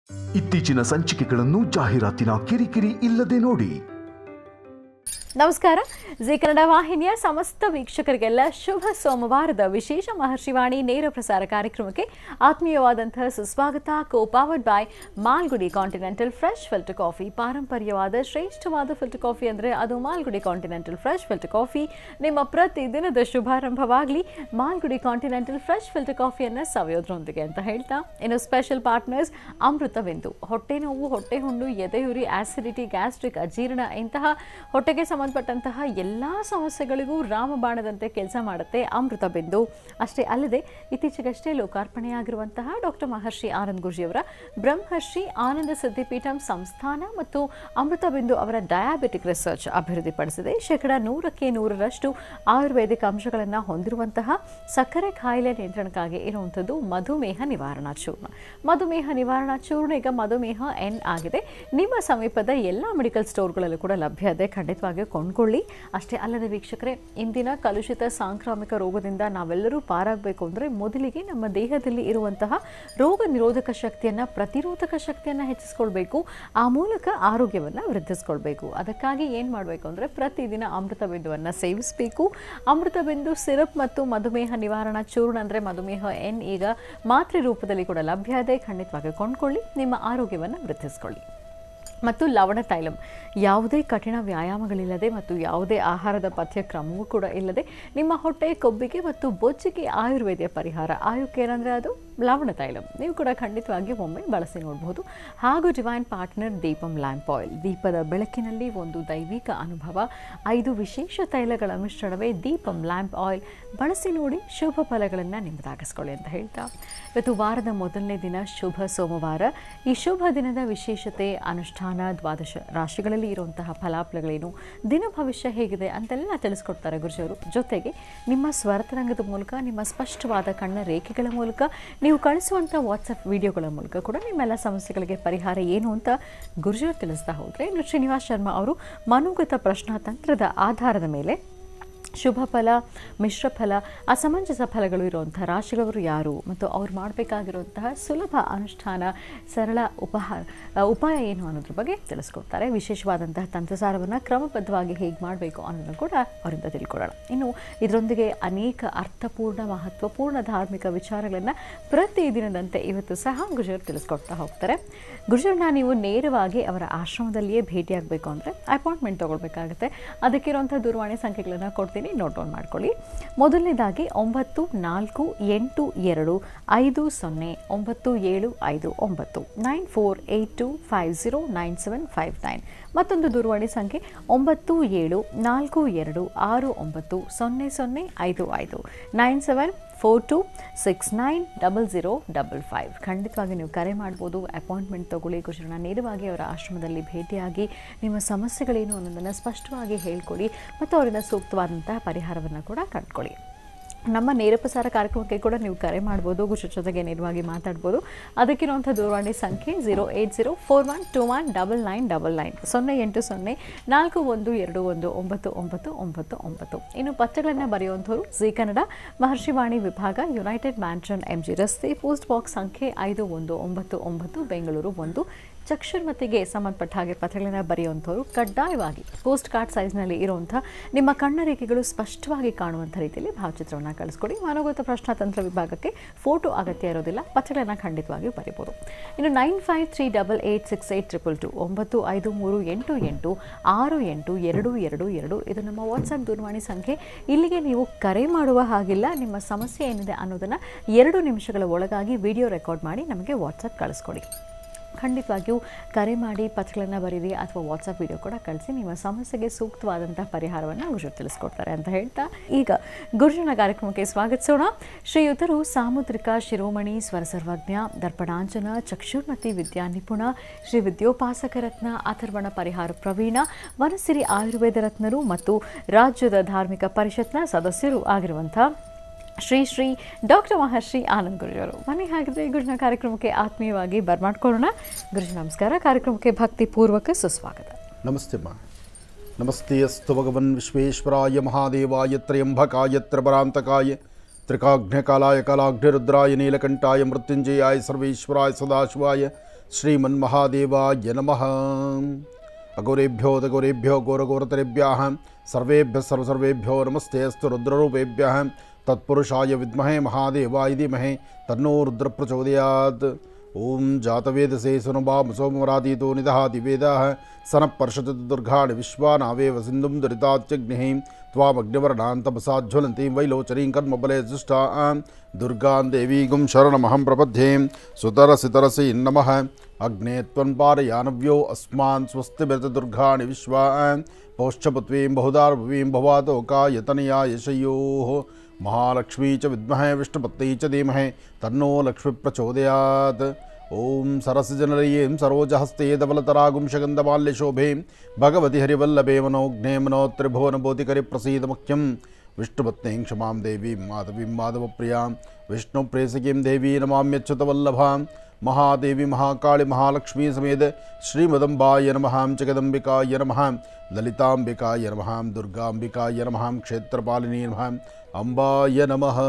ಇತ್ತೀಚಿನ ಸಂಚಿಕೆಗಳನ್ನು ಜಾಹೀರಾತಿನ ಕಿರಿಕಿರಿ ಇಲ್ಲದೆ ನೋಡಿ ನಮಸ್ಕಾರ ಜಿ ಕನ್ನಡ ವಾಹಿನಿಯ ಸಮಸ್ತ ವೀಕ್ಷಕರಿಗೆಲ್ಲ ಶುಭ ಸೋಮವಾರದ ವಿಶೇಷ ಮಹರ್ಷಿವಾಣಿ ನೇರ ಪ್ರಸಾರ ಕಾರ್ಯಕ್ರಮಕ್ಕೆ ಆತ್ಮೀಯವಾದಂತಹ ಸುಸ್ವಾಗತ co powered by Malgudi continental fresh filter coffee ಪಾರಂಪರ್ಯವಾದ ಶ್ರೇಷ್ಠವಾದ ಫಿಲ್ಟರ್ ಕಾಫಿ ಅಂದರೆ ಅದು Malgudi continental fresh filter coffee ನಿಮ್ಮ ಪ್ರತಿ ದಿನದ ಶುಭಾರಂಭವಾಗಲಿ ಮಾಲ್ಗುಡಿ ಕಾಂಟಿನೆಂಟಲ್ ಫ್ರೆಶ್ ಫಿಲ್ಟರ್ ಕಾಫಿಯನ್ನು ಸವಿಯೋದ್ರೊಂದಿಗೆ ಅಂತ ಹೇಳ್ತಾ ಇನ್ನು ಸ್ಪೆಷಲ್ ಪಾರ್ಟ್ನರ್ಸ್ ಅಮೃತವೆಂದು ಹೊಟ್ಟೆ ನೋವು ಹೊಟ್ಟೆ ಹುಣ್ಣು ಎದೆಯುರಿ ಆಸಿಡಿಟಿ ಗ್ಯಾಸ್ಟ್ರಿಕ್ ಅಜೀರ್ಣ ಇಂತಹ ಹೊಟ್ಟೆಗೆ ಸಂಬಂಧಪಟ್ಟಂತಹ ಎಲ್ಲ ಸಮಸ್ಯೆಗಳಿಗೂ ರಾಮಬಾಣದಂತೆ ಕೆಲಸ ಮಾಡುತ್ತೆ ಅಮೃತ ಬಿಂದು ಅಷ್ಟೇ ಅಲ್ಲದೆ ಇತ್ತೀಚೆಗಷ್ಟೇ ಲೋಕಾರ್ಪಣೆಯಾಗಿರುವಂತಹ ಡಾಕ್ಟರ್ ಮಹರ್ಷಿ ಆನಂದ್ ಗುರುಜಿಯವರ ಬ್ರಹ್ಮರ್ಷಿ ಆನಂದ ಸಿದ್ಧಿಪೀಠಂ ಸಂಸ್ಥಾನ ಮತ್ತು ಅಮೃತ ಬಿಂದು ಅವರ ಡಯಾಬಿಟಿಕ್ ರಿಸರ್ಚ್ ಅಭಿವೃದ್ಧಿಪಡಿಸಿದೆ ಶೇಕಡ ನೂರಕ್ಕೆ ನೂರರಷ್ಟು ಆಯುರ್ವೇದಿಕ್ ಅಂಶಗಳನ್ನು ಹೊಂದಿರುವಂತಹ ಸಕ್ಕರೆ ಕಾಯಿಲೆ ನಿಯಂತ್ರಣಕ್ಕಾಗಿ ಇರುವಂಥದ್ದು ಮಧುಮೇಹ ನಿವಾರಣಾ ಚೂರ್ಣ ಮಧುಮೇಹ ನಿವಾರಣಾ ಚೂರ್ಣ ಈಗ ಮಧುಮೇಹ ಎನ್ ಆಗಿದೆ ನಿಮ್ಮ ಸಮೀಪದ ಎಲ್ಲ ಮೆಡಿಕಲ್ ಸ್ಟೋರ್ಗಳಲ್ಲೂ ಕೂಡ ಲಭ್ಯ ಇದೆ ಖಂಡಿತವಾಗಿಯೂ ಕೊಂಡ್ಕೊಳ್ಳಿ ಅಷ್ಟೇ ಅಲ್ಲದೆ ವೀಕ್ಷಕರೇ ಇಂದಿನ ಕಲುಷಿತ ಸಾಂಕ್ರಾಮಿಕ ರೋಗದಿಂದ ನಾವೆಲ್ಲರೂ ಪಾರಾಗಬೇಕು ಅಂದರೆ ಮೊದಲಿಗೆ ನಮ್ಮ ದೇಹದಲ್ಲಿ ಇರುವಂತಹ ರೋಗ ನಿರೋಧಕ ಶಕ್ತಿಯನ್ನು ಪ್ರತಿರೋಧಕ ಶಕ್ತಿಯನ್ನು ಹೆಚ್ಚಿಸ್ಕೊಳ್ಬೇಕು ಆ ಮೂಲಕ ಆರೋಗ್ಯವನ್ನು ವೃದ್ಧಿಸ್ಕೊಳ್ಬೇಕು ಅದಕ್ಕಾಗಿ ಏನು ಮಾಡಬೇಕು ಅಂದರೆ ಪ್ರತಿದಿನ ಅಮೃತ ಬಿಂದುವನ್ನು ಸೇವಿಸಬೇಕು ಅಮೃತ ಬಿಂದು ಸಿರಪ್ ಮತ್ತು ಮಧುಮೇಹ ನಿವಾರಣಾ ಚೂರ್ಣ ಅಂದರೆ ಮಧುಮೇಹ ಎನ್ ಈಗ ಮಾತ್ರೆ ರೂಪದಲ್ಲಿ ಕೂಡ ಲಭ್ಯ ಇದೆ ಖಂಡಿತವಾಗಿ ಕೊಂಡ್ಕೊಳ್ಳಿ ನಿಮ್ಮ ಆರೋಗ್ಯವನ್ನು ವೃದ್ಧಿಸ್ಕೊಳ್ಳಿ ಮತ್ತು ಲವಣ ತೈಲಂ ಯಾವುದೇ ಕಠಿಣ ವ್ಯಾಯಾಮಗಳಿಲ್ಲದೆ ಮತ್ತು ಯಾವುದೇ ಆಹಾರದ ಪಥ್ಯಕ್ರಮವೂ ಕೂಡ ಇಲ್ಲದೆ ನಿಮ್ಮ ಹೊಟ್ಟೆ ಕೊಬ್ಬಿಗೆ ಮತ್ತು ಬೊಜ್ಜಿಗೆ ಆಯುರ್ವೇದ ಪರಿಹಾರ ಆಯುಕ್ಕೆ ಏನಂದರೆ ಅದು ಲವಣ ತೈಲಂ ನೀವು ಕೂಡ ಖಂಡಿತವಾಗಿ ಒಮ್ಮೆ ಬಳಸಿ ನೋಡಬಹುದು ಹಾಗೂ divine partner Deepam lamp oil ದೀಪದ ಬೆಳಕಿನಲ್ಲಿ ಒಂದು ದೈವಿಕ ಅನುಭವ ಐದು ವಿಶೇಷ ತೈಲಗಳ ಮಿಶ್ರಣವೇ ದೀಪಂ ಲ್ಯಾಂಪ್ ಆಯಿಲ್ ಬಳಸಿ ನೋಡಿ ಶುಭ ಫಲಗಳನ್ನು ನಿಮ್ಮದಾಗಿಸ್ಕೊಳ್ಳಿ ಅಂತ ಹೇಳ್ತಾ ಇವತ್ತು ವಾರದ ಮೊದಲನೇ ದಿನ ಶುಭ ಸೋಮವಾರ ಈ ಶುಭ ದಿನದ ವಿಶೇಷತೆ ಅನುಷ್ಠಾನ ದ್ವಾದಶ ರಾಶಿಗಳಲ್ಲಿ ಇರುವಂತಹ ಫಲಾಫಲಗಳೇನು ದಿನ ಭವಿಷ್ಯ ಹೇಗಿದೆ ಅಂತೆಲ್ಲ ತಿಳಿಸ್ಕೊಡ್ತಾರೆ ಗುರುಜಿಯವರು ಜೊತೆಗೆ ನಿಮ್ಮ ಸ್ವರತರಂಗದ ಮೂಲಕ ನಿಮ್ಮ ಸ್ಪಷ್ಟವಾದ ಕಣ್ಣ ರೇಖೆಗಳ ಮೂಲಕ ನೀವು ಕಳಿಸುವಂಥ ವಾಟ್ಸಪ್ ವಿಡಿಯೋಗಳ ಮೂಲಕ ಕೂಡ ನಿಮ್ಮೆಲ್ಲ ಸಮಸ್ಯೆಗಳಿಗೆ ಪರಿಹಾರ ಏನು ಅಂತ ಗುರುಜಿಯವರು ತಿಳಿಸ್ತಾ ಹೋದರೆ ಇನ್ನು ಶ್ರೀನಿವಾಸ್ ಶರ್ಮಾ ಅವರು ಮನುಗತ ಪ್ರಶ್ನಾತಂತ್ರದ ಆಧಾರದ ಮೇಲೆ ಶುಭ ಫಲ ಮಿಶ್ರ ಫಲ ಅಸಮಂಜಸ ಫಲಗಳು ಇರುವಂಥ ರಾಶಿಗಳವರು ಯಾರು ಮತ್ತು ಅವ್ರು ಮಾಡಬೇಕಾಗಿರುವಂತಹ ಸುಲಭ ಅನುಷ್ಠಾನ ಸರಳ ಉಪಹಾರ ಆ, ಉಪಾಯ ಏನು ಅನ್ನೋದ್ರ ಬಗ್ಗೆ ತಿಳಿಸ್ಕೊಡ್ತಾರೆ ವಿಶೇಷವಾದಂತಹ ತಂತ್ರಸಾರವನ್ನು ಕ್ರಮಬದ್ಧವಾಗಿ ಹೇಗೆ ಮಾಡಬೇಕು ಅನ್ನೋದನ್ನು ಕೂಡ ಅವರಿಂದ ತಿಳ್ಕೊಳ್ಳೋಣ ಇನ್ನು ಇದರೊಂದಿಗೆ ಅನೇಕ ಅರ್ಥಪೂರ್ಣ ಮಹತ್ವಪೂರ್ಣ ಧಾರ್ಮಿಕ ವಿಚಾರಗಳನ್ನು ಪ್ರತಿದಿನದಂತೆ ಇವತ್ತು ಸಹ ಗುರುಜರು ತಿಳಿಸ್ಕೊಡ್ತಾ ಹೋಗ್ತಾರೆ ಗುರುಜರನ್ನ ನೀವು ನೇರವಾಗಿ ಅವರ ಆಶ್ರಮದಲ್ಲಿಯೇ ಭೇಟಿಯಾಗಬೇಕು ಅಂದರೆ ಅಪಾಯಿಂಟ್ಮೆಂಟ್ ತೊಗೊಳ್ಬೇಕಾಗುತ್ತೆ ಅದಕ್ಕಿರುವಂಥ ದೂರವಾಣಿ ಸಂಖ್ಯೆಗಳನ್ನು ಕೊಡ್ತೀನಿ ನೋಟ್ ಡೌನ್ ಮಾಡ್ಕೊಳ್ಳಿ ಮೊದಲನೇದಾಗಿ ಒಂಬತ್ತು ನಾಲ್ಕು ಎಂಟು ಎರಡು ಐದು ಸೊನ್ನೆ ಒಂಬತ್ತು ಏಳು ಐದು ಒಂಬತ್ತು nine four eight two five zero nine seven five nine ಮತ್ತೊಂದು ದೂರವಾಣಿ ಸಂಖ್ಯೆ ಒಂಬತ್ತು ಏಳು ನಾಲ್ಕು ಎರಡು ಆರು ಒಂಬತ್ತು ಸೊನ್ನೆ ಸೊನ್ನೆ ಐದು ಐದು nine seven four two six nine double zero double five ಖಂಡಿತವಾಗಿ ನೀವು ಕರೆ ಮಾಡ್ಬೋದು ಅಪಾಯಿಂಟ್ಮೆಂಟ್ ತಗೊಳ್ಳಿ ಗುರುಜರನ್ನ ನೇರವಾಗಿ ಅವರ ಆಶ್ರಮದಲ್ಲಿ ಭೇಟಿಯಾಗಿ ನಿಮ್ಮ ಸಮಸ್ಯೆಗಳೇನು ಅನ್ನೋದನ್ನು ಸ್ಪಷ್ಟವಾಗಿ ಹೇಳ್ಕೊಡಿ ಮತ್ತು ಅವರಿಂದ ಸೂಕ್ತವಾದಂತಹ ಪರಿಹಾರವನ್ನು ಕೂಡ ಕಂಡುಕೊಳ್ಳಿ ನಮ್ಮ ನೇರ ಪ್ರಸಾರ ಕಾರ್ಯಕ್ರಮಕ್ಕೆ ಕೂಡ ನೀವು ಕರೆ ಮಾಡ್ಬೋದು ಗುರುಜರ ಜೊತೆಗೆ ನೇರವಾಗಿ ಮಾತಾಡ್ಬೋದು ಅದಕ್ಕಿರುವಂಥ ದೂರವಾಣಿ ಸಂಖ್ಯೆ zero eight zero four one two one double nine double nine ಸೊನ್ನೆ ಎಂಟು ಸೊನ್ನೆ ನಾಲ್ಕು ಒಂದು ಎರಡು ಒಂದು ಒಂಬತ್ತು ಒಂಬತ್ತು ಒಂಬತ್ತು ಒಂಬತ್ತು ಇನ್ನು ಪತ್ರಗಳನ್ನು ಬರೆಯುವಂಥವ್ರು ಜಿ ಕನ್ನಡ ಮಹರ್ಷಿವಾಣಿ ವಿಭಾಗ ಯುನೈಟೆಡ್ ಮ್ಯಾನ್ಷನ್ ಎಂ ಜಿ ರಸ್ತೆ ಪೋಸ್ಟ್ ಬಾಕ್ಸ್ ಸಂಖ್ಯೆ ಐದು ಒಂದು ಒಂಬತ್ತು ಒಂಬತ್ತು ಬೆಂಗಳೂರು ಒಂದು ಚಕ್ಷುರ್ಮತಿಗೆ ಸಂಬಂಧಪಟ್ಟ ಹಾಗೆ ಪತ್ರಗಳನ್ನು ಬರೆಯುವಂಥವ್ರು ಕಡ್ಡಾಯವಾಗಿ ಪೋಸ್ಟ್ ಕಾರ್ಡ್ ಸೈಜ್ನಲ್ಲಿ ಇರುವಂಥ ನಿಮ್ಮ ಕಣ್ಣ ರೇಖೆಗಳು ಸ್ಪಷ್ಟವಾಗಿ ಕಾಣುವಂಥ ರೀತಿಯಲ್ಲಿ ಭಾವಚಿತ್ರವನ್ನು ಕಳಿಸ್ಕೊಡಿ ಮಾನವಗತ ಪ್ರಶ್ನಾತಂತ್ರ ವಿಭಾಗಕ್ಕೆ ಫೋಟೋ ಅಗತ್ಯ ಇರೋದಿಲ್ಲ ಪತ್ರಗಳನ್ನು ಖಂಡಿತವಾಗಿಯೂ ಬರೀಬೋದು ಇನ್ನು nine five three double eight six eight triple two ಒಂಬತ್ತು ಐದು ಮೂರು ಎಂಟು ಎಂಟು ಆರು ಎಂಟು ಎರಡು ಎರಡು ಎರಡು ಇದು ನಮ್ಮ ವಾಟ್ಸಪ್ ದೂರವಾಣಿ ಸಂಖ್ಯೆ ಇಲ್ಲಿಗೆ ನೀವು ಕರೆ ಮಾಡುವ ಹಾಗಿಲ್ಲ ನಿಮ್ಮ ಸಮಸ್ಯೆ ಏನಿದೆ ಅನ್ನೋದನ್ನು ಎರಡು ನಿಮಿಷಗಳ ಒಳಗಾಗಿ ವಿಡಿಯೋ ರೆಕಾರ್ಡ್ ಮಾಡಿ ನಮಗೆ ವಾಟ್ಸಪ್ ಕಳಿಸ್ಕೊಡಿ ಖಂಡಿತವಾಗಿಯೂ ಕರೆ ಮಾಡಿ ಪತ್ರಗಳನ್ನು ಬರೀರಿ ಅಥವಾ ವಾಟ್ಸಪ್ ವಿಡಿಯೋ ಕೂಡ ಕಳಿಸಿ ನಿಮ್ಮ ಸಮಸ್ಯೆಗೆ ಸೂಕ್ತವಾದಂಥ ಪರಿಹಾರವನ್ನು ಗುರುಜರು ತಿಳಿಸ್ಕೊಡ್ತಾರೆ ಅಂತ ಹೇಳ್ತಾ ಈಗ ಗುರುಜನ ಕಾರ್ಯಕ್ರಮಕ್ಕೆ ಸ್ವಾಗತಿಸೋಣ ಶ್ರೀಯುತರು ಸಾಮುದ್ರಿಕ ಶಿರೋಮಣಿ ಸ್ವರಸರ್ವಜ್ಞ ದರ್ಪಣಾಂಜನ ಚಕ್ಷುರ್ಮತಿ ವಿದ್ಯಾ ನಿಪುಣ ಶ್ರೀ ವಿದ್ಯೋಪಾಸಕ ರತ್ನ ಅಥರ್ವಣ ಪರಿಹಾರ ಪ್ರವೀಣ ವನಸಿರಿ ಆಯುರ್ವೇದ ರತ್ನರು ಮತ್ತು ರಾಜ್ಯದ ಧಾರ್ಮಿಕ ಪರಿಷತ್ನ ಸದಸ್ಯರು ಆಗಿರುವಂಥ ಶ್ರೀ ಶ್ರೀ ಡಾಕ್ಟರ್ ಮಹರ್ಷಿ ಆನಂದ್ ಗುರುಜವರು ಬನ್ನಿ ಹಾಗಿದ್ರೆ ಗುರುಜಿನ ಕಾರ್ಯಕ್ರಮಕ್ಕೆ ಆತ್ಮೀಯವಾಗಿ ಬರ್ಮಾಡ್ಕೊಳ್ಳೋಣ ಗುರುಜಿ ನಮಸ್ಕಾರ ಕಾರ್ಯಕ್ರಮಕ್ಕೆ ಭಕ್ತಿಪೂರ್ವಕ ಸುಸ್ವಾಗತ ನಮಸ್ತೆ ಮಾ ನಮಸ್ತೆ ಅಸ್ತು ಭಗವನ್ ವಿಶ್ವೇಶ್ವರಾಯ ಮಹಾದೇವಾಯ ತ್ರಯಂಬಕಾಯ ತ್ರಪರಾಂತಕಾಯ ತ್ರಿಕಾಘ್ನಕಾಲಾಯ ಕಾಲಾಘ್ನರುದ್ರಾಯ ನೀಲಕಂಠಾಯ ಮೃತ್ಯುಂಜಯಾಯ ಸರ್ವೇಶ್ವರಾಯ ಸದಾಶಿವಾಯ ಶ್ರೀಮನ್ಮಹಾದೇವಾಯ ನಮಃ ಅಘೋರೇಭ್ಯೋ ದಘೋರೇಭ್ಯೋ ಘೋರಘೋರತರೇಭ್ಯಃ ಸರ್ವೇಭ್ಯ ಸರ್ವಸರ್ವೇಭ್ಯೋ ನಮಸ್ತೆ ಅಸ್ತು ರುದ್ರರೂಪೇಭ್ಯಃ ತತ್ಪುರುಷಾಯ ವಿದ್ಮಹೇ ಮಹಾದೇವಾಯ ಧೀಮಹಿ ತನ್ನೋ ರುದ್ರ ಪ್ರಚೋದಯಾತ್ ಓಂ ಜಾತವೇದಸೇ ಸುನಭಾಮ ಸೋಮರಾದೀತೋ ನಿದಹಾತಿ ವೇದಾಃ ಸನಃಪರ್ಷತು ದುರ್ಗಾಣಿ ವಿಶ್ವಾನಾವೇವ ಸಿಂಧುಂ ದುರಿತಾತ್ಯಗ್ನಿಃ त्वामग्निवर्णान्तमसाज्वलन्तीं वैलोचरीं कर्मबले जुष्टां दुर्गां देवीगुं शरणमहं प्रपद्ये सुतरसि नमः अग्ने त्वन्पारयानव्यो अस्मान् स्वस्तिभिर्तदुर्गाणि विश्वा पौश्चपत्वीं बहुदार्भवीं भवातोकायतनया यशयोः महालक्ष्मी च विद्महे विष्णुपत्नी च धीमहि तन्नो लक्ष्मी प्रचोदयात् ॐ सरसजनलयीं सरोजहस्ते धवलतरागुं शगन्धमाल्यशोभे भगवति हरिवल्लभे मनोघ्ने मनोत्रिभुवनबोधिकरिप्रसीदमुख्यं विष्णुपत्नीं क्षमां देवीं माधवीं माधवप्रियां विष्णुप्रेसकीं देवी नमाम्यच्युतवल्लभां महादेवी महाकाळि महालक्ष्मी समेत श्रीमदम्बाय नमः जगदम्बिकाय नमः ललिताम्बिकाय नमः दुर्गाम्बिकाय नमः क्षेत्रपालिनी नमः ಅಂಬಾಯ ನಮಃ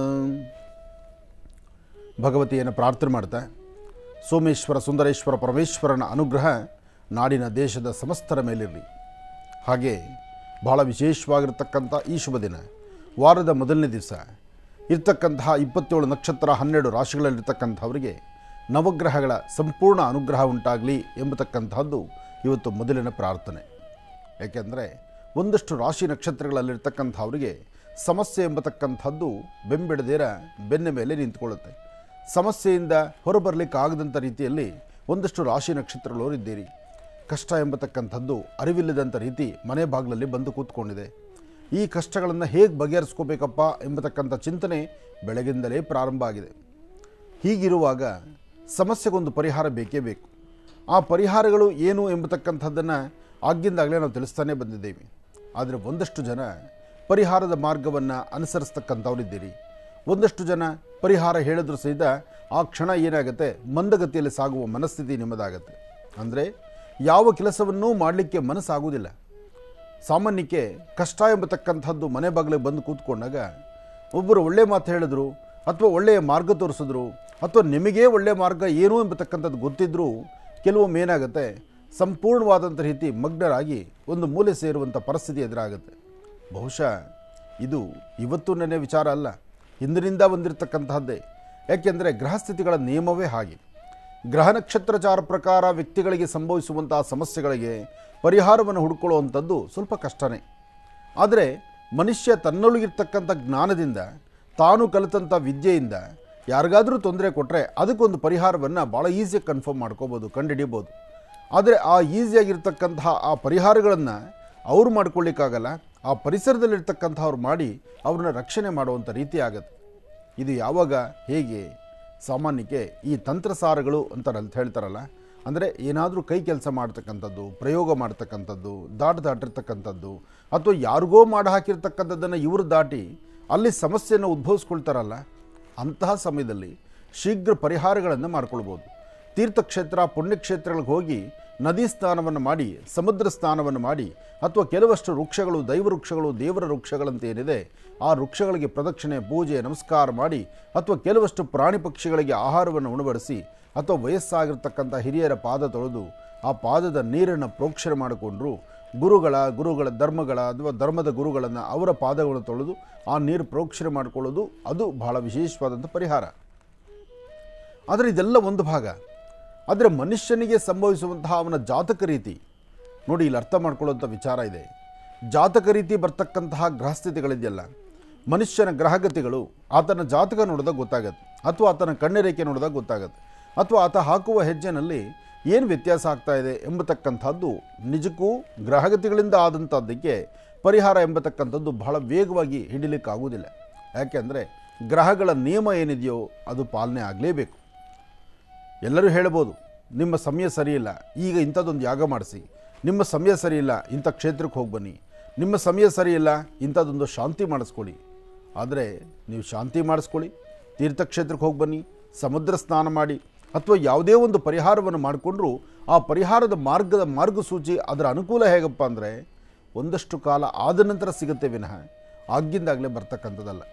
ಭಗವತಿಯನ್ನು ಪ್ರಾರ್ಥನೆ ಮಾಡ್ತಾ ಸೋಮೇಶ್ವರ ಸುಂದರೇಶ್ವರ ಪರಮೇಶ್ವರನ ಅನುಗ್ರಹ ನಾಡಿನ ದೇಶದ ಸಮಸ್ತರ ಮೇಲಿರಲಿ ಹಾಗೆ ಬಹಳ ವಿಶೇಷವಾಗಿರ್ತಕ್ಕಂಥ ಈ ಶುಭ ದಿನ ವಾರದ ಮೊದಲನೇ ದಿವಸ ಇರ್ತಕ್ಕಂತಹ ಇಪ್ಪತ್ತೇಳು ನಕ್ಷತ್ರ ಹನ್ನೆರಡು ರಾಶಿಗಳಲ್ಲಿರ್ತಕ್ಕಂಥವರಿಗೆ ನವಗ್ರಹಗಳ ಸಂಪೂರ್ಣ ಅನುಗ್ರಹ ಉಂಟಾಗಲಿ ಎಂಬತಕ್ಕಂತಹದ್ದು ಇವತ್ತು ಮೊದಲಿನ ಪ್ರಾರ್ಥನೆ ಯಾಕೆಂದರೆ ಒಂದಷ್ಟು ರಾಶಿ ನಕ್ಷತ್ರಗಳಲ್ಲಿರ್ತಕ್ಕಂಥವರಿಗೆ ಸಮಸ್ಯೆ ಎಂಬತಕ್ಕಂಥದ್ದು ಬೆಂಬಿಡದೇರ ಬೆನ್ನ ಮೇಲೆ ನಿಂತ್ಕೊಳ್ಳುತ್ತೆ ಸಮಸ್ಯೆಯಿಂದ ಹೊರಬರಲಿಕ್ಕೆ ಆಗದಂಥ ರೀತಿಯಲ್ಲಿ ಒಂದಷ್ಟು ರಾಶಿ ನಕ್ಷತ್ರಗಳವರು ಇದ್ದೀರಿ ಕಷ್ಟ ಎಂಬತಕ್ಕಂಥದ್ದು ಅರಿವಿಲ್ಲದಂಥ ರೀತಿ ಮನೆ ಬಾಗಿಲಲ್ಲಿ ಬಂದು ಕೂತ್ಕೊಂಡಿದೆ ಈ ಕಷ್ಟಗಳನ್ನು ಹೇಗೆ ಬಗೆಹರಿಸ್ಕೋಬೇಕಪ್ಪ ಎಂಬತಕ್ಕಂಥ ಚಿಂತನೆ ಬೆಳಗಿಂದಲೇ ಪ್ರಾರಂಭ ಆಗಿದೆ ಹೀಗಿರುವಾಗ ಸಮಸ್ಯೆಗೊಂದು ಪರಿಹಾರ ಬೇಕೇ ಬೇಕು ಆ ಪರಿಹಾರಗಳು ಏನು ಎಂಬತಕ್ಕಂಥದ್ದನ್ನು ಆಗಿಂದಾಗಲೇ ನಾವು ತಿಳಿಸ್ತಾನೆ ಬಂದಿದ್ದೇವೆ ಆದರೆ ಒಂದಷ್ಟು ಜನ ಪರಿಹಾರದ ಮಾರ್ಗವನ್ನು ಅನುಸರಿಸ್ತಕ್ಕಂಥವ್ರಿದ್ದೀರಿ ಒಂದಷ್ಟು ಜನ ಪರಿಹಾರ ಹೇಳಿದ್ರು ಸಹಿತ ಆ ಕ್ಷಣ ಏನಾಗುತ್ತೆ ಮಂದಗತಿಯಲ್ಲಿ ಸಾಗುವ ಮನಸ್ಥಿತಿ ನಿಮ್ಮದಾಗತ್ತೆ ಅಂದರೆ ಯಾವ ಕೆಲಸವನ್ನೂ ಮಾಡಲಿಕ್ಕೆ ಮನಸ್ಸಾಗುವುದಿಲ್ಲ ಸಾಮಾನ್ಯಕ್ಕೆ ಕಷ್ಟ ಎಂಬತಕ್ಕಂಥದ್ದು ಮನೆ ಬಾಗಿಲಿಗೆ ಬಂದು ಕೂತ್ಕೊಂಡಾಗ ಒಬ್ಬರು ಒಳ್ಳೆಯ ಮಾತು ಹೇಳಿದ್ರು ಅಥವಾ ಒಳ್ಳೆಯ ಮಾರ್ಗ ತೋರಿಸಿದ್ರು ಅಥವಾ ನಿಮಗೇ ಒಳ್ಳೆಯ ಮಾರ್ಗ ಏನು ಎಂಬತಕ್ಕಂಥದ್ದು ಗೊತ್ತಿದ್ದರೂ ಕೆಲವೊಮ್ಮೆ ಏನಾಗುತ್ತೆ ಸಂಪೂರ್ಣವಾದಂಥ ರೀತಿ ಮಗ್ನರಾಗಿ ಒಂದು ಮೂಲೆ ಸೇರುವಂಥ ಪರಿಸ್ಥಿತಿ ಎದುರಾಗುತ್ತೆ ಬಹುಶಃ ಇದು ಇವತ್ತು ನೆನೆ ವಿಚಾರ ಅಲ್ಲ ಹಿಂದಿನಿಂದ ಬಂದಿರತಕ್ಕಂತಹದ್ದೇ ಯಾಕೆಂದರೆ ಗ್ರಹಸ್ಥಿತಿಗಳ ನಿಯಮವೇ ಹಾಗೆ ಗ್ರಹ ನಕ್ಷತ್ರಚಾರ ಪ್ರಕಾರ ವ್ಯಕ್ತಿಗಳಿಗೆ ಸಂಭವಿಸುವಂತಹ ಸಮಸ್ಯೆಗಳಿಗೆ ಪರಿಹಾರವನ್ನು ಹುಡುಕೊಳ್ಳುವಂಥದ್ದು ಸ್ವಲ್ಪ ಕಷ್ಟನೇ ಆದರೆ ಮನುಷ್ಯ ತನ್ನೊಳಗಿರ್ತಕ್ಕಂಥ ಜ್ಞಾನದಿಂದ ತಾನು ಕಲಿತಂಥ ವಿದ್ಯೆಯಿಂದ ಯಾರಿಗಾದರೂ ತೊಂದರೆ ಕೊಟ್ಟರೆ ಅದಕ್ಕೊಂದು ಪರಿಹಾರವನ್ನು ಭಾಳ ಈಸಿಯಾಗಿ ಕನ್ಫರ್ಮ್ ಮಾಡ್ಕೋಬೋದು ಕಂಡುಹಿಡಿಬೋದು ಆದರೆ ಆ ಈಸಿಯಾಗಿರ್ತಕ್ಕಂತಹ ಆ ಪರಿಹಾರಗಳನ್ನು ಅವ್ರು ಮಾಡ್ಕೊಳ್ಳಿಕ್ಕಾಗಲ್ಲ ಆ ಪರಿಸರದಲ್ಲಿರ್ತಕ್ಕಂಥವ್ರು ಮಾಡಿ ಅವ್ರನ್ನ ರಕ್ಷಣೆ ಮಾಡುವಂಥ ರೀತಿ ಆಗುತ್ತೆ ಇದು ಯಾವಾಗ ಹೇಗೆ ಸಾಮಾನ್ಯಕ್ಕೆ ಈ ತಂತ್ರಸಾರಗಳು ಅಂತಾರಂತ ಹೇಳ್ತಾರಲ್ಲ ಅಂದರೆ ಏನಾದರೂ ಕೈ ಕೆಲಸ ಮಾಡ್ತಕ್ಕಂಥದ್ದು ಪ್ರಯೋಗ ಮಾಡ್ತಕ್ಕಂಥದ್ದು ದಾಟ ದಾಟಿರ್ತಕ್ಕಂಥದ್ದು ಅಥವಾ ಯಾರಿಗೋ ಮಾಡಿ ಹಾಕಿರ್ತಕ್ಕಂಥದ್ದನ್ನು ಇವರು ದಾಟಿ ಅಲ್ಲಿ ಸಮಸ್ಯೆಯನ್ನು ಉದ್ಭವಿಸ್ಕೊಳ್ತಾರಲ್ಲ ಅಂತಹ ಸಮಯದಲ್ಲಿ ಶೀಘ್ರ ಪರಿಹಾರಗಳನ್ನು ಮಾಡ್ಕೊಳ್ಬೋದು ತೀರ್ಥಕ್ಷೇತ್ರ ಪುಣ್ಯಕ್ಷೇತ್ರಗಳಿಗೆ ಹೋಗಿ ನದಿ ಸ್ನಾನವನ್ನು ಮಾಡಿ ಸಮುದ್ರ ಸ್ನಾನವನ್ನು ಮಾಡಿ ಅಥವಾ ಕೆಲವಷ್ಟು ವೃಕ್ಷಗಳು ದೈವ ವೃಕ್ಷಗಳು ದೇವರ ವೃಕ್ಷಗಳಂತ ಏನಿದೆ ಆ ವೃಕ್ಷಗಳಿಗೆ ಪ್ರದಕ್ಷಿಣೆ ಪೂಜೆ ನಮಸ್ಕಾರ ಮಾಡಿ ಅಥವಾ ಕೆಲವಷ್ಟು ಪ್ರಾಣಿ ಪಕ್ಷಿಗಳಿಗೆ ಆಹಾರವನ್ನು ಉಣಬಡಿಸಿ ಅಥವಾ ವಯಸ್ಸಾಗಿರ್ತಕ್ಕಂಥ ಹಿರಿಯರ ಪಾದ ತೊಳೆದು ಆ ಪಾದದ ನೀರನ್ನು ಪ್ರೋಕ್ಷಣೆ ಮಾಡಿಕೊಂಡ್ರು ಗುರುಗಳ ಗುರುಗಳ ಧರ್ಮಗಳ ಅಥವಾ ಧರ್ಮದ ಗುರುಗಳನ್ನು ಅವರ ಪಾದಗಳನ್ನು ತೊಳೆದು ಆ ನೀರು ಪ್ರೋಕ್ಷಣೆ ಮಾಡಿಕೊಳ್ಳೋದು ಅದು ಬಹಳ ವಿಶೇಷವಾದಂಥ ಪರಿಹಾರ ಆದರೆ ಇದೆಲ್ಲ ಒಂದು ಭಾಗ ಆದರೆ ಮನುಷ್ಯನಿಗೆ ಸಂಭವಿಸುವಂತಹ ಅವನ ಜಾತಕ ರೀತಿ ನೋಡಿ ಇಲ್ಲಿ ಅರ್ಥ ಮಾಡ್ಕೊಳ್ಳುವಂಥ ವಿಚಾರ ಇದೆ ಜಾತಕ ರೀತಿ ಬರ್ತಕ್ಕಂತಹ ಗ್ರಹಸ್ಥಿತಿಗಳಿದೆಯಲ್ಲ ಮನುಷ್ಯನ ಗ್ರಹಗತಿಗಳು ಆತನ ಜಾತಕ ನೋಡಿದಾಗ ಗೊತ್ತಾಗತ್ತೆ ಅಥವಾ ಆತನ ಕಣ್ಣರೇಖೆ ನೋಡಿದಾಗ ಗೊತ್ತಾಗತ್ತೆ ಅಥವಾ ಆತ ಹಾಕುವ ಹೆಜ್ಜೆನಲ್ಲಿ ಏನು ವ್ಯತ್ಯಾಸ ಆಗ್ತಾ ಇದೆ ಎಂಬತಕ್ಕಂಥದ್ದು ನಿಜಕ್ಕೂ ಗ್ರಹಗತಿಗಳಿಂದ ಆದಂಥದ್ದಕ್ಕೆ ಪರಿಹಾರ ಎಂಬತಕ್ಕಂಥದ್ದು ಬಹಳ ವೇಗವಾಗಿ ಹಿಡಿಲಿಕ್ಕಾಗುವುದಿಲ್ಲ ಯಾಕೆಂದರೆ ಗ್ರಹಗಳ ನಿಯಮ ಏನಿದೆಯೋ ಅದು ಪಾಲನೆ ಆಗಲೇಬೇಕು ಎಲ್ಲರೂ ಹೇಳ್ಬೋದು ನಿಮ್ಮ ಸಮಯ ಸರಿಯಿಲ್ಲ ಈಗ ಇಂಥದ್ದೊಂದು ಯಾಗ ಮಾಡಿಸಿ ನಿಮ್ಮ ಸಮಯ ಸರಿಯಿಲ್ಲ ಇಂಥ ಕ್ಷೇತ್ರಕ್ಕೆ ಹೋಗಿ ಬನ್ನಿ ನಿಮ್ಮ ಸಮಯ ಸರಿಯಿಲ್ಲ ಇಂಥದ್ದೊಂದು ಶಾಂತಿ ಮಾಡಿಸ್ಕೊಳ್ಳಿ ಆದರೆ ನೀವು ಶಾಂತಿ ಮಾಡಿಸ್ಕೊಳ್ಳಿ ತೀರ್ಥಕ್ಷೇತ್ರಕ್ಕೆ ಹೋಗಿ ಬನ್ನಿ ಸಮುದ್ರ ಸ್ನಾನ ಮಾಡಿ ಅಥವಾ ಯಾವುದೇ ಒಂದು ಪರಿಹಾರವನ್ನು ಮಾಡಿಕೊಂಡ್ರೂ ಆ ಪರಿಹಾರದ ಮಾರ್ಗದ ಮಾರ್ಗಸೂಚಿ ಅದರ ಅನುಕೂಲ ಹೇಗಪ್ಪ ಅಂದರೆ ಒಂದಷ್ಟು ಕಾಲ ಆದ ನಂತರ ಸಿಗುತ್ತೆ ವಿನಃ ಆಗಿಂದಾಗಲೇ ಬರ್ತಕ್ಕಂಥದ್ದಲ್ಲ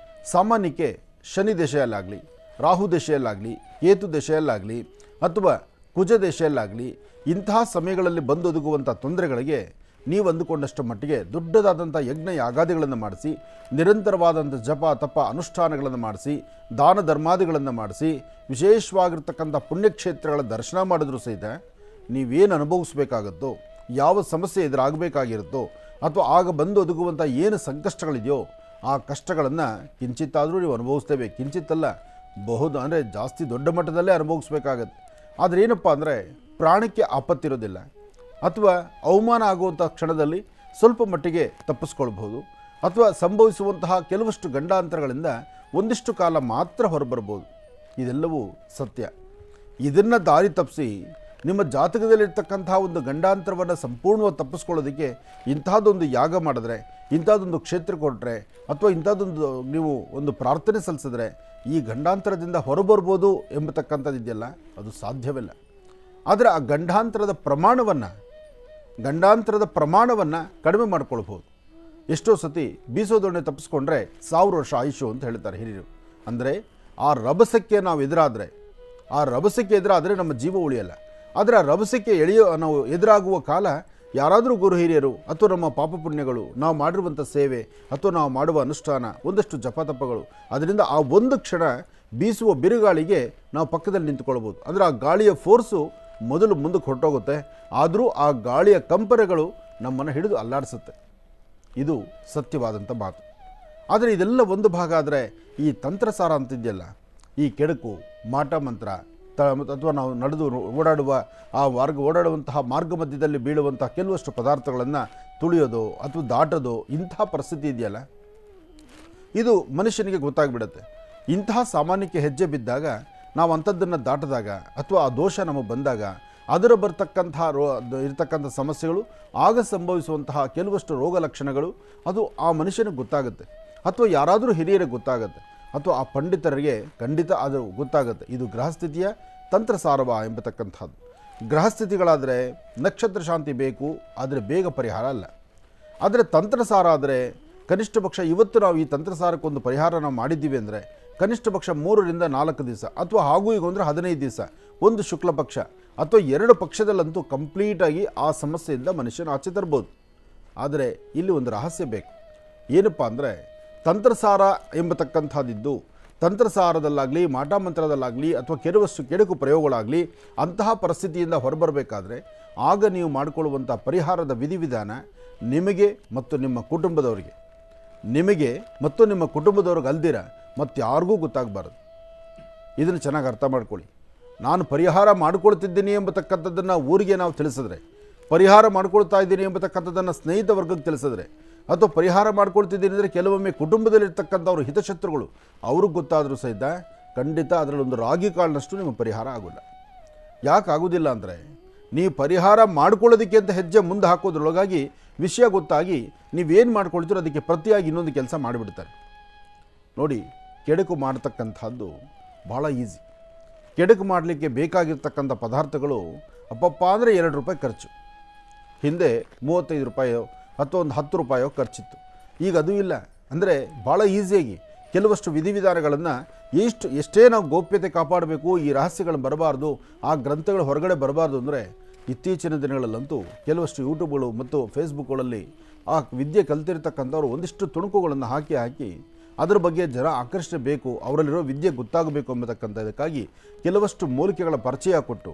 ಸಾಮಾನ್ಯಕ್ಕೆ ಶನಿ ದಶೆಯಲ್ಲಾಗಲಿ ರಾಹು ದಶೆಯಲ್ಲಾಗಲಿ ಕೇತು ದಶೆಯಲ್ಲಾಗಲಿ ಅಥವಾ ಕುಜ ದೇಶದಲ್ಲಾಗಲಿ ಇಂತಹ ಸಮಯಗಳಲ್ಲಿ ಬಂದೊದಗುವಂಥ ತೊಂದರೆಗಳಿಗೆ ನೀವು ಅಂದುಕೊಂಡಷ್ಟು ಮಟ್ಟಿಗೆ ದೊಡ್ಡದಾದಂಥ ಯಜ್ಞ ಯಾಗಾದಿಗಳನ್ನು ಮಾಡಿಸಿ ನಿರಂತರವಾದಂಥ ಜಪ ತಪ ಅನುಷ್ಠಾನಗಳನ್ನು ಮಾಡಿಸಿ ದಾನ ಧರ್ಮಾದಿಗಳನ್ನು ಮಾಡಿಸಿ ವಿಶೇಷವಾಗಿರ್ತಕ್ಕಂಥ ಪುಣ್ಯಕ್ಷೇತ್ರಗಳ ದರ್ಶನ ಮಾಡಿದ್ರೂ ಸಹಿತ ನೀವೇನು ಅನುಭವಿಸ್ಬೇಕಾಗತ್ತೋ ಯಾವ ಸಮಸ್ಯೆ ಎದುರಾಗಬೇಕಾಗಿರುತ್ತೋ ಅಥವಾ ಆಗ ಬಂದು ಒದಗುವಂಥ ಏನು ಸಂಕಷ್ಟಗಳಿದೆಯೋ ಆ ಕಷ್ಟಗಳನ್ನು ಕಿಂಚಿತ್ತಾದರೂ ನೀವು ಅನುಭವಿಸ್ತೇವೆ ಕಿಂಚಿತ್ತಲ್ಲ ಬಹುದು ಅಂದರೆ ಜಾಸ್ತಿ ದೊಡ್ಡ ಮಟ್ಟದಲ್ಲೇ ಅನುಭವಿಸ್ಬೇಕಾಗತ್ತೆ ಆದರೆ ಏನಪ್ಪ ಅಂದರೆ ಪ್ರಾಣಕ್ಕೆ ಆಪತ್ತಿರೋದಿಲ್ಲ ಅಥವಾ ಅವಮಾನ ಆಗುವಂಥ ಕ್ಷಣದಲ್ಲಿ ಸ್ವಲ್ಪ ಮಟ್ಟಿಗೆ ತಪ್ಪಿಸ್ಕೊಳ್ಬೋದು ಅಥವಾ ಸಂಭವಿಸುವಂತಹ ಕೆಲವಷ್ಟು ಗಂಡಾಂತರಗಳಿಂದ ಒಂದಿಷ್ಟು ಕಾಲ ಮಾತ್ರ ಹೊರಬರ್ಬೋದು ಇದೆಲ್ಲವೂ ಸತ್ಯ ಇದನ್ನು ದಾರಿ ತಪ್ಪಿಸಿ ನಿಮ್ಮ ಜಾತಕದಲ್ಲಿರ್ತಕ್ಕಂತಹ ಒಂದು ಗಂಡಾಂತರವನ್ನು ಸಂಪೂರ್ಣವಾಗಿ ತಪ್ಪಿಸ್ಕೊಳ್ಳೋದಕ್ಕೆ ಇಂತಹದ್ದೊಂದು ಯಾಗ ಮಾಡಿದ್ರೆ ಇಂಥದ್ದೊಂದು ಕ್ಷೇತ್ರ ಕೊಟ್ಟರೆ ಅಥವಾ ಇಂಥದ್ದೊಂದು ನೀವು ಒಂದು ಪ್ರಾರ್ಥನೆ ಸಲ್ಲಿಸಿದ್ರೆ ಈ ಗಂಡಾಂತರದಿಂದ ಹೊರಬರ್ಬೋದು ಎಂಬತಕ್ಕಂಥದ್ದು ಇದೆಯಲ್ಲ ಅದು ಸಾಧ್ಯವಿಲ್ಲ ಆದರೆ ಆ ಗಂಡಾಂತರದ ಪ್ರಮಾಣವನ್ನು ಗಂಡಾಂತರದ ಪ್ರಮಾಣವನ್ನು ಕಡಿಮೆ ಮಾಡ್ಕೊಳ್ಬೋದು ಎಷ್ಟೋ ಸತಿ ಬೀಸೋದೊಣ್ಣೆ ತಪ್ಪಿಸ್ಕೊಂಡ್ರೆ ಸಾವಿರ ವರ್ಷ ಆಯುಷು ಅಂತ ಹೇಳ್ತಾರೆ ಹಿರಿಯರು ಅಂದರೆ ಆ ರಭಸಕ್ಕೆ ನಾವು ಎದುರಾದರೆ ಆ ರಭಸಕ್ಕೆ ಎದುರಾದರೆ ನಮ್ಮ ಜೀವ ಉಳಿಯಲ್ಲ ಆದರೆ ಆ ರಭಸಕ್ಕೆ ಎಳೆಯೋ ನಾವು ಎದುರಾಗುವ ಕಾಲ ಯಾರಾದರೂ ಗುರು ಹಿರಿಯರು ಅಥವಾ ನಮ್ಮ ಪಾಪ ಪುಣ್ಯಗಳು ನಾವು ಮಾಡಿರುವಂಥ ಸೇವೆ ಅಥವಾ ನಾವು ಮಾಡುವ ಅನುಷ್ಠಾನ ಒಂದಷ್ಟು ಜಪತಪಗಳು ಅದರಿಂದ ಆ ಒಂದು ಕ್ಷಣ ಬೀಸುವ ಬಿರುಗಾಳಿಗೆ ನಾವು ಪಕ್ಕದಲ್ಲಿ ನಿಂತುಕೊಳ್ಬೋದು ಅಂದರೆ ಆ ಗಾಳಿಯ ಫೋರ್ಸು ಮೊದಲು ಮುಂದಕ್ಕೆ ಹೊರಟೋಗುತ್ತೆ ಆದರೂ ಆ ಗಾಳಿಯ ಕಂಪನಗಳು ನಮ್ಮನ್ನು ಹಿಡಿದು ಅಲ್ಲಾಡಿಸುತ್ತೆ ಇದು ಸತ್ಯವಾದಂಥ ಮಾತು ಆದರೆ ಇದೆಲ್ಲ ಒಂದು ಭಾಗ ಆದರೆ ಈ ತಂತ್ರಸಾರ ಅಂತಿದೆಯಲ್ಲ ಈ ಕೆಡಕು ಮಾಟ ಮಂತ್ರ ತ ಅಥವಾ ನಾವು ನಡೆದು ಓಡಾಡುವ ಆ ಮಾರ್ಗ ಓಡಾಡುವಂತಹ ಮಾರ್ಗ ಮಧ್ಯದಲ್ಲಿ ಬೀಳುವಂತಹ ಕೆಲವಷ್ಟು ಪದಾರ್ಥಗಳನ್ನು ತುಳಿಯೋದು ಅಥವಾ ದಾಟೋದು ಇಂತಹ ಪರಿಸ್ಥಿತಿ ಇದೆಯಲ್ಲ ಇದು ಮನುಷ್ಯನಿಗೆ ಗೊತ್ತಾಗ್ಬಿಡುತ್ತೆ ಇಂತಹ ಸಾಮಾನ್ಯಕ್ಕೆ ಹೆಜ್ಜೆ ಬಿದ್ದಾಗ ನಾವು ಅಂಥದ್ದನ್ನು ದಾಟಿದಾಗ ಅಥವಾ ಆ ದೋಷ ನಮಗೆ ಬಂದಾಗ ಅದರ ಬರ್ತಕ್ಕಂತಹ ರೋ ದ- ಇರ್ತಕ್ಕಂಥ ಸಮಸ್ಯೆಗಳು ಆಗ ಸಂಭವಿಸುವಂತಹ ಕೆಲವಷ್ಟು ರೋಗ ಲಕ್ಷಣಗಳು ಅದು ಆ ಮನುಷ್ಯನಿಗೆ ಗೊತ್ತಾಗುತ್ತೆ ಅಥವಾ ಯಾರಾದರೂ ಹಿರಿಯರಿಗೆ ಗೊತ್ತಾಗುತ್ತೆ ಅಥವಾ ಆ ಪಂಡಿತರಿಗೆ ಖಂಡಿತ ಅದು ಗೊತ್ತಾಗುತ್ತೆ ಇದು ಗ್ರಹಸ್ಥಿತಿಯ ತಂತ್ರಸಾರವ ಎಂಬತಕ್ಕಂಥದ್ದು ಗ್ರಹಸ್ಥಿತಿಗಳಾದರೆ ನಕ್ಷತ್ರ ಶಾಂತಿ ಬೇಕು ಆದರೆ ಬೇಗ ಪರಿಹಾರ ಅಲ್ಲ ಆದರೆ ತಂತ್ರಸಾರ ಆದರೆ ಕನಿಷ್ಠ ಪಕ್ಷ ಇವತ್ತು ನಾವು ಈ ತಂತ್ರಸಾರಕ್ಕೊಂದು ಪರಿಹಾರ ನಾವು ಮಾಡಿದ್ದೀವಿ ಅಂದರೆ ಕನಿಷ್ಠ ಪಕ್ಷ ಮೂರರಿಂದ ನಾಲ್ಕು ದಿವಸ ಅಥವಾ ಹಾಗೂ ಈಗ ಅಂದರೆ ಹದಿನೈದು ದಿವಸ ಒಂದು ಶುಕ್ಲ ಪಕ್ಷ ಅಥವಾ ಎರಡು ಪಕ್ಷದಲ್ಲಂತೂ ಕಂಪ್ಲೀಟಾಗಿ ಆ ಸಮಸ್ಯೆಯಿಂದ ಮನುಷ್ಯನ ಆಚೆ ತರ್ಬೋದು ಆದರೆ ಇಲ್ಲಿ ಒಂದು ರಹಸ್ಯ ಬೇಕು ಏನಪ್ಪ ಅಂದರೆ ತಂತ್ರಸಾರ ಎಂಬತಕ್ಕಂಥದ್ದಿದ್ದು ತಂತ್ರಸಾರದಲ್ಲಾಗಲಿ ಮಾಟಮಂತ್ರದಲ್ಲಾಗಲಿ ಅಥವಾ ಕೆಲವಷ್ಟು ಕೆಡುಕು ಪ್ರಯೋಗಗಳಾಗಲಿ ಅಂತಹ ಪರಿಸ್ಥಿತಿಯಿಂದ ಹೊರಬರಬೇಕಾದ್ರೆ ಆಗ ನೀವು ಮಾಡಿಕೊಳ್ಳುವಂಥ ಪರಿಹಾರದ ವಿಧಿವಿಧಾನ ನಿಮಗೆ ಮತ್ತು ನಿಮ್ಮ ಕುಟುಂಬದವರಿಗೆ ನಿಮಗೆ ಮತ್ತು ನಿಮ್ಮ ಕುಟುಂಬದವ್ರಿಗೆ ಅಲ್ದಿರ ಮತ್ತಾರಿಗೂ ಗೊತ್ತಾಗಬಾರ್ದು ಇದನ್ನು ಚೆನ್ನಾಗಿ ಅರ್ಥ ಮಾಡ್ಕೊಳ್ಳಿ ನಾನು ಪರಿಹಾರ ಮಾಡ್ಕೊಳ್ತಿದ್ದೀನಿ ಎಂಬತಕ್ಕಂಥದ್ದನ್ನು ಊರಿಗೆ ನಾವು ತಿಳಿಸಿದ್ರೆ ಪರಿಹಾರ ಮಾಡ್ಕೊಳ್ತಾ ಇದ್ದೀನಿ ಎಂಬತಕ್ಕಂಥದ್ದನ್ನು ಸ್ನೇಹಿತ ವರ್ಗಕ್ಕೆ ತಿಳಿಸಿದ್ರೆ ಅಥವಾ ಪರಿಹಾರ ಮಾಡ್ಕೊಳ್ತಿದ್ದೀನಿ ಅಂದರೆ ಕೆಲವೊಮ್ಮೆ ಕುಟುಂಬದಲ್ಲಿರ್ತಕ್ಕಂಥವ್ರು ಹಿತಶತ್ರುಗಳು ಅವ್ರಿಗೆ ಗೊತ್ತಾದರೂ ಸಹಿತ ಖಂಡಿತ ಅದರಲ್ಲಿ ಒಂದು ರಾಗಿ ಕಾಳಿನಷ್ಟು ನಿಮ್ಮ ಪರಿಹಾರ ಆಗೋಲ್ಲ ಯಾಕೆ ಆಗೋದಿಲ್ಲ ಅಂದರೆ ನೀವು ಪರಿಹಾರ ಮಾಡ್ಕೊಳ್ಳೋದಕ್ಕೆ ಅಂತ ಹೆಜ್ಜೆ ಮುಂದೆ ಹಾಕೋದ್ರೊಳಗಾಗಿ ವಿಷಯ ಗೊತ್ತಾಗಿ ನೀವೇನು ಮಾಡ್ಕೊಳ್ತೀರೋ ಅದಕ್ಕೆ ಪ್ರತಿಯಾಗಿ ಇನ್ನೊಂದು ಕೆಲಸ ಮಾಡಿಬಿಡ್ತಾರೆ ನೋಡಿ ಕೆಡುಕು ಮಾಡ್ತಕ್ಕಂಥದ್ದು ಭಾಳ ಈಸಿ ಕೆಡುಕು ಮಾಡಲಿಕ್ಕೆ ಬೇಕಾಗಿರ್ತಕ್ಕಂಥ ಪದಾರ್ಥಗಳು ಅಪ್ಪಪ್ಪ ಅಂದರೆ ಎರಡು ರೂಪಾಯಿ ಖರ್ಚು ಹಿಂದೆ ಮೂವತ್ತೈದು ರೂಪಾಯೋ ಅಥವಾ ಒಂದು ಹತ್ತು ರೂಪಾಯೋ ಖರ್ಚಿತ್ತು ಈಗ ಅದು ಇಲ್ಲ ಅಂದರೆ ಭಾಳ ಈಸಿಯಾಗಿ ಕೆಲವಷ್ಟು ವಿಧಿವಿಧಾನಗಳನ್ನು ಎಷ್ಟು ಎಷ್ಟೇ ನಾವು ಗೋಪ್ಯತೆ ಕಾಪಾಡಬೇಕು ಈ ರಹಸ್ಯಗಳು ಬರಬಾರ್ದು ಆ ಗ್ರಂಥಗಳು ಹೊರಗಡೆ ಬರಬಾರ್ದು ಅಂದರೆ ಇತ್ತೀಚಿನ ದಿನಗಳಲ್ಲಂತೂ ಕೆಲವಷ್ಟು ಯೂಟ್ಯೂಬ್ಗಳು ಮತ್ತು ಫೇಸ್ಬುಕ್ಗಳಲ್ಲಿ ಆ ವಿದ್ಯೆ ಕಲ್ತಿರ್ತಕ್ಕಂಥವ್ರು ಒಂದಿಷ್ಟು ತುಣುಕುಗಳನ್ನು ಹಾಕಿ ಹಾಕಿ ಅದರ ಬಗ್ಗೆ ಜನ ಆಕರ್ಷಣೆ ಬೇಕು ಅವರಲ್ಲಿರೋ ವಿದ್ಯೆ ಗೊತ್ತಾಗಬೇಕು ಎಂಬತಕ್ಕಂಥದಕ್ಕಾಗಿ ಕೆಲವಷ್ಟು ಮೂಲಿಕೆಗಳ ಪರಿಚಯ ಕೊಟ್ಟು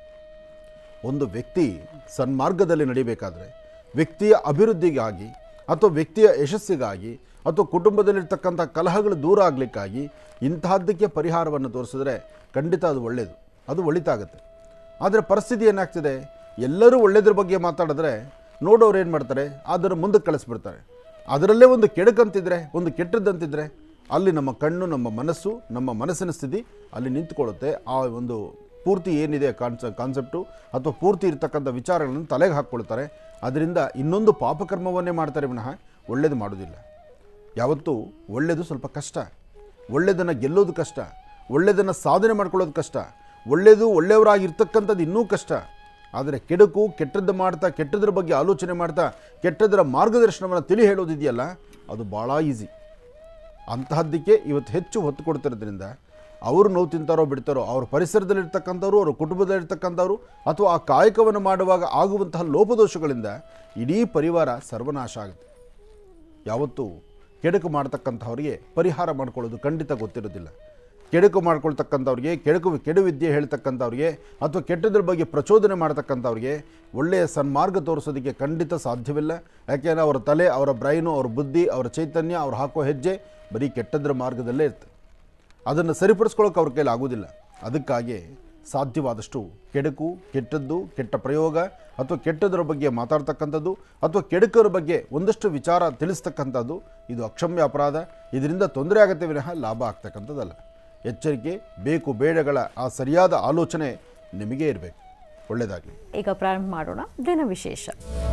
ಒಂದು ವ್ಯಕ್ತಿ ಸನ್ಮಾರ್ಗದಲ್ಲಿ ನಡಿಬೇಕಾದ್ರೆ ವ್ಯಕ್ತಿಯ ಅಭಿವೃದ್ಧಿಗಾಗಿ ಅಥವಾ ವ್ಯಕ್ತಿಯ ಯಶಸ್ಸಿಗಾಗಿ ಅಥವಾ ಕುಟುಂಬದಲ್ಲಿರ್ತಕ್ಕಂಥ ಕಲಹಗಳು ದೂರ ಆಗಲಿಕ್ಕಾಗಿ ಇಂತಹದ್ದಕ್ಕೆ ಪರಿಹಾರವನ್ನು ತೋರಿಸಿದ್ರೆ ಖಂಡಿತ ಅದು ಒಳ್ಳೆಯದು ಅದು ಒಳಿತಾಗುತ್ತೆ ಆದರೆ ಪರಿಸ್ಥಿತಿ ಏನಾಗ್ತಿದೆ ಎಲ್ಲರೂ ಒಳ್ಳೆಯದ್ರ ಬಗ್ಗೆ ಮಾತಾಡಿದ್ರೆ ನೋಡೋರು ಏನು ಮಾಡ್ತಾರೆ ಅದನ್ನು ಮುಂದಕ್ಕೆ ಕಳಿಸ್ಬಿಡ್ತಾರೆ ಅದರಲ್ಲೇ ಒಂದು ಕೆಡಕಂತಿದ್ರೆ ಒಂದು ಕೆಟ್ಟದ್ದಂತಿದ್ರೆ ಅಲ್ಲಿ ನಮ್ಮ ಕಣ್ಣು ನಮ್ಮ ಮನಸ್ಸು ನಮ್ಮ ಮನಸ್ಸಿನ ಸ್ಥಿತಿ ಅಲ್ಲಿ ನಿಂತ್ಕೊಳ್ಳುತ್ತೆ ಆ ಒಂದು ಪೂರ್ತಿ ಏನಿದೆ ಕಾನ್ಸ ಕಾನ್ಸೆಪ್ಟು ಅಥವಾ ಪೂರ್ತಿ ಇರ್ತಕ್ಕಂಥ ವಿಚಾರಗಳನ್ನು ತಲೆಗೆ ಹಾಕ್ಕೊಳ್ತಾರೆ ಅದರಿಂದ ಇನ್ನೊಂದು ಪಾಪಕರ್ಮವನ್ನೇ ಮಾಡ್ತಾರೆ ವಿನಃ ಒಳ್ಳೇದು ಮಾಡೋದಿಲ್ಲ ಯಾವತ್ತೂ ಒಳ್ಳೆಯದು ಸ್ವಲ್ಪ ಕಷ್ಟ ಒಳ್ಳೆಯದನ್ನು ಗೆಲ್ಲೋದು ಕಷ್ಟ ಒಳ್ಳೆಯದನ್ನು ಸಾಧನೆ ಮಾಡ್ಕೊಳ್ಳೋದು ಕಷ್ಟ ಒಳ್ಳೆಯದು ಒಳ್ಳೆಯವರಾಗಿರ್ತಕ್ಕಂಥದ್ದು ಇನ್ನೂ ಕಷ್ಟ ಆದರೆ ಕೆಡುಕು ಕೆಟ್ಟದ್ದು ಮಾಡ್ತಾ ಕೆಟ್ಟದ್ರ ಬಗ್ಗೆ ಆಲೋಚನೆ ಮಾಡ್ತಾ ಕೆಟ್ಟದರ ಮಾರ್ಗದರ್ಶನವನ್ನು ತಿಳಿ ಹೇಳೋದಿದೆಯಲ್ಲ ಅದು ಭಾಳ ಈಸಿ ಅಂತಹದ್ದಕ್ಕೆ ಇವತ್ತು ಹೆಚ್ಚು ಹೊತ್ತು ಕೊಡ್ತಿರೋದ್ರಿಂದ ಅವರು ನೋವು ತಿಂತಾರೋ ಬಿಡ್ತಾರೋ ಅವ್ರ ಪರಿಸರದಲ್ಲಿರ್ತಕ್ಕಂಥವ್ರು ಅವ್ರ ಕುಟುಂಬದಲ್ಲಿರ್ತಕ್ಕಂಥವ್ರು ಅಥವಾ ಆ ಕಾಯಕವನ್ನು ಮಾಡುವಾಗ ಆಗುವಂತಹ ಲೋಪದೋಷಗಳಿಂದ ಇಡೀ ಪರಿವಾರ ಸರ್ವನಾಶ ಆಗುತ್ತೆ ಯಾವತ್ತೂ ಕೆಡುಕು ಮಾಡ್ತಕ್ಕಂಥವ್ರಿಗೆ ಪರಿಹಾರ ಮಾಡ್ಕೊಳ್ಳೋದು ಖಂಡಿತ ಗೊತ್ತಿರೋದಿಲ್ಲ ಕೆಡುಕು ಮಾಡ್ಕೊಳ್ತಕ್ಕಂಥವ್ರಿಗೆ ಕೆಡುಕು ಕೆಡು ವಿದ್ಯೆ ಹೇಳ್ತಕ್ಕಂಥವ್ರಿಗೆ ಅಥವಾ ಕೆಟ್ಟದ್ರ ಬಗ್ಗೆ ಪ್ರಚೋದನೆ ಮಾಡ್ತಕ್ಕಂಥವ್ರಿಗೆ ಒಳ್ಳೆಯ ಸನ್ಮಾರ್ಗ ತೋರಿಸೋದಕ್ಕೆ ಖಂಡಿತ ಸಾಧ್ಯವಿಲ್ಲ ಯಾಕೆಂದರೆ ಅವರ ತಲೆ ಅವರ ಬ್ರೈನು ಅವರ ಬುದ್ಧಿ ಅವರ ಚೈತನ್ಯ ಅವ್ರು ಹಾಕೋ ಹೆಜ್ಜೆ ಬರೀ ಕೆಟ್ಟದ್ರ ಮಾರ್ಗದಲ್ಲೇ ಇರ್ತದೆ ಅದನ್ನು ಸರಿಪಡಿಸ್ಕೊಳ್ಳೋಕೆ ಅವ್ರ ಕೈಲಿ ಆಗೋದಿಲ್ಲ ಅದಕ್ಕಾಗಿ ಸಾಧ್ಯವಾದಷ್ಟು ಕೆಡುಕು ಕೆಟ್ಟದ್ದು ಕೆಟ್ಟ ಪ್ರಯೋಗ ಅಥವಾ ಕೆಟ್ಟದರ ಬಗ್ಗೆ ಮಾತಾಡ್ತಕ್ಕಂಥದ್ದು ಅಥವಾ ಕೆಡುಕರ ಬಗ್ಗೆ ಒಂದಷ್ಟು ವಿಚಾರ ತಿಳಿಸ್ತಕ್ಕಂಥದ್ದು ಇದು ಅಕ್ಷಮ್ಯ ಅಪರಾಧ ಇದರಿಂದ ತೊಂದರೆ ಆಗುತ್ತೆ ವಿನಃ ಲಾಭ ಆಗ್ತಕ್ಕಂಥದ್ದಲ್ಲ ಎಚ್ಚರಿಕೆ ಬೇಕು ಬೇಡಗಳ ಆ ಸರಿಯಾದ ಆಲೋಚನೆ ನಿಮಗೆ ಇರಬೇಕು ಒಳ್ಳೆಯದಾಗಲಿ ಈಗ ಪ್ರಾರಂಭ ಮಾಡೋಣ ದಿನ ವಿಶೇಷ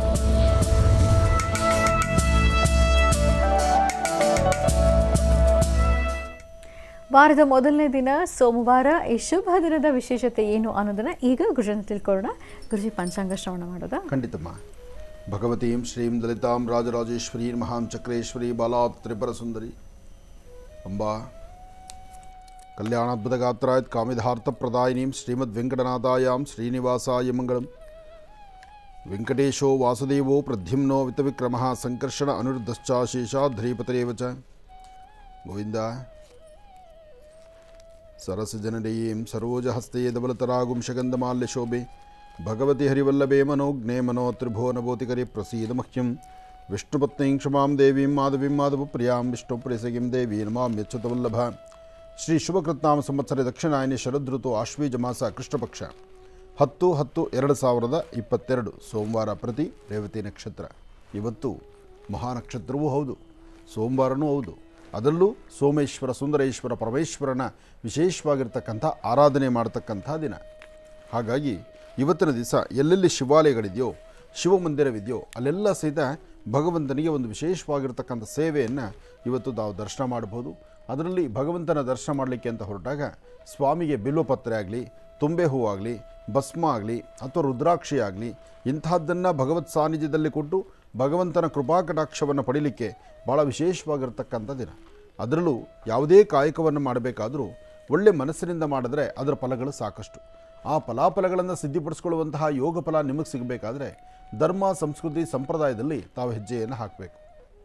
ವಾರದ ಮೊದಲನೇ ದಿನ ಸೋಮವಾರ ಈ ಶುಭ ದಿನದ ವಿಶೇಷತೆ ಏನು ಅನ್ನೋದನ್ನ ಈಗ ಗುರುಜನ ತಿಳ್ಕೊಳ್ಳೋಣ ಗುರುಜಿ ಪಂಚಾಂಗ ಶ್ರವಣ ಮಾಡೋದಾ ಖಂಡಿತಮ್ಮ ಭಗವತೀಂ ಶ್ರೀಂ ಲಲಿತಾಂ ರಾಜರಾಜೇಶ್ವರೀಂ ಮಹಾಂ ಚಕ್ರೇಶ್ವರಿ ಬಾಲಾ ತ್ರಿಪುರ ಸುಂದರಿ ಅಂಬಾ ಕಲ್ಯಾಣಾದ್ಭುತ ಗಾತ್ರಾಯತ್ ಕಾಮಿಧಾರ್ಥ ಪ್ರದಾಯಿನೀಂ ಶ್ರೀಮದ್ ವೆಂಕಟನಾಥಾಯಾಂ ಶ್ರೀನಿವಾಸಾಯ ಮಂಗಳಂ ವೆಂಕಟೇಶೋ ವಾಸುದೇವೋ ಪ್ರದ್ಯುಮ್ನೋ ವಿತವಿಕ್ರಮಃ ಸಂಕರ್ಷಣ ಅನಿರುದ್ಧಶ್ಚಾಶೇಷಾಧ್ರೀಪತರೇವ ಚ ಗೋವಿಂದ ಸರಸಜನಡೀಂ ಸರೋಜಹಸ್ತೆ ದಬಲತರಾಗುಂ ಶಗಂಧಮಾಲ್ಯ ಶೋಭೆ ಭಗವತಿ ಹರಿವಲ್ಲಭೇ ಮನೋಜ್ಞೆ ಮನೋ ತ್ರಿಭುವನಭೂತಿಕರಿ ಪ್ರಸೀದ ಮಹ್ಯಂ ವಿಷ್ಣುಪತ್ನೀಂ ಕ್ಷಮಾಂ ದೇವೀಂ ಮಾಧವೀಂ ಮಾಧವಪ್ರಿಯಾಂ ವಿಷ್ಣುಪ್ರಿಯಸಗಿಂ ದೇವಿ ನಮಾಂ ಯಚ್ಯುತವಲ್ಲಭ ಶ್ರೀ ಶುಭಕೃತ್ನಾಮ ಸಂವತ್ಸರ ದಕ್ಷಿಣಾಯನಿ ಶರದೃತು ಆಶ್ವೀಜ ಮಾಸ ಕೃಷ್ಣಪಕ್ಷ ಹತ್ತು ಹತ್ತು ಎರಡು ಸಾವಿರದ ಇಪ್ಪತ್ತೆರಡು ಸೋಮವಾರ ಪ್ರತಿ ರೇವತಿ ನಕ್ಷತ್ರ ಇವತ್ತು ಮಹಾನಕ್ಷತ್ರವೂ ಹೌದು ಸೋಮವಾರನೂ ಹೌದು ಅದರಲ್ಲೂ ಸೋಮೇಶ್ವರ ಸುಂದರೇಶ್ವರ ಪರಮೇಶ್ವರನ ವಿಶೇಷವಾಗಿರ್ತಕ್ಕಂಥ ಆರಾಧನೆ ಮಾಡತಕ್ಕಂಥ ದಿನ ಹಾಗಾಗಿ ಇವತ್ತಿನ ದಿವಸ ಎಲ್ಲೆಲ್ಲಿ ಶಿವಾಲಯಗಳಿದೆಯೋ ಶಿವಮಂದಿರವಿದೆಯೋ ಅಲ್ಲೆಲ್ಲ ಸಹಿತ ಭಗವಂತನಿಗೆ ಒಂದು ವಿಶೇಷವಾಗಿರ್ತಕ್ಕಂಥ ಸೇವೆಯನ್ನು ಇವತ್ತು ತಾವು ದರ್ಶನ ಮಾಡ್ಬೋದು ಅದರಲ್ಲಿ ಭಗವಂತನ ದರ್ಶನ ಮಾಡಲಿಕ್ಕೆ ಅಂತ ಹೊರಟಾಗ ಸ್ವಾಮಿಗೆ ಬಿಲ್ವಪತ್ರೆ ಆಗಲಿ ತುಂಬೆ ಹೂವಾಗಲಿ ಭಸ್ಮ ಆಗಲಿ ಅಥವಾ ರುದ್ರಾಕ್ಷಿ ಆಗಲಿ ಇಂತಹದ್ದನ್ನು ಭಗವತ್ ಸಾನ್ನಿಧ್ಯದಲ್ಲಿ ಕೊಟ್ಟು ಭಗವಂತನ ಕೃಪಾಕಟಾಕ್ಷವನ್ನು ಪಡೀಲಿಕ್ಕೆ ಭಾಳ ವಿಶೇಷವಾಗಿರ್ತಕ್ಕಂಥ ದಿನ ಅದರಲ್ಲೂ ಯಾವುದೇ ಕಾಯಕವನ್ನು ಮಾಡಬೇಕಾದರೂ ಒಳ್ಳೆ ಮನಸ್ಸಿನಿಂದ ಮಾಡಿದ್ರೆ ಅದರ ಫಲಗಳು ಸಾಕಷ್ಟು ಆ ಫಲಾಫಲಗಳನ್ನು ಸಿದ್ಧಿಪಡಿಸ್ಕೊಳ್ಳುವಂತಹ ಯೋಗ ಫಲ ನಿಮಗೆ ಸಿಗಬೇಕಾದ್ರೆ ಧರ್ಮ ಸಂಸ್ಕೃತಿ ಸಂಪ್ರದಾಯದಲ್ಲಿ ತಾವು ಹೆಜ್ಜೆಯನ್ನು ಹಾಕಬೇಕು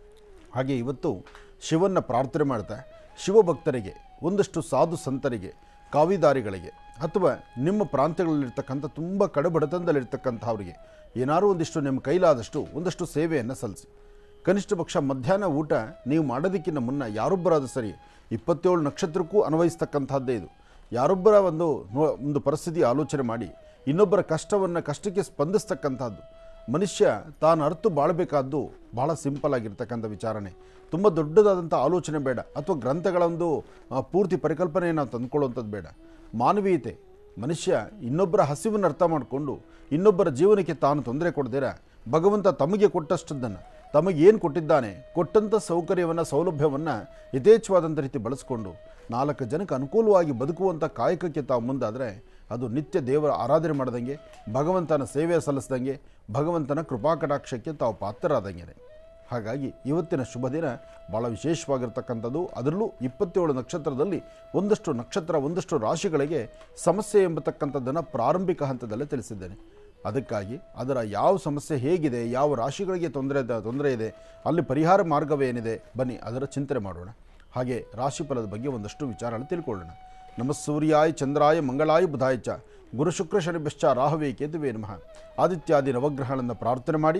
ಹಾಗೆ ಇವತ್ತು ಶಿವನ್ನ ಪ್ರಾರ್ಥನೆ ಮಾಡ್ತಾ ಶಿವಭಕ್ತರಿಗೆ ಒಂದಷ್ಟು ಸಾಧು ಸಂತರಿಗೆ ಕಾವಿದಾರಿಗಳಿಗೆ ಅಥವಾ ನಿಮ್ಮ ಪ್ರಾಂತ್ಯಗಳಲ್ಲಿರ್ತಕ್ಕಂಥ ತುಂಬ ಕಡುಬಡತನದಲ್ಲಿರ್ತಕ್ಕಂಥವ್ರಿಗೆ ಏನಾದರೂ ಒಂದಿಷ್ಟು ನಿಮ್ಮ ಕೈಲಾದಷ್ಟು ಒಂದಷ್ಟು ಸೇವೆಯನ್ನು ಸಲ್ಲಿಸಿ ಕನಿಷ್ಠ ಪಕ್ಷ ಮಧ್ಯಾಹ್ನ ಊಟ ನೀವು ಮಾಡೋದಕ್ಕಿಂತ ಮುನ್ನ ಯಾರೊಬ್ಬರಾದ ಸರಿ ಇಪ್ಪತ್ತೇಳು ನಕ್ಷತ್ರಕ್ಕೂ ಅನ್ವಯಿಸ್ತಕ್ಕಂಥದ್ದೇ ಇದು ಯಾರೊಬ್ಬರ ಒಂದು ನೋ- ಒಂದು ಪರಿಸ್ಥಿತಿ ಆಲೋಚನೆ ಮಾಡಿ ಇನ್ನೊಬ್ಬರ ಕಷ್ಟವನ್ನು ಕಷ್ಟಕ್ಕೆ ಸ್ಪಂದಿಸ್ತಕ್ಕಂಥದ್ದು ಮನುಷ್ಯ ತಾನು ಅರ್ತು ಬಾಳಬೇಕಾದ್ದು ಭಾಳ ಸಿಂಪಲ್ ಆಗಿರ್ತಕ್ಕಂಥ ವಿಚಾರಣೆ ತುಂಬ ದೊಡ್ಡದಾದಂಥ ಆಲೋಚನೆ ಬೇಡ ಅಥವಾ ಗ್ರಂಥಗಳ ಒಂದು ಆ, ಪೂರ್ತಿ ಪರಿಕಲ್ಪನೆಯನ್ನು ನಾವು ತಂದ್ಕೊಳ್ಳುವಂಥದ್ದು ಬೇಡ ಮಾನವೀಯತೆ ಮನುಷ್ಯ ಇನ್ನೊಬ್ಬರ ಹಸಿವನ್ನು ಅರ್ಥ ಮಾಡಿಕೊಂಡು ಇನ್ನೊಬ್ಬರ ಜೀವನಕ್ಕೆ ತಾನು ತೊಂದರೆ ಕೊಡದಿರ ಭಗವಂತ ತಮಗೆ ಕೊಟ್ಟಷ್ಟದ್ದನ್ನು ತಮಗೇನು ಕೊಟ್ಟಿದ್ದಾನೆ ಕೊಟ್ಟಂಥ ಸೌಕರ್ಯವನ್ನು ಸೌಲಭ್ಯವನ್ನು ಯಥೇಚ್ಛವಾದಂಥ ರೀತಿ ಬಳಸ್ಕೊಂಡು ನಾಲ್ಕು ಜನಕ್ಕೆ ಅನುಕೂಲವಾಗಿ ಬದುಕುವಂಥ ಕಾಯಕಕ್ಕೆ ತಾವು ಮುಂದಾದರೆ ಅದು ನಿತ್ಯ ದೇವರ ಆರಾಧನೆ ಮಾಡ್ದಂಗೆ ಭಗವಂತನ ಸೇವೆ ಸಲ್ಲಿಸ್ದಂಗೆ ಭಗವಂತನ ಕೃಪಾಕಟಾಕ್ಷಕ್ಕೆ ತಾವು ಪಾತ್ರರಾದಂಗೆ ಹಾಗಾಗಿ ಇವತ್ತಿನ ಶುಭ ದಿನ ಭಾಳ ವಿಶೇಷವಾಗಿರ್ತಕ್ಕಂಥದ್ದು ಅದರಲ್ಲೂ ಇಪ್ಪತ್ತೇಳು ನಕ್ಷತ್ರದಲ್ಲಿ ಒಂದಷ್ಟು ನಕ್ಷತ್ರ ಒಂದಷ್ಟು ರಾಶಿಗಳಿಗೆ ಸಮಸ್ಯೆ ಎಂಬತಕ್ಕಂಥದ್ದನ್ನು ಪ್ರಾರಂಭಿಕ ಹಂತದಲ್ಲೇ ತಿಳಿಸಿದ್ದೇನೆ ಅದಕ್ಕಾಗಿ ಅದರ ಯಾವ ಸಮಸ್ಯೆ ಹೇಗಿದೆ ಯಾವ ರಾಶಿಗಳಿಗೆ ತೊಂದರೆ ತೊಂದರೆ ಇದೆ ಅಲ್ಲಿ ಪರಿಹಾರ ಮಾರ್ಗವೇನಿದೆ ಬನ್ನಿ ಅದರ ಚಿಂತನೆ ಮಾಡೋಣ ಹಾಗೆ ರಾಶಿಫಲದ ಬಗ್ಗೆ ಒಂದಷ್ಟು ವಿಚಾರಗಳು ತಿಳ್ಕೊಳ್ಳೋಣ ನಮ ಸೂರ್ಯಾಯ ಚಂದ್ರಾಯ ಮಂಗಳಾಯ ಬುಧಾಯ ಚ ಗುರು ಶುಕ್ರ ಶನಿಭ್ಯಶ್ಚ ರಾಹವೇ ಕೇತುವೇ ನಮಃ ಆದಿತ್ಯಾದಿ ನವಗ್ರಹಗಳನ್ನು ಪ್ರಾರ್ಥನೆ ಮಾಡಿ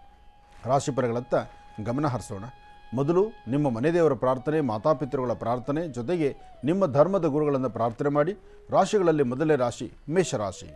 ರಾಶಿಫಲಗಳತ್ತ ಗಮನ ಹರಿಸೋಣ ಮೊದಲು ನಿಮ್ಮ ಮನೆ ದೇವರ ಪ್ರಾರ್ಥನೆ ಮಾತಾಪಿತೃಗಳ ಪ್ರಾರ್ಥನೆ ಜೊತೆಗೆ ನಿಮ್ಮ ಧರ್ಮದ ಗುರುಗಳನ್ನು ಪ್ರಾರ್ಥನೆ ಮಾಡಿ ರಾಶಿಗಳಲ್ಲಿ ಮೊದಲನೇ ರಾಶಿ ಮೇಷರಾಶಿ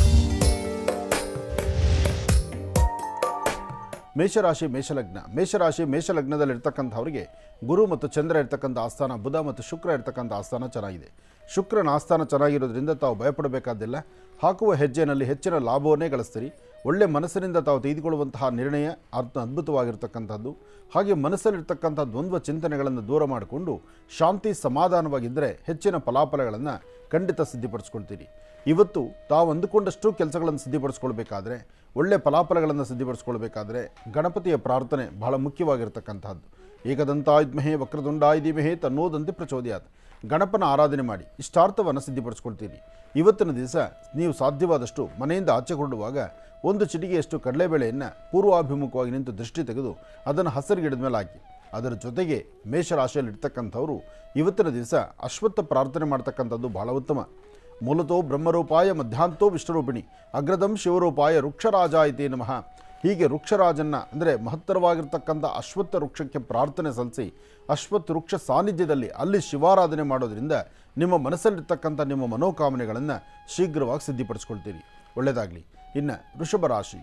ಮೇಷರಾಶಿ ಮೇಷಲಗ್ನ ಮೇಷರಾಶಿ ಮೇಷಲಗ್ನದಲ್ಲಿರ್ತಕ್ಕಂಥವ್ರಿಗೆ ಗುರು ಮತ್ತು ಚಂದ್ರ ಇರ್ತಕ್ಕಂಥ ಆಸ್ಥಾನ ಬುಧ ಮತ್ತು ಶುಕ್ರ ಇರ್ತಕ್ಕಂಥ ಆಸ್ಥಾನ ಚೆನ್ನಾಗಿದೆ ಶುಕ್ರನ ಆಸ್ಥಾನ ಚೆನ್ನಾಗಿರೋದ್ರಿಂದ ತಾವು ಭಯಪಡಬೇಕಾದಿಲ್ಲ ಹಾಕುವ ಹೆಜ್ಜೆನಲ್ಲಿ ಹೆಚ್ಚಿನ ಲಾಭವನ್ನೇ ಗಳಿಸ್ತೀರಿ ಒಳ್ಳೆ ಮನಸ್ಸಿನಿಂದ ತಾವು ತೆಗೆದುಕೊಳ್ಳುವಂತಹ ನಿರ್ಣಯ ಅರ್ಥ ಅದ್ಭುತವಾಗಿರ್ತಕ್ಕಂಥದ್ದು ಹಾಗೆ ಮನಸ್ಸಲ್ಲಿರ್ತಕ್ಕಂಥ ದ್ವಂದ್ವ ಚಿಂತನೆಗಳನ್ನು ದೂರ ಮಾಡಿಕೊಂಡು ಶಾಂತಿ ಸಮಾಧಾನವಾಗಿದ್ದರೆ ಹೆಚ್ಚಿನ ಫಲಾಫಲಗಳನ್ನು ಖಂಡಿತ ಸಿದ್ಧಿಪಡಿಸ್ಕೊಳ್ತೀರಿ ಇವತ್ತು ತಾವು ಅಂದುಕೊಂಡಷ್ಟು ಕೆಲಸಗಳನ್ನು ಸಿದ್ಧಿಪಡಿಸ್ಕೊಳ್ಬೇಕಾದ್ರೆ ಒಳ್ಳೆ ಫಲಾಫಲಗಳನ್ನು ಸಿದ್ಧಿಪಡಿಸ್ಕೊಳ್ಬೇಕಾದ್ರೆ ಗಣಪತಿಯ ಪ್ರಾರ್ಥನೆ ಬಹಳ ಮುಖ್ಯವಾಗಿರ್ತಕ್ಕಂಥದ್ದು ಏಕದಂತಾಯುಧ್ಮಹೇ ವಕ್ರದುಂಡಾಯುಧಿಮಹೇ ತನ್ನೋದಂತೆ ಪ್ರಚೋದಯಾತ್ ಗಣಪನ ಆರಾಧನೆ ಮಾಡಿ ಇಷ್ಟಾರ್ಥವನ್ನು ಸಿದ್ಧಿಪಡಿಸ್ಕೊಳ್ತೀರಿ ಇವತ್ತಿನ ದಿವಸ ನೀವು ಸಾಧ್ಯವಾದಷ್ಟು ಮನೆಯಿಂದ ಆಚೆ ಹೊರಡುವಾಗ ಒಂದು ಚಿಟಿಗೆಯಷ್ಟು ಕಡಲೆಬೇಳೆಯನ್ನು ಪೂರ್ವಾಭಿಮುಖವಾಗಿ ನಿಂತು ದೃಷ್ಟಿ ತೆಗೆದು ಅದನ್ನು ಹಸಿರು ಗಿಡದ ಮೇಲೆ ಹಾಕಿ ಅದರ ಜೊತೆಗೆ ಮೇಷರಾಶಿಯಲ್ಲಿ ಇರ್ತಕ್ಕಂಥವರು ಇವತ್ತಿನ ದಿವಸ ಅಶ್ವತ್ಥ ಪ್ರಾರ್ಥನೆ ಮಾಡ್ತಕ್ಕಂಥದ್ದು ಬಹಳ ಉತ್ತಮ ಮೂಲತೋ ಬ್ರಹ್ಮರೂಪಾಯ ಮಧ್ಯಾಂತೋ ವಿಷ್ಣುರೂಪಿಣಿ ಅಗ್ರದಂ ಶಿವರೂಪಾಯ ವೃಕ್ಷರಾಜ ಇತಿ ನಮಃ ಹೀಗೆ ವೃಕ್ಷರಾಜನ್ನ ಅಂದರೆ ಮಹತ್ತರವಾಗಿರ್ತಕ್ಕಂಥ ಅಶ್ವತ್ಥ ವೃಕ್ಷಕ್ಕೆ ಪ್ರಾರ್ಥನೆ ಸಲ್ಲಿಸಿ ಅಶ್ವತ್ಥ ವೃಕ್ಷ ಸಾನ್ನಿಧ್ಯದಲ್ಲಿ ಅಲ್ಲಿ ಶಿವಾರಾಧನೆ ಮಾಡೋದ್ರಿಂದ ನಿಮ್ಮ ಮನಸ್ಸಲ್ಲಿರ್ತಕ್ಕಂಥ ನಿಮ್ಮ ಮನೋಕಾಮನೆಗಳನ್ನು ಶೀಘ್ರವಾಗಿ ಸಿದ್ಧಿಪಡಿಸ್ಕೊಳ್ತೀರಿ ಒಳ್ಳೆಯದಾಗಲಿ ಇನ್ನು ವೃಷಭ ರಾಶಿ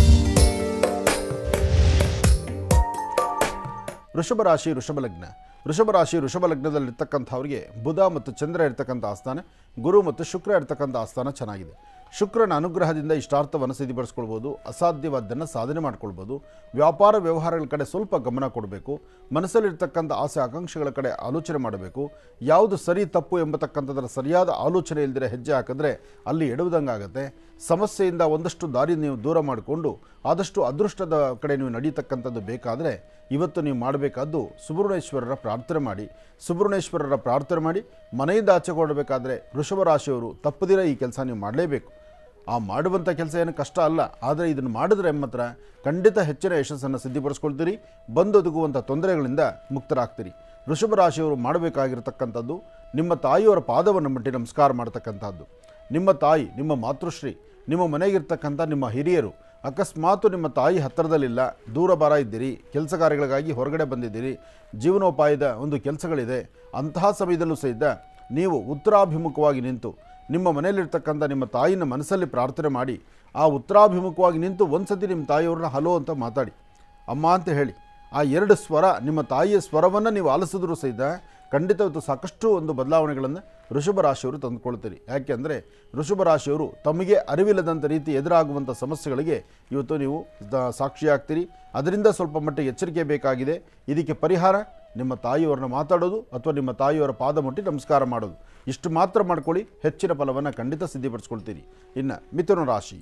ವೃಷಭ ರಾಶಿ ವೃಷಭ ಲಗ್ನ ವೃಷಭ ರಾಶಿ ವೃಷಭ ಲಗ್ನದಲ್ಲಿರ್ತಕ್ಕಂಥವ್ರಿಗೆ ಬುಧ ಮತ್ತು ಚಂದ್ರ ಇರ್ತಕ್ಕಂಥ ಆಸ್ಥಾನ ಗುರು ಮತ್ತು ಶುಕ್ರ ಇರ್ತಕ್ಕಂಥ ಆಸ್ಥಾನ ಚೆನ್ನಾಗಿದೆ ಶುಕ್ರನ ಅನುಗ್ರಹದಿಂದ ಇಷ್ಟಾರ್ಥವನ್ನು ಸಿದ್ಧಿಪಡಿಸ್ಕೊಳ್ಬೋದು ಅಸಾಧ್ಯವಾದ್ದನ್ನು ಸಾಧನೆ ಮಾಡ್ಕೊಳ್ಬೋದು ವ್ಯಾಪಾರ ವ್ಯವಹಾರಗಳ ಕಡೆ ಸ್ವಲ್ಪ ಗಮನ ಕೊಡಬೇಕು ಮನಸ್ಸಲ್ಲಿರ್ತಕ್ಕಂಥ ಆಸೆ ಆಕಾಂಕ್ಷೆಗಳ ಕಡೆ ಆಲೋಚನೆ ಮಾಡಬೇಕು ಯಾವುದು ಸರಿ ತಪ್ಪು ಎಂಬತಕ್ಕಂಥದ್ರ ಸರಿಯಾದ ಆಲೋಚನೆ ಇಲ್ಲದಿರ ಹೆಜ್ಜೆ ಹಾಕಿದ್ರೆ ಅಲ್ಲಿ ಎಡುವುದಂಗಾಗತ್ತೆ ಸಮಸ್ಯೆಯಿಂದ ಒಂದಷ್ಟು ದಾರಿ ನೀವು ದೂರ ಮಾಡಿಕೊಂಡು ಆದಷ್ಟು ಅದೃಷ್ಟದ ಕಡೆ ನೀವು ನಡೀತಕ್ಕಂಥದ್ದು ಬೇಕಾದರೆ ಇವತ್ತು ನೀವು ಮಾಡಬೇಕಾದ್ದು ಸುಬ್ರಹ್ಮಣ್ಯೇಶ್ವರರ ಪ್ರಾರ್ಥನೆ ಮಾಡಿ ಸುಬ್ರಹ್ಮಣ್ಯೇಶ್ವರರ ಪ್ರಾರ್ಥನೆ ಮಾಡಿ ಮನೆಯಿಂದ ಆಚೆ ಕೊಡಬೇಕಾದ್ರೆ ವೃಷಭ ರಾಶಿಯವರು ತಪ್ಪದಿರ ಈ ಕೆಲಸ ನೀವು ಮಾಡಲೇಬೇಕು ಆ ಮಾಡುವಂಥ ಕೆಲಸ ಏನು ಕಷ್ಟ ಅಲ್ಲ ಆದರೆ ಇದನ್ನು ಮಾಡಿದ್ರೆ ಮಾತ್ರ ಖಂಡಿತ ಹೆಚ್ಚಿನ ಯಶಸ್ಸನ್ನು ಸಿದ್ಧಿಪಡಿಸ್ಕೊಳ್ತೀರಿ ಬಂದೊದಗುವಂಥ ತೊಂದರೆಗಳಿಂದ ಮುಕ್ತರಾಗ್ತೀರಿ ವೃಷಭ ರಾಶಿಯವರು ಮಾಡಬೇಕಾಗಿರ್ತಕ್ಕಂಥದ್ದು ನಿಮ್ಮ ತಾಯಿಯವರ ಪಾದವನ್ನು ಮುಟ್ಟಿ ನಮಸ್ಕಾರ ಮಾಡ್ತಕ್ಕಂಥದ್ದು ನಿಮ್ಮ ತಾಯಿ ನಿಮ್ಮ ಮಾತೃಶ್ರೀ ನಿಮ್ಮ ಮನೆಗಿರ್ತಕ್ಕಂಥ ನಿಮ್ಮ ಹಿರಿಯರು ಅಕಸ್ಮಾತು ನಿಮ್ಮ ತಾಯಿ ಹತ್ತಿರದಲ್ಲಿಲ್ಲ ದೂರ ಬಾರ ಇದ್ದೀರಿ ಕೆಲಸ ಕಾರ್ಯಗಳಿಗಾಗಿ ಹೊರಗಡೆ ಬಂದಿದ್ದೀರಿ ಜೀವನೋಪಾಯದ ಒಂದು ಕೆಲಸಗಳಿದೆ ಅಂತಹ ಸಮಯದಲ್ಲೂ ಸಹಿತ ನೀವು ಉತ್ತರಾಭಿಮುಖವಾಗಿ ನಿಂತು ನಿಮ್ಮ ಮನೆಯಲ್ಲಿರ್ತಕ್ಕಂಥ ನಿಮ್ಮ ತಾಯಿನ ಮನಸ್ಸಲ್ಲಿ ಪ್ರಾರ್ಥನೆ ಮಾಡಿ ಆ ಉತ್ತರಾಭಿಮುಖವಾಗಿ ನಿಂತು ಒಂದು ಸತಿ ನಿಮ್ಮ ತಾಯಿಯವ್ರನ್ನ ಹಲೋ ಅಂತ ಮಾತಾಡಿ ಅಮ್ಮ ಅಂತ ಹೇಳಿ ಆ ಎರಡು ಸ್ವರ ನಿಮ್ಮ ತಾಯಿಯ ಸ್ವರವನ್ನು ನೀವು ಆಲಿಸಿದ್ರೂ ಸಹಿತ ಖಂಡಿತ ಇವತ್ತು ಸಾಕಷ್ಟು ಒಂದು ಬದಲಾವಣೆಗಳನ್ನು ವೃಷಭ ರಾಶಿಯವರು ತಂದುಕೊಳ್ತೀರಿ ಯಾಕೆಂದರೆ ವೃಷಭ ರಾಶಿಯವರು ತಮಗೆ ಅರಿವಿಲ್ಲದಂಥ ರೀತಿ ಎದುರಾಗುವಂಥ ಸಮಸ್ಯೆಗಳಿಗೆ ಇವತ್ತು ನೀವು ದ- ಸಾಕ್ಷಿಯಾಗ್ತೀರಿ ಅದರಿಂದ ಸ್ವಲ್ಪ ಮಟ್ಟಿಗೆ ಎಚ್ಚರಿಕೆ ಬೇಕಾಗಿದೆ ಇದಕ್ಕೆ ಪರಿಹಾರ ನಿಮ್ಮ ತಾಯಿಯವರನ್ನ ಮಾತಾಡೋದು ಅಥವಾ ನಿಮ್ಮ ತಾಯಿಯವರ ಪಾದ ಮುಟ್ಟಿ ನಮಸ್ಕಾರ ಮಾಡೋದು ಇಷ್ಟು ಮಾತ್ರ ಮಾಡ್ಕೊಳ್ಳಿ ಹೆಚ್ಚಿನ ಫಲವನ್ನು ಖಂಡಿತ ಸಿದ್ಧಿಪಡಿಸ್ಕೊಳ್ತೀರಿ ಇನ್ನು ಮಿಥುನ ರಾಶಿ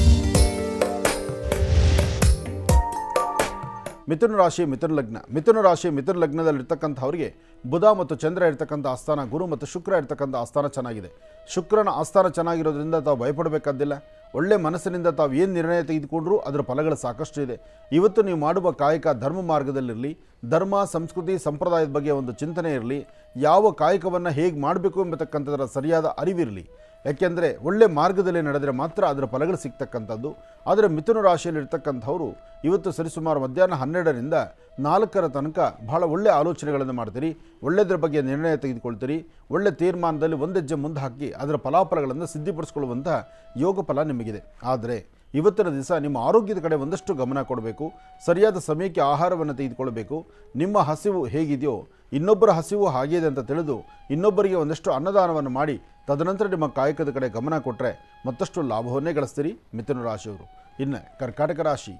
ಮಿಥುನ ರಾಶಿ ಮಿಥುನ ಲಗ್ನ ಮಿಥುನ ರಾಶಿ ಮಿಥುನ ಲಗ್ನದಲ್ಲಿರ್ತಕ್ಕಂಥವ್ರಿಗೆ ಬುಧ ಮತ್ತು ಚಂದ್ರ ಇರ್ತಕ್ಕಂಥ ಆಸ್ಥಾನ ಗುರು ಮತ್ತು ಶುಕ್ರ ಇರ್ತಕ್ಕಂಥ ಆಸ್ಥಾನ ಚೆನ್ನಾಗಿದೆ ಶುಕ್ರನ ಆಸ್ಥಾನ ಚೆನ್ನಾಗಿರೋದ್ರಿಂದ ತಾವು ಭಯಪಡಬೇಕಾದ್ದಿಲ್ಲ ಒಳ್ಳೆ ಮನಸ್ಸಿನಿಂದ ತಾವು ಏನು ನಿರ್ಣಯ ತೆಗೆದುಕೊಂಡ್ರೂ ಅದರ ಫಲಗಳು ಸಾಕಷ್ಟು ಇದೆ ಇವತ್ತು ನೀವು ಮಾಡುವ ಕಾಯಕ ಧರ್ಮ ಮಾರ್ಗದಲ್ಲಿರಲಿ ಧರ್ಮ ಸಂಸ್ಕೃತಿ ಸಂಪ್ರದಾಯದ ಬಗ್ಗೆ ಒಂದು ಚಿಂತನೆ ಇರಲಿ ಯಾವ ಕಾಯಕವನ್ನು ಹೇಗೆ ಮಾಡಬೇಕು ಎಂಬತಕ್ಕಂಥದ್ರ ಸರಿಯಾದ ಅರಿವಿರಲಿ ಯಾಕೆಂದರೆ ಒಳ್ಳೆ ಮಾರ್ಗದಲ್ಲಿ ನಡೆದರೆ ಮಾತ್ರ ಅದರ ಫಲಗಳು ಸಿಗ್ತಕ್ಕಂಥದ್ದು ಆದರೆ ಮಿಥುನ ರಾಶಿಯಲ್ಲಿರ್ತಕ್ಕಂಥವರು ಇವತ್ತು ಸರಿಸುಮಾರು ಮಧ್ಯಾಹ್ನ ಹನ್ನೆರಡರಿಂದ ನಾಲ್ಕರ ತನಕ ಬಹಳ ಒಳ್ಳೆ ಆಲೋಚನೆಗಳನ್ನು ಮಾಡ್ತೀರಿ ಒಳ್ಳೆಯದ್ರ ಬಗ್ಗೆ ನಿರ್ಣಯ ತೆಗೆದುಕೊಳ್ತೀರಿ ಒಳ್ಳೆ ತೀರ್ಮಾನದಲ್ಲಿ ಒಂದೆಜ್ಜೆ ಮುಂದೆ ಹಾಕಿ ಅದರ ಫಲಾಫಲಗಳನ್ನು ಸಿದ್ಧಿಪಡಿಸ್ಕೊಳ್ಳುವಂಥ ಯೋಗ ಫಲ ನಿಮಗಿದೆ ಆದರೆ ಇವತ್ತಿನ ದಿವಸ ನಿಮ್ಮ ಆರೋಗ್ಯದ ಕಡೆ ಒಂದಷ್ಟು ಗಮನ ಕೊಡಬೇಕು ಸರಿಯಾದ ಸಮಯಕ್ಕೆ ಆಹಾರವನ್ನು ತೆಗೆದುಕೊಳ್ಬೇಕು ನಿಮ್ಮ ಹಸಿವು ಹೇಗಿದೆಯೋ ಇನ್ನೊಬ್ಬರ ಹಸಿವು ಹಾಗಿದೆ ಅಂತ ತಿಳಿದು ಇನ್ನೊಬ್ಬರಿಗೆ ಒಂದಷ್ಟು ಅನ್ನದಾನವನ್ನು ಮಾಡಿ ತದನಂತರ ನಿಮ್ಮ ಕಾಯಕದ ಕಡೆ ಗಮನ ಕೊಟ್ಟರೆ ಮತ್ತಷ್ಟು ಲಾಭವನ್ನೇ ಗಳಿಸ್ತೀರಿ ಮಿಥುನ ರಾಶಿಯವರು ಇನ್ನು ಕರ್ಕಾಟಕ ರಾಶಿ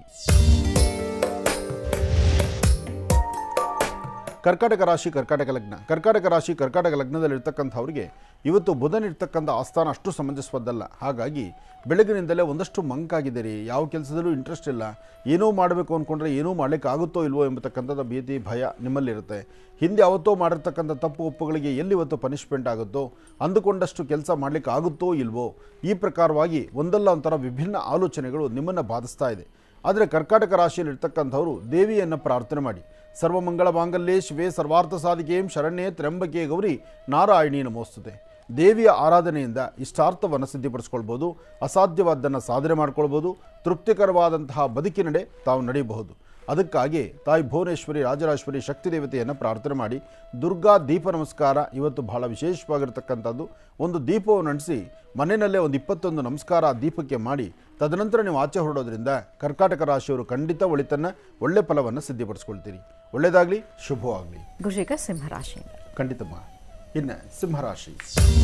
ಕರ್ಕಾಟಕ ರಾಶಿ ಕರ್ಕಾಟಕ ಲಗ್ನ ಕರ್ಕಾಟಕ ರಾಶಿ ಕರ್ಕಾಟಕ ಲಗ್ನದಲ್ಲಿರ್ತಕ್ಕಂಥವ್ರಿಗೆ ಇವತ್ತು ಬುಧನಿರ್ತಕ್ಕಂಥ ಆಸ್ಥಾನ ಅಷ್ಟು ಸಮಂಜಸವದ್ದಲ್ಲ ಹಾಗಾಗಿ ಬೆಳಗಿನಿಂದಲೇ ಒಂದಷ್ಟು ಮಂಕಾಗಿದ್ದೀರಿ ಯಾವ ಕೆಲಸದಲ್ಲೂ ಇಂಟ್ರೆಸ್ಟ್ ಇಲ್ಲ ಏನೋ ಮಾಡಬೇಕು ಅಂದ್ಕೊಂಡ್ರೆ ಏನೂ ಮಾಡಲಿಕ್ಕೆ ಆಗುತ್ತೋ ಇಲ್ವೋ ಎಂಬತಕ್ಕಂಥದ್ದು ಭೀತಿ ಭಯ ನಿಮ್ಮಲ್ಲಿರುತ್ತೆ ಹಿಂದೆ ಯಾವತ್ತೋ ಮಾಡಿರ್ತಕ್ಕಂಥ ತಪ್ಪು ಒಪ್ಪುಗಳಿಗೆ ಎಲ್ಲಿ ಇವತ್ತು ಪನಿಷ್ಮೆಂಟ್ ಆಗುತ್ತೋ ಅಂದುಕೊಂಡಷ್ಟು ಕೆಲಸ ಮಾಡಲಿಕ್ಕೆ ಆಗುತ್ತೋ ಇಲ್ವೋ ಈ ಪ್ರಕಾರವಾಗಿ ಒಂದಲ್ಲ ಒಂಥರ ವಿಭಿನ್ನ ಆಲೋಚನೆಗಳು ನಿಮ್ಮನ್ನು ಬಾಧಿಸ್ತಾ ಇದೆ ಆದರೆ ಕರ್ಕಾಟಕ ರಾಶಿಯಲ್ಲಿರ್ತಕ್ಕಂಥವರು ದೇವಿಯನ್ನು ಪ್ರಾರ್ಥನೆ ಮಾಡಿ ಸರ್ವಮಂಗಳ ಮಾಂಗಲ್ಯೇ ಶಿವೆ ಸರ್ವಾರ್ಥ ಸಾಧಿಕೆಯಂ ಶರಣ್ಯೇ ತ್ರ್ಯಂಬಕೆ ಗೌರಿ ನಾರಾಯಣಿ ನಮೋಸ್ತುತೆ ದೇವಿಯ ಆರಾಧನೆಯಿಂದ ಇಷ್ಟಾರ್ಥವನ್ನು ಸಿದ್ಧಿಪಡಿಸ್ಕೊಳ್ಬೋದು ಅಸಾಧ್ಯವಾದ್ದನ್ನು ಸಾಧನೆ ಮಾಡ್ಕೊಳ್ಬೋದು ತೃಪ್ತಿಕರವಾದಂತಹ ಬದುಕಿನಡೆ ತಾವು ನಡೆಯಬಹುದು ಅದಕ್ಕಾಗಿ ತಾಯಿ ಭುವನೇಶ್ವರಿ ರಾಜರಾಜೇಶ್ವರಿ ಶಕ್ತಿ ದೇವತೆಯನ್ನು ಪ್ರಾರ್ಥನೆ ಮಾಡಿ ದುರ್ಗಾ ದೀಪ ನಮಸ್ಕಾರ ಇವತ್ತು ಬಹಳ ವಿಶೇಷವಾಗಿರ್ತಕ್ಕಂಥದ್ದು ಒಂದು ದೀಪವನ್ನು ಅಂಟಿಸಿ ಮನೆಯಲ್ಲೇ ಒಂದು ಇಪ್ಪತ್ತೊಂದು ನಮಸ್ಕಾರ ಆ ದೀಪಕ್ಕೆ ಮಾಡಿ ತದನಂತರ ನೀವು ಆಚೆ ಹೊರಡೋದ್ರಿಂದ ಕರ್ಕಾಟಕ ರಾಶಿಯವರು ಖಂಡಿತ ಒಳಿತನ್ನು ಒಳ್ಳೆ ಫಲವನ್ನು ಸಿದ್ಧಿಪಡಿಸ್ಕೊಳ್ತೀರಿ ಒಳ್ಳೆಯದಾಗಲಿ ಶುಭವಾಗಲಿ ಗುರುಜಿಗ ಸಿಂಹರಾಶಿಯಿಂದ ಖಂಡಿತಮ್ಮ ಇನ್ನು ಸಿಂಹರಾಶಿ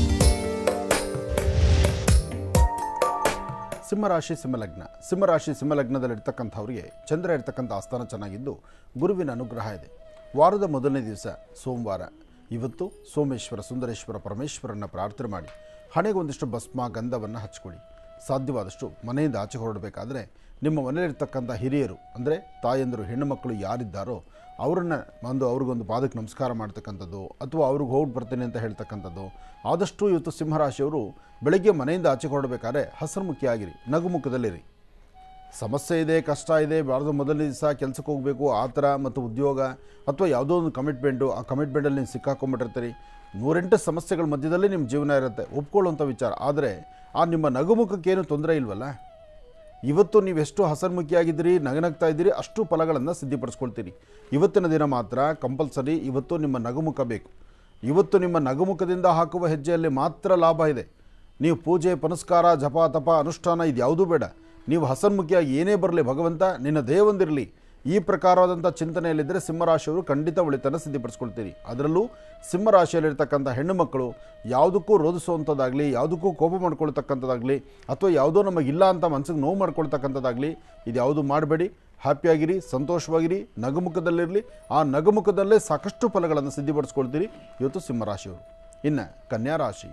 ಸಿಂಹರಾಶಿ ಸಿಂಹಲಗ್ನ ಸಿಂಹರಾಶಿ ಸಿಂಹಲಗ್ನದಲ್ಲಿರ್ತಕ್ಕಂಥವ್ರಿಗೆ ಚಂದ್ರ ಇರ್ತಕ್ಕಂಥ ಆಸ್ಥಾನ ಚೆನ್ನಾಗಿದ್ದು ಗುರುವಿನ ಅನುಗ್ರಹ ಇದೆ ವಾರದ ಮೊದಲನೇ ದಿವಸ ಸೋಮವಾರ ಇವತ್ತು ಸೋಮೇಶ್ವರ ಸುಂದರೇಶ್ವರ ಪರಮೇಶ್ವರನ ಪ್ರಾರ್ಥನೆ ಮಾಡಿ ಹಣೆಗೆ ಒಂದಿಷ್ಟು ಭಸ್ಮ ಗಂಧವನ್ನು ಹಚ್ಕೊಳ್ಳಿ ಸಾಧ್ಯವಾದಷ್ಟು ಮನೆಯಿಂದ ಆಚೆ ಹೊರಡಬೇಕಾದ್ರೆ ನಿಮ್ಮ ಮನೆಯಲ್ಲಿರ್ತಕ್ಕಂಥ ಹಿರಿಯರು ಅಂದರೆ ತಾಯಂದರು ಹೆಣ್ಣು ಮಕ್ಕಳು ಯಾರಿದ್ದಾರೋ ಅವರನ್ನು ಒಂದು ಅವ್ರಿಗೊಂದು ಪಾದಕ್ಕೆ ನಮಸ್ಕಾರ ಮಾಡ್ತಕ್ಕಂಥದ್ದು ಅಥವಾ ಅವ್ರಿಗೆ ಹೋಗಿ ಬರ್ತೀನಿ ಅಂತ ಹೇಳ್ತಕ್ಕಂಥದ್ದು ಆದಷ್ಟು ಇವತ್ತು ಸಿಂಹರಾಶಿಯವರು ಬೆಳಗ್ಗೆ ಮನೆಯಿಂದ ಆಚೆ ಹೊರಡಬೇಕಾದ್ರೆ ಹಸರುಮುಖಿಯಾಗಿರಿ ನಗುಮುಖದಲ್ಲಿರಿ ಸಮಸ್ಯೆ ಇದೆ ಕಷ್ಟ ಇದೆ ಬಾರ್ದು ಮೊದಲನೇ ದಿವಸ ಕೆಲಸಕ್ಕೆ ಹೋಗಬೇಕು ಆ ಥರ ಮತ್ತು ಉದ್ಯೋಗ ಅಥವಾ ಯಾವುದೋ ಒಂದು ಕಮಿಟ್ಮೆಂಟು ಆ ಕಮಿಟ್ಮೆಂಟಲ್ಲಿ ನೀವು ಸಿಕ್ಕಾಕೊಂಡ್ಬಿಟ್ಟಿರ್ತೀರಿ ನೂರೆಂಟು ಸಮಸ್ಯೆಗಳ ಮಧ್ಯದಲ್ಲಿ ನಿಮ್ಮ ಜೀವನ ಇರುತ್ತೆ ಒಪ್ಕೊಳ್ಳುವಂಥ ವಿಚಾರ ಆದರೆ ಆ ನಿಮ್ಮ ನಗುಮುಖಕ್ಕೇನು ತೊಂದರೆ ಇಲ್ವಲ್ಲ ಇವತ್ತು ನೀವೆಷ್ಟು ಹಸನ್ಮುಖಿಯಾಗಿದ್ದೀರಿ ನಗನಗ್ತಾ ಇದ್ದೀರಿ ಅಷ್ಟು ಫಲಗಳನ್ನು ಸಿದ್ಧಿಪಡಿಸ್ಕೊಳ್ತೀರಿ ಇವತ್ತಿನ ದಿನ ಮಾತ್ರ ಕಂಪಲ್ಸರಿ ಇವತ್ತು ನಿಮ್ಮ ನಗುಮುಖ ಬೇಕು ಇವತ್ತು ನಿಮ್ಮ ನಗುಮುಖದಿಂದ ಹಾಕುವ ಹೆಜ್ಜೆಯಲ್ಲಿ ಮಾತ್ರ ಲಾಭ ಇದೆ ನೀವು ಪೂಜೆ ಪುನಸ್ಕಾರ ಜಪ ತಪ ಅನುಷ್ಠಾನ ಇದು ಯಾವುದೂ ಬೇಡ ನೀವು ಹಸನ್ಮುಖಿಯಾಗಿ ಏನೇ ಬರಲಿ ಭಗವಂತ ನಿನ್ನ ದೇವಂದಿರಲಿ ಈ ಪ್ರಕಾರವಾದಂಥ ಚಿಂತನೆಯಲ್ಲಿದ್ದರೆ ಸಿಂಹರಾಶಿಯವರು ಖಂಡಿತ ಒಳಿತನ್ನು ಸಿದ್ಧಿಪಡಿಸ್ಕೊಳ್ತೀರಿ ಅದರಲ್ಲೂ ಸಿಂಹರಾಶಿಯಲ್ಲಿರ್ತಕ್ಕಂಥ ಹೆಣ್ಣು ಮಕ್ಕಳು ಯಾವುದಕ್ಕೂ ರೋಧಿಸುವಂಥದ್ದಾಗಲಿ ಯಾವುದಕ್ಕೂ ಕೋಪ ಮಾಡ್ಕೊಳ್ತಕ್ಕಂಥದ್ದಾಗಲಿ ಅಥವಾ ಯಾವುದೋ ನಮಗಿಲ್ಲ ಅಂತ ಮನಸ್ಸಿಗೆ ನೋವು ಮಾಡ್ಕೊಳ್ತಕ್ಕಂಥದ್ದಾಗಲಿ ಇದು ಯಾವುದು ಮಾಡಬೇಡಿ ಹ್ಯಾಪಿಯಾಗಿರಿ ಸಂತೋಷವಾಗಿರಿ ನಗುಮುಖದಲ್ಲಿರಲಿ ಆ ನಗುಮುಖದಲ್ಲೇ ಸಾಕಷ್ಟು ಫಲಗಳನ್ನು ಸಿದ್ಧಿಪಡಿಸ್ಕೊಳ್ತೀರಿ ಇವತ್ತು ಸಿಂಹರಾಶಿಯವರು ಇನ್ನು ಕನ್ಯಾ ರಾಶಿ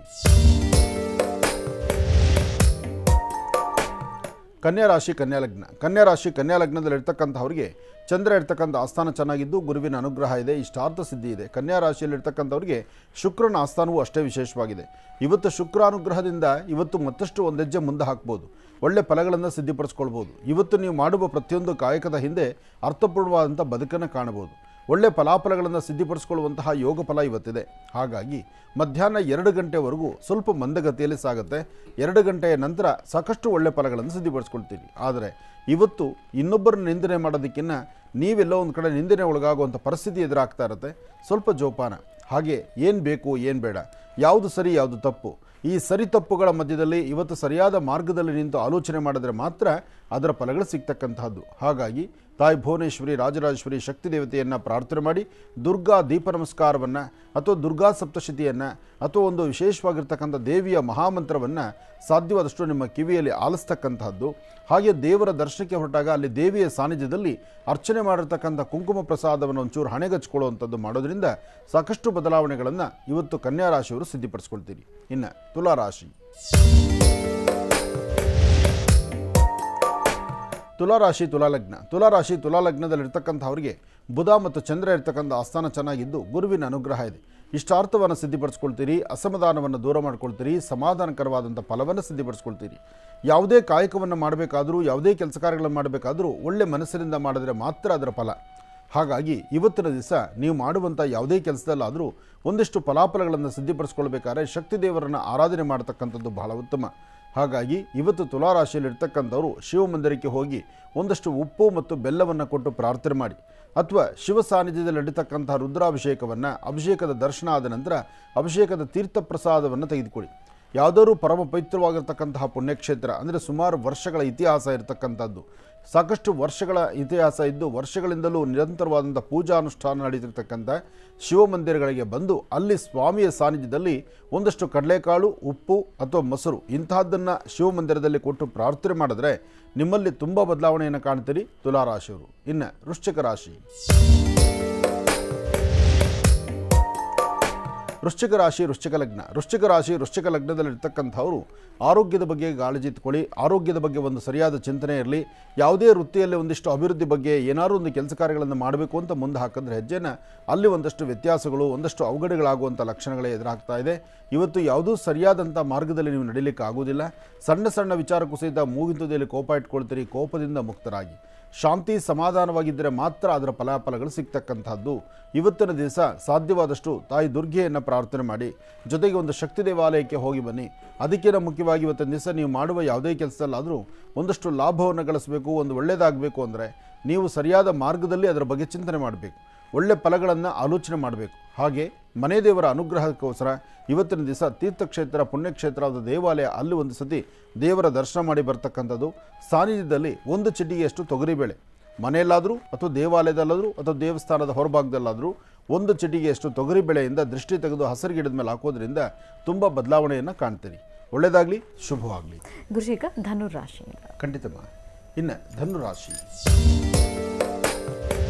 ಕನ್ಯಾ ರಾಶಿ ಕನ್ಯಾ ಲಗ್ನ ಕನ್ಯಾ ರಾಶಿ ಕನ್ಯಾ ಲಗ್ನದಲ್ಲಿ ಇರ್ತಕ್ಕಂಥವ್ರಿಗೆ ಚಂದ್ರ ಇರ್ತಕ್ಕಂಥ ಆಸ್ಥಾನ ಚೆನ್ನಾಗಿದ್ದು ಗುರುವಿನ ಅನುಗ್ರಹ ಇದೆ ಇಷ್ಟಾರ್ಥ ಸಿದ್ಧಿ ಇದೆ ಕನ್ಯಾ ರಾಶಿಯಲ್ಲಿ ಇರ್ತಕ್ಕಂಥವ್ರಿಗೆ ಶುಕ್ರನ ಆಸ್ಥಾನವೂ ಅಷ್ಟೇ ವಿಶೇಷವಾಗಿದೆ ಇವತ್ತು ಶುಕ್ರ ಅನುಗ್ರಹದಿಂದ ಇವತ್ತು ಮತ್ತಷ್ಟು ಒಂದು ಹೆಜ್ಜೆ ಮುಂದೆ ಹಾಕ್ಬೋದು ಒಳ್ಳೆ ಫಲಗಳನ್ನು ಸಿದ್ಧಿಪಡಿಸ್ಕೊಳ್ಬೋದು ಇವತ್ತು ನೀವು ಮಾಡುವ ಪ್ರತಿಯೊಂದು ಕಾಯಕದ ಹಿಂದೆ ಅರ್ಥಪೂರ್ಣವಾದಂಥ ಬದುಕನ್ನು ಕಾಣಬಹುದು ಒಳ್ಳೆ ಫಲಾಫಲಗಳನ್ನು ಸಿದ್ಧಿಪಡಿಸ್ಕೊಳ್ಳುವಂತಹ ಯೋಗ ಫಲ ಇವತ್ತಿದೆ ಹಾಗಾಗಿ ಮಧ್ಯಾಹ್ನ ಎರಡು ಗಂಟೆವರೆಗೂ ಸ್ವಲ್ಪ ಮಂದಗತಿಯಲ್ಲಿ ಸಾಗುತ್ತೆ ಎರಡು ಗಂಟೆಯ ನಂತರ ಸಾಕಷ್ಟು ಒಳ್ಳೆ ಫಲಗಳನ್ನು ಸಿದ್ಧಿಪಡಿಸ್ಕೊಳ್ತೀರಿ ಆದರೆ ಇವತ್ತು ಇನ್ನೊಬ್ಬರನ್ನ ನಿಂದನೆ ಮಾಡೋದಕ್ಕಿಂತ ನೀವೆಲ್ಲೋ ಒಂದು ಕಡೆ ನಿಂದನೆ ಒಳಗಾಗುವಂಥ ಪರಿಸ್ಥಿತಿ ಎದುರಾಗ್ತಾ ಇರುತ್ತೆ ಸ್ವಲ್ಪ ಜೋಪಾನ ಹಾಗೆ ಏನು ಬೇಕು ಏನು ಬೇಡ ಯಾವುದು ಸರಿ ಯಾವುದು ತಪ್ಪು ಈ ಸರಿ ತಪ್ಪುಗಳ ಮಧ್ಯದಲ್ಲಿ ಇವತ್ತು ಸರಿಯಾದ ಮಾರ್ಗದಲ್ಲಿ ನಿಂತು ಆಲೋಚನೆ ಮಾಡಿದ್ರೆ ಮಾತ್ರ ಅದರ ಫಲಗಳು ಸಿಗ್ತಕ್ಕಂತಹದ್ದು ಹಾಗಾಗಿ ತಾಯಿ ಭುವನೇಶ್ವರಿ ರಾಜರಾಜೇಶ್ವರಿ ಶಕ್ತಿ ದೇವತೆಯನ್ನು ಪ್ರಾರ್ಥನೆ ಮಾಡಿ ದುರ್ಗಾ ದೀಪ ನಮಸ್ಕಾರವನ್ನು ಅಥವಾ ದುರ್ಗಾ ಸಪ್ತಶತಿಯನ್ನು ಅಥವಾ ಒಂದು ವಿಶೇಷವಾಗಿರ್ತಕ್ಕಂಥ ದೇವಿಯ ಮಹಾಮಂತ್ರವನ್ನು ಸಾಧ್ಯವಾದಷ್ಟು ನಿಮ್ಮ ಕಿವಿಯಲ್ಲಿ ಆಲಿಸ್ತಕ್ಕಂತಹದ್ದು ಹಾಗೆ ದೇವರ ದರ್ಶನಕ್ಕೆ ಹೊರಟಾಗ ಅಲ್ಲಿ ದೇವಿಯ ಸಾನ್ನಿಧ್ಯದಲ್ಲಿ ಅರ್ಚನೆ ಮಾಡಿರ್ತಕ್ಕಂಥ ಕುಂಕುಮ ಪ್ರಸಾದವನ್ನು ಒಂಚೂರು ಹಣೆಗಚ್ಕೊಳ್ಳುವಂಥದ್ದು ಮಾಡೋದ್ರಿಂದ ಸಾಕಷ್ಟು ಬದಲಾವಣೆಗಳನ್ನು ಇವತ್ತು ಕನ್ಯಾ ರಾಶಿಯವರು ಸಿದ್ಧಿಪಡಿಸ್ಕೊಳ್ತೀರಿ ಇನ್ನು ತುಲಾ ರಾಶಿ ತುಲಾರಾಶಿ ತುಲಾಲಗ್ನ ತುಲಾರಾಶಿ ತುಲಾಲಗ್ನದಲ್ಲಿರ್ತಕ್ಕಂಥವ್ರಿಗೆ ಬುಧ ಮತ್ತು ಚಂದ್ರ ಇರ್ತಕ್ಕಂಥ ಆಸ್ಥಾನ ಚೆನ್ನಾಗಿದ್ದು ಗುರುವಿನ ಅನುಗ್ರಹ ಇದೆ ಇಷ್ಟಾರ್ಥವನ್ನು ಸಿದ್ಧಿಪಡಿಸ್ಕೊಳ್ತೀರಿ ಅಸಮಾಧಾನವನ್ನು ದೂರ ಮಾಡ್ಕೊಳ್ತೀರಿ ಸಮಾಧಾನಕರವಾದಂಥ ಫಲವನ್ನು ಸಿದ್ಧಿಪಡಿಸ್ಕೊಳ್ತೀರಿ ಯಾವುದೇ ಕಾಯಕವನ್ನು ಮಾಡಬೇಕಾದರೂ ಯಾವುದೇ ಕೆಲಸ ಕಾರ್ಯಗಳನ್ನು ಮಾಡಬೇಕಾದರೂ ಒಳ್ಳೆ ಮನಸ್ಸಿನಿಂದ ಮಾಡಿದ್ರೆ ಮಾತ್ರ ಅದರ ಫಲ ಹಾಗಾಗಿ ಇವತ್ತಿನ ದಿವಸ ನೀವು ಮಾಡುವಂಥ ಯಾವುದೇ ಕೆಲಸದಲ್ಲಾದರೂ ಒಂದಿಷ್ಟು ಫಲಾಫಲಗಳನ್ನು ಸಿದ್ಧಿಪಡಿಸ್ಕೊಳ್ಬೇಕಾದ್ರೆ ಶಕ್ತಿ ದೇವರನ್ನು ಆರಾಧನೆ ಮಾಡತಕ್ಕಂಥದ್ದು ಬಹಳ ಉತ್ತಮ ಹಾಗಾಗಿ ಇವತ್ತು ತುಲಾರಾಶಿಯಲ್ಲಿ ಇರ್ತಕ್ಕಂಥವರು ಶಿವಮಂದಿರಕ್ಕೆ ಹೋಗಿ ಒಂದಷ್ಟು ಉಪ್ಪು ಮತ್ತು ಬೆಲ್ಲವನ್ನು ಕೊಟ್ಟು ಪ್ರಾರ್ಥನೆ ಮಾಡಿ ಅಥವಾ ಶಿವ ಸಾನ್ನಿಧ್ಯದಲ್ಲಿ ನಡೀತಕ್ಕಂಥ ರುದ್ರಾಭಿಷೇಕವನ್ನು ಅಭಿಷೇಕದ ದರ್ಶನ ಆದ ನಂತರ ಅಭಿಷೇಕದ ತೀರ್ಥ ಪ್ರಸಾದವನ್ನು ತೆಗೆದುಕೊಳ್ಳಿ ಯಾವುದಾದ್ರು ಪರಮ ಪವಿತ್ರವಾಗಿರ್ತಕ್ಕಂತಹ ಪುಣ್ಯಕ್ಷೇತ್ರ ಅಂದರೆ ಸುಮಾರು ವರ್ಷಗಳ ಇತಿಹಾಸ ಇರತಕ್ಕಂಥದ್ದು ಸಾಕಷ್ಟು ವರ್ಷಗಳ ಇತಿಹಾಸ ಇದ್ದು ವರ್ಷಗಳಿಂದಲೂ ನಿರಂತರವಾದಂಥ ಪೂಜಾ ಅನುಷ್ಠಾನ ನಡೀತಿರ್ತಕ್ಕಂಥ ಶಿವಮಂದಿರಗಳಿಗೆ ಬಂದು ಅಲ್ಲಿ ಸ್ವಾಮಿಯ ಸಾನ್ನಿಧ್ಯದಲ್ಲಿ ಒಂದಷ್ಟು ಕಡಲೆಕಾಳು ಉಪ್ಪು ಅಥವಾ ಮೊಸರು ಇಂತಹದ್ದನ್ನು ಶಿವಮಂದಿರದಲ್ಲಿ ಕೊಟ್ಟು ಪ್ರಾರ್ಥನೆ ಮಾಡಿದ್ರೆ ನಿಮ್ಮಲ್ಲಿ ತುಂಬ ಬದಲಾವಣೆಯನ್ನು ಕಾಣ್ತೀರಿ ತುಲಾರಾಶಿಯವರು ಇನ್ನು ವೃಶ್ಚಿಕ ರಾಶಿ ವೃಶ್ಚಿಕ ರಾಶಿ ವೃಶ್ಚಿಕ ಲಗ್ನ ವೃಶ್ಚಿಕ ರಾಶಿ ವೃಶ್ಚಿಕ ಲಗ್ನದಲ್ಲಿರ್ತಕ್ಕಂಥವರು ಆರೋಗ್ಯದ ಬಗ್ಗೆ ಕಾಳಜಿ ಇಟ್ಕೊಳ್ಳಿ ಆರೋಗ್ಯದ ಬಗ್ಗೆ ಒಂದು ಸರಿಯಾದ ಚಿಂತನೆ ಇರಲಿ ಯಾವುದೇ ವೃತ್ತಿಯಲ್ಲಿ ಒಂದಿಷ್ಟು ಅಭಿವೃದ್ಧಿ ಬಗ್ಗೆ ಏನಾದರೂ ಒಂದು ಕೆಲಸ ಕಾರ್ಯಗಳನ್ನು ಮಾಡಬೇಕು ಅಂತ ಮುಂದೆ ಹಾಕಿದ್ರೆ ಹೆಜ್ಜೆನ ಅಲ್ಲಿ ಒಂದಷ್ಟು ವ್ಯತ್ಯಾಸಗಳು ಒಂದಷ್ಟು ಅವಘಡಗಳಾಗುವಂಥ ಲಕ್ಷಣಗಳೇ ಎದುರಾಗ್ತಾ ಇದೆ ಇವತ್ತು ಯಾವುದೂ ಸರಿಯಾದಂಥ ಮಾರ್ಗದಲ್ಲಿ ನೀವು ನಡೀಲಿಕ್ಕೆ ಆಗೋದಿಲ್ಲ ಸಣ್ಣ ಸಣ್ಣ ವಿಚಾರಕ್ಕೂ ಸಹಿತ ಮೂಗಿಂತದಲ್ಲಿ ಕೋಪ ಇಟ್ಕೊಳ್ತೀರಿ ಕೋಪದಿಂದ ಮುಕ್ತರಾಗಿ ಶಾಂತಿ ಸಮಾಧಾನವಾಗಿದ್ದರೆ ಮಾತ್ರ ಅದರ ಫಲಾಫಲಗಳು ಸಿಗ್ತಕ್ಕಂಥದ್ದು ಇವತ್ತಿನ ದಿವಸ ಸಾಧ್ಯವಾದಷ್ಟು ತಾಯಿ ದುರ್ಗೆಯನ್ನು ಪ್ರಾರ್ಥನೆ ಮಾಡಿ ಜೊತೆಗೆ ಒಂದು ಶಕ್ತಿ ದೇವಾಲಯಕ್ಕೆ ಹೋಗಿ ಬನ್ನಿ ಅದಕ್ಕಿಂತ ಮುಖ್ಯವಾಗಿ ಇವತ್ತಿನ ದಿವಸ ನೀವು ಮಾಡುವ ಯಾವುದೇ ಕೆಲಸದಲ್ಲಾದರೂ ಒಂದಷ್ಟು ಲಾಭವನ್ನು ಗಳಿಸಬೇಕು ಒಂದು ಒಳ್ಳೆಯದಾಗಬೇಕು ಅಂದರೆ ನೀವು ಸರಿಯಾದ ಮಾರ್ಗದಲ್ಲಿ ಅದರ ಬಗ್ಗೆ ಚಿಂತನೆ ಮಾಡಬೇಕು ಒಳ್ಳೆ ಫಲಗಳನ್ನು ಆಲೋಚನೆ ಮಾಡಬೇಕು ಹಾಗೆ ಮನೆ ದೇವರ ಅನುಗ್ರಹಕ್ಕೋಸ್ಕರ ಇವತ್ತಿನ ದಿವಸ ತೀರ್ಥಕ್ಷೇತ್ರ ಪುಣ್ಯಕ್ಷೇತ್ರವಾದ ದೇವಾಲಯ ಅಲ್ಲಿ ಒಂದು ಸತಿ ದೇವರ ದರ್ಶನ ಮಾಡಿ ಬರ್ತಕ್ಕಂಥದ್ದು ಸಾನ್ನಿಧ್ಯದಲ್ಲಿ ಒಂದು ಚಿಟಿಗೆಯಷ್ಟು ತೊಗರಿಬೇಳೆ ಮನೆಯಲ್ಲಾದರೂ ಅಥವಾ ದೇವಾಲಯದಲ್ಲಾದರೂ ಅಥವಾ ದೇವಸ್ಥಾನದ ಹೊರಭಾಗದಲ್ಲಾದರೂ ಒಂದು ಚಿಟಿಗೆಯಷ್ಟು ತೊಗರಿ ಬೆಳೆಯಿಂದ ದೃಷ್ಟಿ ತೆಗೆದು ಹಸಿರು ಗಿಡದ ಮೇಲೆ ಹಾಕೋದ್ರಿಂದ ತುಂಬ ಬದಲಾವಣೆಯನ್ನು ಕಾಣ್ತೀರಿ ಒಳ್ಳೆಯದಾಗಲಿ ಶುಭವಾಗಲಿ ಗುರುಜೀಗ ಧನುರಾಶಿಯಿಂದ ಖಂಡಿತಮ್ಮ ಇನ್ನು ಧನುರಾಶಿ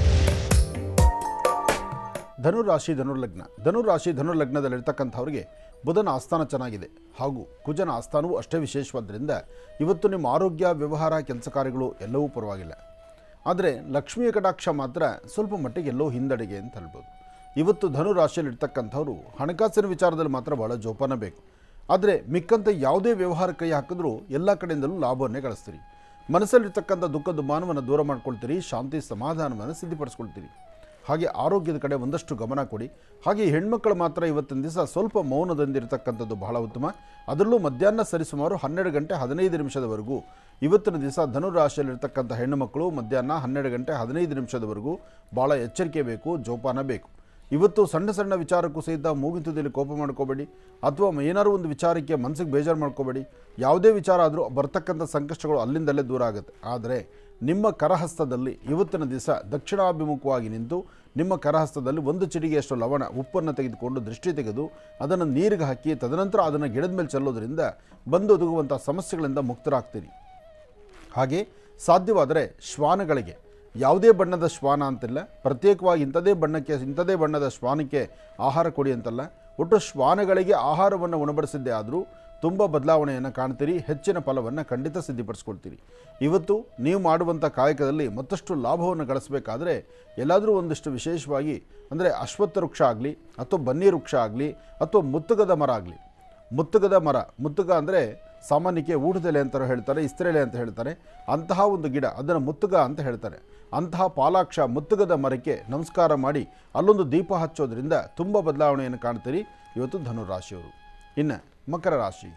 ಧನುರಾಶಿ ಧನುರ್ಲಗ್ನ ಧನುರಾಶಿ ಧನುರ್ಲಗ್ನದಲ್ಲಿರ್ತಕ್ಕಂಥವ್ರಿಗೆ ಬುಧನ ಆಸ್ಥಾನ ಚೆನ್ನಾಗಿದೆ ಹಾಗೂ ಕುಜನ ಆಸ್ಥಾನವೂ ಅಷ್ಟೇ ವಿಶೇಷವಾದ್ದರಿಂದ ಇವತ್ತು ನಿಮ್ಮ ಆರೋಗ್ಯ ವ್ಯವಹಾರ ಕೆಲಸ ಕಾರ್ಯಗಳು ಎಲ್ಲವೂ ಪರವಾಗಿಲ್ಲ ಆದರೆ ಲಕ್ಷ್ಮಿಯ ಕಟಾಕ್ಷ ಮಾತ್ರ ಸ್ವಲ್ಪ ಮಟ್ಟಿಗೆ ಎಲ್ಲೋ ಹಿಂದಡಿಗೆ ಅಂತ ಹೇಳ್ಬೋದು ಇವತ್ತು ಧನು ರಾಶಿಯಲ್ಲಿ ಇರ್ತಕ್ಕಂಥವ್ರು ಹಣಕಾಸಿನ ವಿಚಾರದಲ್ಲಿ ಮಾತ್ರ ಬಹಳ ಜೋಪಾನ ಬೇಕು ಆದರೆ ಮಿಕ್ಕಂತೆ ಯಾವುದೇ ವ್ಯವಹಾರ ಕೈ ಹಾಕಿದ್ರೂ ಎಲ್ಲ ಕಡೆಯಿಂದಲೂ ಲಾಭವನ್ನೇ ಗಳಿಸ್ತೀರಿ ಮನಸ್ಸಲ್ಲಿರ್ತಕ್ಕಂಥ ದುಃಖ ದುಮಾನವನ್ನು ದೂರ ಮಾಡ್ಕೊಳ್ತೀರಿ ಶಾಂತಿ ಸಮಾಧಾನವನ್ನು ಸಿದ್ಧಪಡಿಸ್ಕೊಳ್ತೀರಿ ಹಾಗೆ ಆರೋಗ್ಯದ ಕಡೆ ಒಂದಷ್ಟು ಗಮನ ಕೊಡಿ ಹಾಗೆ ಹೆಣ್ಮಕ್ಳು ಮಾತ್ರ ಇವತ್ತಿನ ದಿವಸ ಸ್ವಲ್ಪ ಮೌನದಿಂದಿರತಕ್ಕಂಥದ್ದು ಬಹಳ ಉತ್ತಮ ಅದರಲ್ಲೂ ಮಧ್ಯಾಹ್ನ ಸರಿಸುಮಾರು ಹನ್ನೆರಡು ಗಂಟೆ ಹದಿನೈದು ನಿಮಿಷದವರೆಗೂ ಇವತ್ತಿನ ದಿವಸ ಧನು ರಾಶಿಯಲ್ಲಿರ್ತಕ್ಕಂಥ ಹೆಣ್ಣು ಮಕ್ಕಳು ಮಧ್ಯಾಹ್ನ ಹನ್ನೆರಡು ಗಂಟೆ ಹದಿನೈದು ನಿಮಿಷದವರೆಗೂ ಭಾಳ ಎಚ್ಚರಿಕೆ ಬೇಕು ಜೋಪಾನ ಬೇಕು ಇವತ್ತು ಸಣ್ಣ ಸಣ್ಣ ವಿಚಾರಕ್ಕೂ ಸಹಿತ ಮೂಗಿಂತದಲ್ಲಿ ಕೋಪ ಮಾಡ್ಕೋಬೇಡಿ ಅಥವಾ ಏನಾದ್ರು ಒಂದು ವಿಚಾರಕ್ಕೆ ಮನಸ್ಸಿಗೆ ಬೇಜಾರು ಮಾಡ್ಕೋಬೇಡಿ ಯಾವುದೇ ವಿಚಾರ ಆದರೂ ಬರ್ತಕ್ಕಂಥ ಸಂಕಷ್ಟಗಳು ಅಲ್ಲಿಂದಲೇ ದೂರ ಆಗುತ್ತೆ ಆದರೆ ನಿಮ್ಮ ಕರಹಸ್ತದಲ್ಲಿ ಇವತ್ತಿನ ದಿವಸ ದಕ್ಷಿಣಾಭಿಮುಖವಾಗಿ ನಿಂತು ನಿಮ್ಮ ಕರಹಸ್ತದಲ್ಲಿ ಒಂದು ಚಿಟಿಗೆಯಷ್ಟು ಲವಣ ಉಪ್ಪನ್ನು ತೆಗೆದುಕೊಂಡು ದೃಷ್ಟಿ ತೆಗೆದು ಅದನ್ನು ನೀರಿಗೆ ಹಾಕಿ ತದನಂತರ ಅದನ್ನು ಗಿಡದ ಮೇಲೆ ಚೆಲ್ಲೋದ್ರಿಂದ ಬಂದು ಒದಗುವಂಥ ಸಮಸ್ಯೆಗಳಿಂದ ಮುಕ್ತರಾಗ್ತೀರಿ ಹಾಗೆ ಸಾಧ್ಯವಾದರೆ ಶ್ವಾನಗಳಿಗೆ ಯಾವುದೇ ಬಣ್ಣದ ಶ್ವಾನ ಅಂತಿಲ್ಲ ಪ್ರತ್ಯೇಕವಾಗಿ ಇಂಥದೇ ಬಣ್ಣಕ್ಕೆ ಇಂಥದೇ ಬಣ್ಣದ ಶ್ವಾನಕ್ಕೆ ಆಹಾರ ಕೊಡಿ ಅಂತಲ್ಲ ಒಟ್ಟು ಶ್ವಾನಗಳಿಗೆ ಆಹಾರವನ್ನು ಉಣಬಡಿಸಿದ್ದೇ ಆದರೂ ತುಂಬ ಬದಲಾವಣೆಯನ್ನು ಕಾಣ್ತೀರಿ ಹೆಚ್ಚಿನ ಫಲವನ್ನು ಖಂಡಿತ ಸಿದ್ಧಪಡಿಸ್ಕೊಳ್ತೀರಿ ಇವತ್ತು ನೀವು ಮಾಡುವಂಥ ಕಾಯಕದಲ್ಲಿ ಮತ್ತಷ್ಟು ಲಾಭವನ್ನು ಗಳಿಸಬೇಕಾದ್ರೆ ಎಲ್ಲಾದರೂ ಒಂದಿಷ್ಟು ವಿಶೇಷವಾಗಿ ಅಂದರೆ ಅಶ್ವತ್ಥ ವೃಕ್ಷ ಆಗಲಿ ಅಥವಾ ಬನ್ನಿ ವೃಕ್ಷ ಆಗಲಿ ಅಥವಾ ಮುತ್ತುಗದ ಮರ ಆಗಲಿ ಮುತ್ತುಗದ ಮರ ಮುತ್ತುಗ ಅಂದರೆ ಸಾಮಾನ್ಯಕ್ಕೆ ಊಟದೆಲೆ ಅಂತ ಹೇಳ್ತಾರೆ ಇಸ್ತ್ರೆಲೆ ಅಂತ ಹೇಳ್ತಾರೆ ಅಂತಹ ಒಂದು ಗಿಡ ಅದನ್ನು ಮುತ್ತುಗ ಅಂತ ಹೇಳ್ತಾರೆ ಅಂತಹ ಪಾಲಾಕ್ಷ ಮುತ್ತುಗದ ಮರಕ್ಕೆ ನಮಸ್ಕಾರ ಮಾಡಿ ಅಲ್ಲೊಂದು ದೀಪ ಹಚ್ಚೋದ್ರಿಂದ ತುಂಬ ಬದಲಾವಣೆಯನ್ನು ಕಾಣ್ತೀರಿ ಇವತ್ತು ಧನುರಾಶಿಯವರು ಇನ್ನು ಮಕರ ರಾಶಿ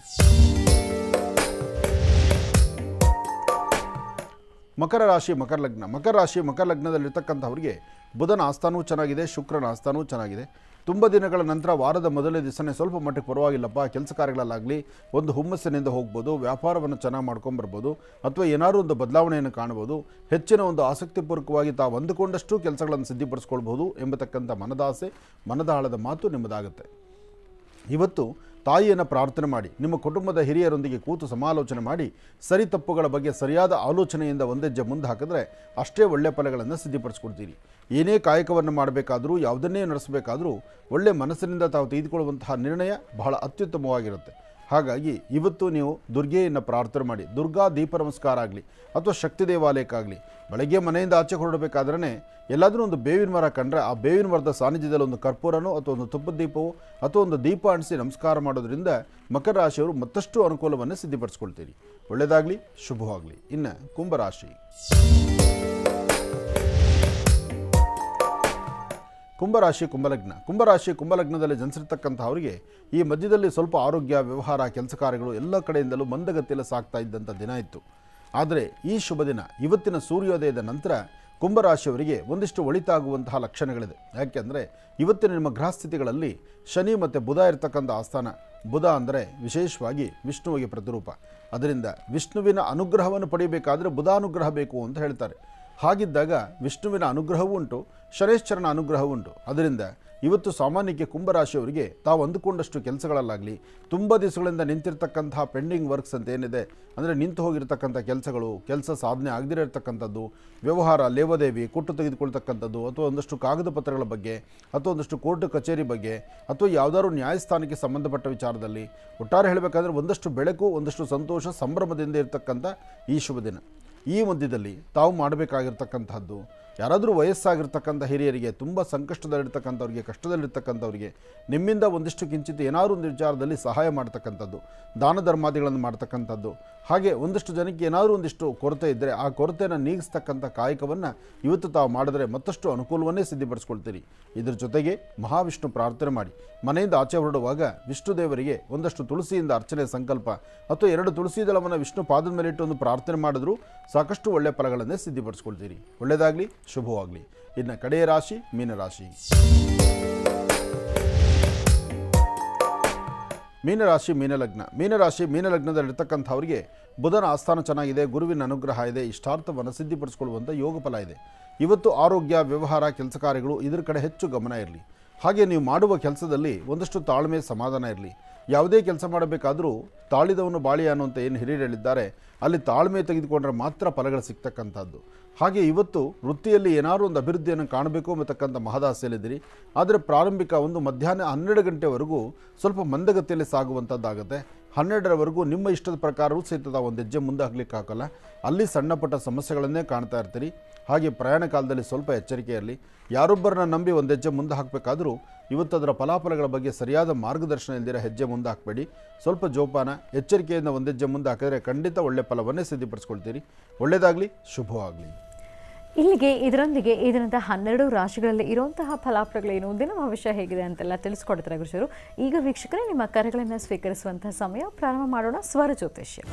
ಮಕರ ರಾಶಿ ಮಕರ ಲಗ್ನ ಮಕರ ರಾಶಿ ಮಕರ ಲಗ್ನದಲ್ಲಿರ್ತಕ್ಕಂಥವ್ರಿಗೆ ಬುಧನ ಆಸ್ಥಾನವೂ ಚೆನ್ನಾಗಿದೆ ಶುಕ್ರನ ಆಸ್ಥಾನವೂ ಚೆನ್ನಾಗಿದೆ ತುಂಬ ದಿನಗಳ ನಂತರ ವಾರದ ಮೊದಲನೇ ದಿವಸನೇ ಸ್ವಲ್ಪ ಮಟ್ಟಿಗೆ ಪರವಾಗಿಲ್ಲಪ್ಪ ಕೆಲಸ ಕಾರ್ಯಗಳಲ್ಲಾಗಲಿ ಒಂದು ಹುಮ್ಮಸ್ಸಿನಿಂದ ಹೋಗ್ಬೋದು ವ್ಯಾಪಾರವನ್ನು ಚೆನ್ನಾಗಿ ಮಾಡ್ಕೊಂಬರ್ಬೋದು ಅಥವಾ ಏನಾದರೂ ಒಂದು ಬದಲಾವಣೆಯನ್ನು ಕಾಣ್ಬೋದು ಹೆಚ್ಚಿನ ಒಂದು ಆಸಕ್ತಿಪೂರ್ವಕವಾಗಿ ತಾವು ಅಂದುಕೊಂಡಷ್ಟು ಕೆಲಸಗಳನ್ನು ಸಿದ್ಧಪಡಿಸ್ಕೊಳ್ಬೋದು ಎಂಬತಕ್ಕಂಥ ಮನದಾಸೆ ಮನದಾಳದ ಮಾತು ನಿಮ್ಮದಾಗುತ್ತೆ ಇವತ್ತು ತಾಯಿಯನ್ನು ಪ್ರಾರ್ಥನೆ ಮಾಡಿ ನಿಮ್ಮ ಕುಟುಂಬದ ಹಿರಿಯರೊಂದಿಗೆ ಕೂತು ಸಮಾಲೋಚನೆ ಮಾಡಿ ಸರಿ ತಪ್ಪುಗಳ ಬಗ್ಗೆ ಸರಿಯಾದ ಆಲೋಚನೆಯಿಂದ ಒಂದೆಜ್ಜೆ ಮುಂದೆ ಹಾಕಿದ್ರೆ ಅಷ್ಟೇ ಒಳ್ಳೆಯ ಫಲಗಳನ್ನು ಸಿದ್ಧಪಡಿಸ್ಕೊಡ್ತೀರಿ ಏನೇ ಕಾಯಕವನ್ನು ಮಾಡಬೇಕಾದರೂ ಯಾವುದನ್ನೇ ನಡೆಸಬೇಕಾದರೂ ಒಳ್ಳೆಯ ಮನಸ್ಸಿನಿಂದ ತಾವು ತೆಗೆದುಕೊಳ್ಳುವಂತಹ ನಿರ್ಣಯ ಬಹಳ ಅತ್ಯುತ್ತಮವಾಗಿರುತ್ತೆ ಹಾಗಾಗಿ ಇವತ್ತು ನೀವು ದುರ್ಗೆಯನ್ನು ಪ್ರಾರ್ಥನೆ ಮಾಡಿ ದುರ್ಗಾ ದೀಪ ನಮಸ್ಕಾರ ಆಗಲಿ ಅಥವಾ ಶಕ್ತಿ ದೇವಾಲಯಕ್ಕಾಗಲಿ ಬೆಳಗ್ಗೆ ಮನೆಯಿಂದ ಆಚೆ ಹೊರಡಬೇಕಾದ್ರೆ ಎಲ್ಲಾದರೂ ಒಂದು ಬೇವಿನ ಮರ ಕಂಡ್ರೆ ಆ ಬೇವಿನ ಮರದ ಸಾನ್ನಿಧ್ಯದಲ್ಲಿ ಒಂದು ಕರ್ಪೂರನೋ ಅಥವಾ ಒಂದು ತುಪ್ಪದ ದೀಪವೋ ಅಥವಾ ಒಂದು ದೀಪ ಅಂಟಿಸಿ ನಮಸ್ಕಾರ ಮಾಡೋದ್ರಿಂದ ಮಕರ ರಾಶಿಯವರು ಮತ್ತಷ್ಟು ಅನುಕೂಲವನ್ನು ಸಿದ್ಧಪಡಿಸ್ಕೊಳ್ತೀರಿ ಒಳ್ಳೆಯದಾಗಲಿ ಶುಭವಾಗಲಿ ಇನ್ನು ಕುಂಭರಾಶಿ ಕುಂಭರಾಶಿ ಕುಂಭಲಗ್ನ ಕುಂಭರಾಶಿ ಕುಂಭಲಗ್ನದಲ್ಲಿ ಜನಿಸಿರ್ತಕ್ಕಂಥವರಿಗೆ ಈ ಮಧ್ಯದಲ್ಲಿ ಸ್ವಲ್ಪ ಆರೋಗ್ಯ ವ್ಯವಹಾರ ಕೆಲಸ ಕಾರ್ಯಗಳು ಎಲ್ಲ ಕಡೆಯಿಂದಲೂ ಮಂದಗತಿಯಲ್ಲಿ ಸಾಗ್ತಾ ಇದ್ದಂಥ ದಿನ ಇತ್ತು ಆದರೆ ಈ ಶುಭ ದಿನ ಇವತ್ತಿನ ಸೂರ್ಯೋದಯದ ನಂತರ ಕುಂಭರಾಶಿಯವರಿಗೆ ಒಂದಿಷ್ಟು ಒಳಿತಾಗುವಂತಹ ಲಕ್ಷಣಗಳಿದೆ ಯಾಕೆಂದರೆ ಇವತ್ತಿನ ನಿಮ್ಮ ಗ್ರಹಸ್ಥಿತಿಗಳಲ್ಲಿ ಶನಿ ಮತ್ತು ಬುಧ ಇರತಕ್ಕಂಥ ಆಸ್ಥಾನ ಬುಧ ಅಂದರೆ ವಿಶೇಷವಾಗಿ ವಿಷ್ಣುವಿಗೆ ಪ್ರತಿರೂಪ ಅದರಿಂದ ವಿಷ್ಣುವಿನ ಅನುಗ್ರಹವನ್ನು ಪಡೆಯಬೇಕಾದರೆ ಬುಧಾನುಗ್ರಹ ಬೇಕು ಅಂತ ಹೇಳ್ತಾರೆ ಹಾಗಿದ್ದಾಗ ವಿಷ್ಣುವಿನ ಅನುಗ್ರಹವೂ ಉಂಟು ಶನೇಶ್ವರನ ಅನುಗ್ರಹವೂ ಉಂಟು ಅದರಿಂದ ಇವತ್ತು ಸಾಮಾನ್ಯಕ್ಕೆ ಕುಂಭರಾಶಿಯವರಿಗೆ ತಾವು ಅಂದುಕೊಂಡಷ್ಟು ಕೆಲಸಗಳಲ್ಲಾಗಲಿ ತುಂಬ ದಿವಸಗಳಿಂದ ನಿಂತಿರ್ತಕ್ಕಂತಹ ಪೆಂಡಿಂಗ್ ವರ್ಕ್ಸ್ ಅಂತ ಏನಿದೆ ಅಂದರೆ ನಿಂತು ಹೋಗಿರ್ತಕ್ಕಂಥ ಕೆಲಸಗಳು ಕೆಲಸ ಸಾಧನೆ ಆಗದಿರೋ ಇರ್ತಕ್ಕಂಥದ್ದು ವ್ಯವಹಾರ ಲೇವದೇವಿ ಕೊಟ್ಟು ತೆಗೆದುಕೊಳ್ತಕ್ಕಂಥದ್ದು ಅಥವಾ ಒಂದಷ್ಟು ಕಾಗದ ಪತ್ರಗಳ ಬಗ್ಗೆ ಅಥವಾ ಒಂದಷ್ಟು ಕೋರ್ಟ್ ಕಚೇರಿ ಬಗ್ಗೆ ಅಥವಾ ಯಾವುದಾದ್ರು ನ್ಯಾಯಸ್ಥಾನಕ್ಕೆ ಸಂಬಂಧಪಟ್ಟ ವಿಚಾರದಲ್ಲಿ ಒಟ್ಟಾರೆ ಹೇಳಬೇಕಾದ್ರೆ ಒಂದಷ್ಟು ಬೆಳಕು ಒಂದಷ್ಟು ಸಂತೋಷ ಸಂಭ್ರಮದಿಂದ ಇರತಕ್ಕಂಥ ಈ ಶುಭ ದಿನ ಈ ಮಧ್ಯದಲ್ಲಿ ತಾವು ಮಾಡಬೇಕಾಗಿರ್ತಕ್ಕಂಥದ್ದು ಯಾರಾದರೂ ವಯಸ್ಸಾಗಿರ್ತಕ್ಕಂಥ ಹಿರಿಯರಿಗೆ ತುಂಬ ಸಂಕಷ್ಟದಲ್ಲಿರ್ತಕ್ಕಂಥವ್ರಿಗೆ ಕಷ್ಟದಲ್ಲಿರ್ತಕ್ಕಂಥವ್ರಿಗೆ ನಿಮ್ಮಿಂದ ಒಂದಿಷ್ಟು ಕಿಂಚಿತ್ ಏನಾದರೂ ಒಂದು ವಿಚಾರದಲ್ಲಿ ಸಹಾಯ ಮಾಡ್ತಕ್ಕಂಥದ್ದು ದಾನ ಧರ್ಮಾದಿಗಳನ್ನು ಮಾಡ್ತಕ್ಕಂಥದ್ದು ಹಾಗೆ ಒಂದಷ್ಟು ಜನಕ್ಕೆ ಏನಾದರೂ ಒಂದಿಷ್ಟು ಕೊರತೆ ಇದ್ದರೆ ಆ ಕೊರತೆಯನ್ನು ನೀಗಿಸ್ತಕ್ಕಂಥ ಕಾಯಕವನ್ನು ಇವತ್ತು ತಾವು ಮಾಡಿದ್ರೆ ಮತ್ತಷ್ಟು ಅನುಕೂಲವನ್ನೇ ಸಿದ್ಧಪಡಿಸ್ಕೊಳ್ತೀರಿ ಇದ್ರ ಜೊತೆಗೆ ಮಹಾವಿಷ್ಣು ಪ್ರಾರ್ಥನೆ ಮಾಡಿ ಮನೆಯಿಂದ ಆಚೆ ಹೊರಡುವಾಗ ವಿಷ್ಣು ದೇವರಿಗೆ ಒಂದಷ್ಟು ತುಳಸಿಯಿಂದ ಅರ್ಚನೆ ಸಂಕಲ್ಪ ಅಥವಾ ಎರಡು ತುಳಸಿ ದಳವನ್ನು ವಿಷ್ಣು ಪಾದದ ಮೇಲಿಟ್ಟು ಒಂದು ಪ್ರಾರ್ಥನೆ ಮಾಡಿದ್ರೂ ಸಾಕಷ್ಟು ಒಳ್ಳೆಯ ಫಲಗಳನ್ನೇ ಸಿದ್ಧಪಡಿಸ್ಕೊಳ್ತೀರಿ ಒಳ್ಳೆಯದಾಗಲಿ ಶುಭವಾಗಲಿ ಇನ್ನು ಕಡೆಯ ರಾಶಿ ಮೀನರಾಶಿ ಮೀನರಾಶಿ ಮೀನಲಗ್ನ ಮೀನರಾಶಿ ಮೀನಲಗ್ನದಲ್ಲಿರ್ತಕ್ಕಂಥವ್ರಿಗೆ ಬುಧನ ಆಸ್ಥಾನ ಚೆನ್ನಾಗಿದೆ ಗುರುವಿನ ಅನುಗ್ರಹ ಇದೆ ಇಷ್ಟಾರ್ಥವನ್ನು ಸಿದ್ಧಪಡಿಸ್ಕೊಳ್ಳುವಂಥ ಯೋಗ ಫಲ ಇದೆ ಇವತ್ತು ಆರೋಗ್ಯ ವ್ಯವಹಾರ ಕೆಲಸ ಕಾರ್ಯಗಳು ಇದ್ರ ಕಡೆ ಹೆಚ್ಚು ಗಮನ ಇರಲಿ ಹಾಗೆ ನೀವು ಮಾಡುವ ಕೆಲಸದಲ್ಲಿ ಒಂದಷ್ಟು ತಾಳ್ಮೆ ಸಮಾಧಾನ ಇರಲಿ ಯಾವುದೇ ಕೆಲಸ ಮಾಡಬೇಕಾದರೂ ತಾಳಿದವನು ಬಾಳಿ ಅನ್ನುವಂಥ ಏನು ಹಿರಿಯರು ಹೇಳಿದ್ದಾರೆ ಅಲ್ಲಿ ತಾಳ್ಮೆ ತೆಗೆದುಕೊಂಡ್ರೆ ಮಾತ್ರ ಫಲಗಳು ಸಿಗ್ತಕ್ಕಂಥದ್ದು ಹಾಗೆ ಇವತ್ತು ವೃತ್ತಿಯಲ್ಲಿ ಏನಾದರೂ ಒಂದು ಅಭಿವೃದ್ಧಿಯನ್ನು ಕಾಣಬೇಕು ಅನ್ನತಕ್ಕಂಥ ಮಹದಾಸೆಯಲ್ಲಿದ್ದೀರಿ ಆದರೆ ಪ್ರಾರಂಭಿಕ ಒಂದು ಮಧ್ಯಾಹ್ನ ಹನ್ನೆರಡು ಗಂಟೆವರೆಗೂ ಸ್ವಲ್ಪ ಮಂದಗತಿಯಲ್ಲಿ ಸಾಗುವಂಥದ್ದಾಗುತ್ತೆ ಹನ್ನೆರಡರವರೆಗೂ ನಿಮ್ಮ ಇಷ್ಟದ ಪ್ರಕಾರವೂ ಸಹಿತ ಒಂದು ಹೆಜ್ಜೆ ಮುಂದೆ ಹಾಕ್ಲಿಕ್ಕೆ ಹಾಕಲ್ಲ ಅಲ್ಲಿ ಸಣ್ಣ ಪುಟ್ಟ ಸಮಸ್ಯೆಗಳನ್ನೇ ಕಾಣ್ತಾ ಇರ್ತೀರಿ ಹಾಗೆ ಪ್ರಯಾಣ ಕಾಲದಲ್ಲಿ ಸ್ವಲ್ಪ ಎಚ್ಚರಿಕೆ ಇರಲಿ ಯಾರೊಬ್ಬರನ್ನ ನಂಬಿ ಒಂದು ಹೆಜ್ಜೆ ಮುಂದೆ ಹಾಕಬೇಕಾದ್ರೂ ಇವತ್ತು ಅದರ ಫಲಾಫಲಗಳ ಬಗ್ಗೆ ಸರಿಯಾದ ಮಾರ್ಗದರ್ಶನ ಇಲ್ದಿರ ಹೆಜ್ಜೆ ಮುಂದೆ ಹಾಕಬೇಡಿ ಸ್ವಲ್ಪ ಜೋಪಾನ ಎಚ್ಚರಿಕೆಯಿಂದ ಒಂದು ಹೆಜ್ಜೆ ಮುಂದೆ ಹಾಕಿದರೆ ಖಂಡಿತ ಒಳ್ಳೆ ಫಲವನ್ನೇ ಸಿದ್ಧಪಡಿಸ್ಕೊಳ್ತೀರಿ ಒಳ್ಳೆಯದಾಗಲಿ ಶುಭವಾಗಲಿ ಇಲ್ಲಿಗೆ ಇದರೊಂದಿಗೆ ಈ ದಿನದ ಹನ್ನೆರಡು ರಾಶಿಗಳಲ್ಲಿ ಇರುವಂತಹ ಫಲಾಫಲಗಳೇನು ದಿನ ಭವಿಷ್ಯ ಹೇಗಿದೆ ಅಂತೆಲ್ಲ ತಿಳಿಸ್ಕೊಡ್ತಾರೆ ಗುರುಜರು ಈಗ ವೀಕ್ಷಕರೇ ನಿಮ್ಮ ಕರೆಗಳನ್ನು ಸ್ವೀಕರಿಸುವಂತಹ ಸಮಯ ಪ್ರಾರಂಭ ಮಾಡೋಣ ಸ್ವರ ಜ್ಯೋತಿಷ್ಯ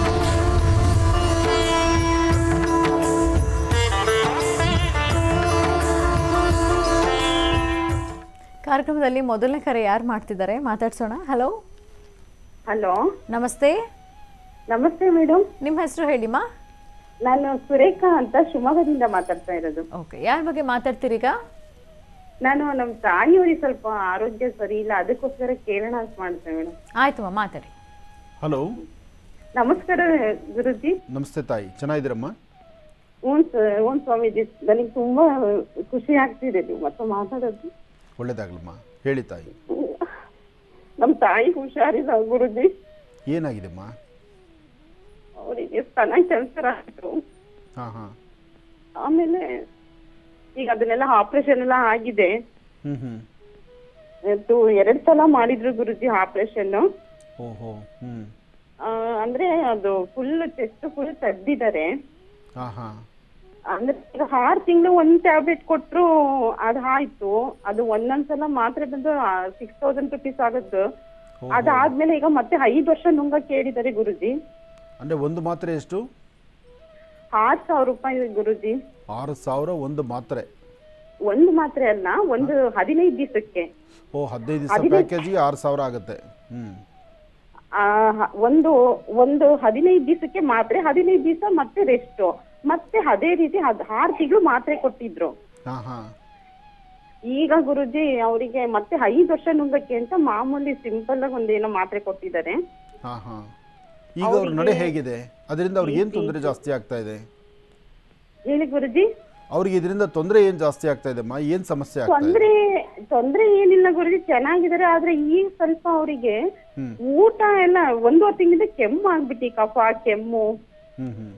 ಕಾರ್ಯಕ್ರಮದಲ್ಲಿ ಮೊದಲನೇ ಕರೆ ಯಾರು ಮಾಡ್ತಿದ್ದಾರೆ ಮಾತಾಡ್ಸೋಣ ಹಲೋ ಹಲೋ ನಮಸ್ತೆ ನಮಸ್ತೆ ಮೇಡಮ್ ನಿಮ್ಮ ಹೆಸರು ಹೇಳಿಮಾ ನಾನು ಸುರೇಖಾ ಅಂತ ಶಿವಮೊಗ್ಗದಿಂದ ಮಾತಾಡ್ತಾ ಇರೋದು ಓಕೆ ಯಾರ ಬಗ್ಗೆ ಮಾತಾಡ್ತೀರೀಗ ನಾನು ನಮ್ಮ ತಾಯಿಯವರಿಗೆ ಸ್ವಲ್ಪ ಆರೋಗ್ಯ ಸರಿ ಇಲ್ಲ ಅದಕ್ಕೋಸ್ಕರ ಕೇಳೋಣ ಅಂತ ಮಾಡ್ತೇನೆ ಮೇಡಮ್ ಆಯ್ತಮ್ಮ ಮಾತಾಡಿ ಹಲೋ ನಮಸ್ಕಾರ ಗುರುಜಿ ನಮಸ್ತೆ ತಾಯಿ ಚೆನ್ನಾಗಿದ್ದೀರಮ್ಮ ಹ್ಞೂ ಸ- ಹ್ಞೂ ಸ್ವಾಮೀಜಿ ನನಗೆ ತುಂಬಾ ಖುಷಿ ಆಗ್ತಿದೆ ನೀವು ಮತ್ತೆ ಮಾತಾಡೋದು ಒಳ್ಳೆಯದಾಗಲಮ್ಮ ಹೇಳಿ ತಾಯಿ ನಮ್ಮ ತಾಯಿ ಹುಷಾರಿಲ್ಲ ಗುರುಜಿ ಏನಾಗಿದೆಮ್ಮ ಅವರಿಗೆ ಸ್ತನ ಕ್ಯಾನ್ಸರ್ ಆಯಿತು ಹಾಂ ಹಾಂ ಆಮೇಲೆ ಈಗ ಅದನ್ನೆಲ್ಲ ಆಪರೇಷನ್ ಎಲ್ಲ ಆಗಿದೆ ಹ್ಞೂ ಹ್ಞೂ ಅದು ಎರಡ್ ಸಲ ಮಾಡಿದ್ರು ಗುರುಜಿ ಆಪರೇಷನ್ ಓಹೋ ಹ್ಞೂ ಅಂದ್ರೆ ಅದು ಫುಲ್ ಚೆಸ್ಟ್ ಫುಲ್ ತೆಗ್ದಿದ್ದಾರೆ ಹಾಂ ಹಾಂ ಅಂದ್ರೆ ಈಗ ಆರ್ ತಿಂಗಳು ಒಂದ್ ಟ್ಯಾಬ್ಲೆಟ್ ಕೊಟ್ರು ಅದ್ ಆಯ್ತು ಅದು ಒಂದೊಂದ್ಸಲ ಮಾತ್ರೆ ಬಂದು ಸಿಕ್ಸ್ ತೌಸಂಡ್ ರುಪೀಸ್ ಆಗುತ್ತೆ ಅದಾದ್ಮೇಲೆ ಈಗ ಮತ್ತೆ ಐದು ವರ್ಷ ನುಂಗ ಕೇಳಿದ್ದಾರೆ ಗುರುಜಿ ಅಂದರೆ ಒಂದು ಮಾತ್ರೆ ಎಷ್ಟು ಆರ್ ಸಾವಿರ ರೂಪಾಯಿ ಗುರುಜಿ ಆರು ಸಾವಿರ ಒಂದು ಮಾತ್ರೆ ಒಂದು ಮಾತ್ರೆ ಅಲ್ಲ ಒಂದು ಹದಿನೈದು ದಿವಸಕ್ಕೆ ಓ ಹದಿನೈದು ದಿವಸ ಪ್ಯಾಕೇಜಿಗೆ ಆರು ಸಾವಿರ ಆಗುತ್ತೆ ಹ್ಞೂ ಆ, ಹ- ಒಂದು ಒಂದು ಹದಿನೈದು ದಿವಸಕ್ಕೆ ಮಾತ್ರೆ ಹದಿನೈದು ದಿವಸ ಮತ್ತೆ ರೆಸ್ಟ್ ಮತ್ತೆ ಅದೇ ರೀತಿ ಹದ್ ಆರು ತಿಂಗಳು ಮಾತ್ರೆ ಕೊಟ್ಟಿದ್ರು ಹಾಂ ಹಾಂ ಈಗ ಗುರುಜಿ ಅವರಿಗೆ ಮತ್ತೆ ಐದು ವರ್ಷ ನುಂಗಕ್ಕೆ ಅಂತ ಮಾಮೂಲಿ ಸಿಂಪಲ್ ಆಗಿ ಒಂದೇನೋ ಮಾತ್ರೆ ಕೊಟ್ಟಿದ್ದಾರೆ ಹಾಂ ಹಾಂ ಈಗ ಅವ್ರ ನಡೆ ಹೇಗಿದೆ ಅದರಿಂದ ಅವ್ರಿಗೆ ಏನು ತೊಂದರೆ ಜಾಸ್ತಿ ಆಗ್ತಾ ಇದೆ ಹೇಳಿ ಗುರುಜಿ ಅವ್ರಿಗೆ ಇದರಿಂದ ತೊಂದರೆ ಏನು ಜಾಸ್ತಿ ಆಗ್ತಾ ಇದೆ ಅಮ್ಮ ಏನು ಸಮಸ್ಯೆ ಆಗ್ತಾ ಇದೆ ತೊಂದ್ರೆ ತೊಂದ್ರೆ ಏನಿಲ್ಲ ಗುರುಜಿ ಚೆನ್ನಾಗಿದ್ದಾರೆ ಆದ್ರೆ ಈಗ ಸ್ವಲ್ಪ ಅವರಿಗೆ ಹ್ಮ್. ಊಟ ಎಲ್ಲ ಒಂದೂವರೆ ತಿಂಗಳಿಂದ ಕೆಮ್ಮು ಆಗ್ಬಿಟ್ಟಿ ಕಫ ಕೆಮ್ಮು ಹ್ಞೂ ಹ್ಞೂ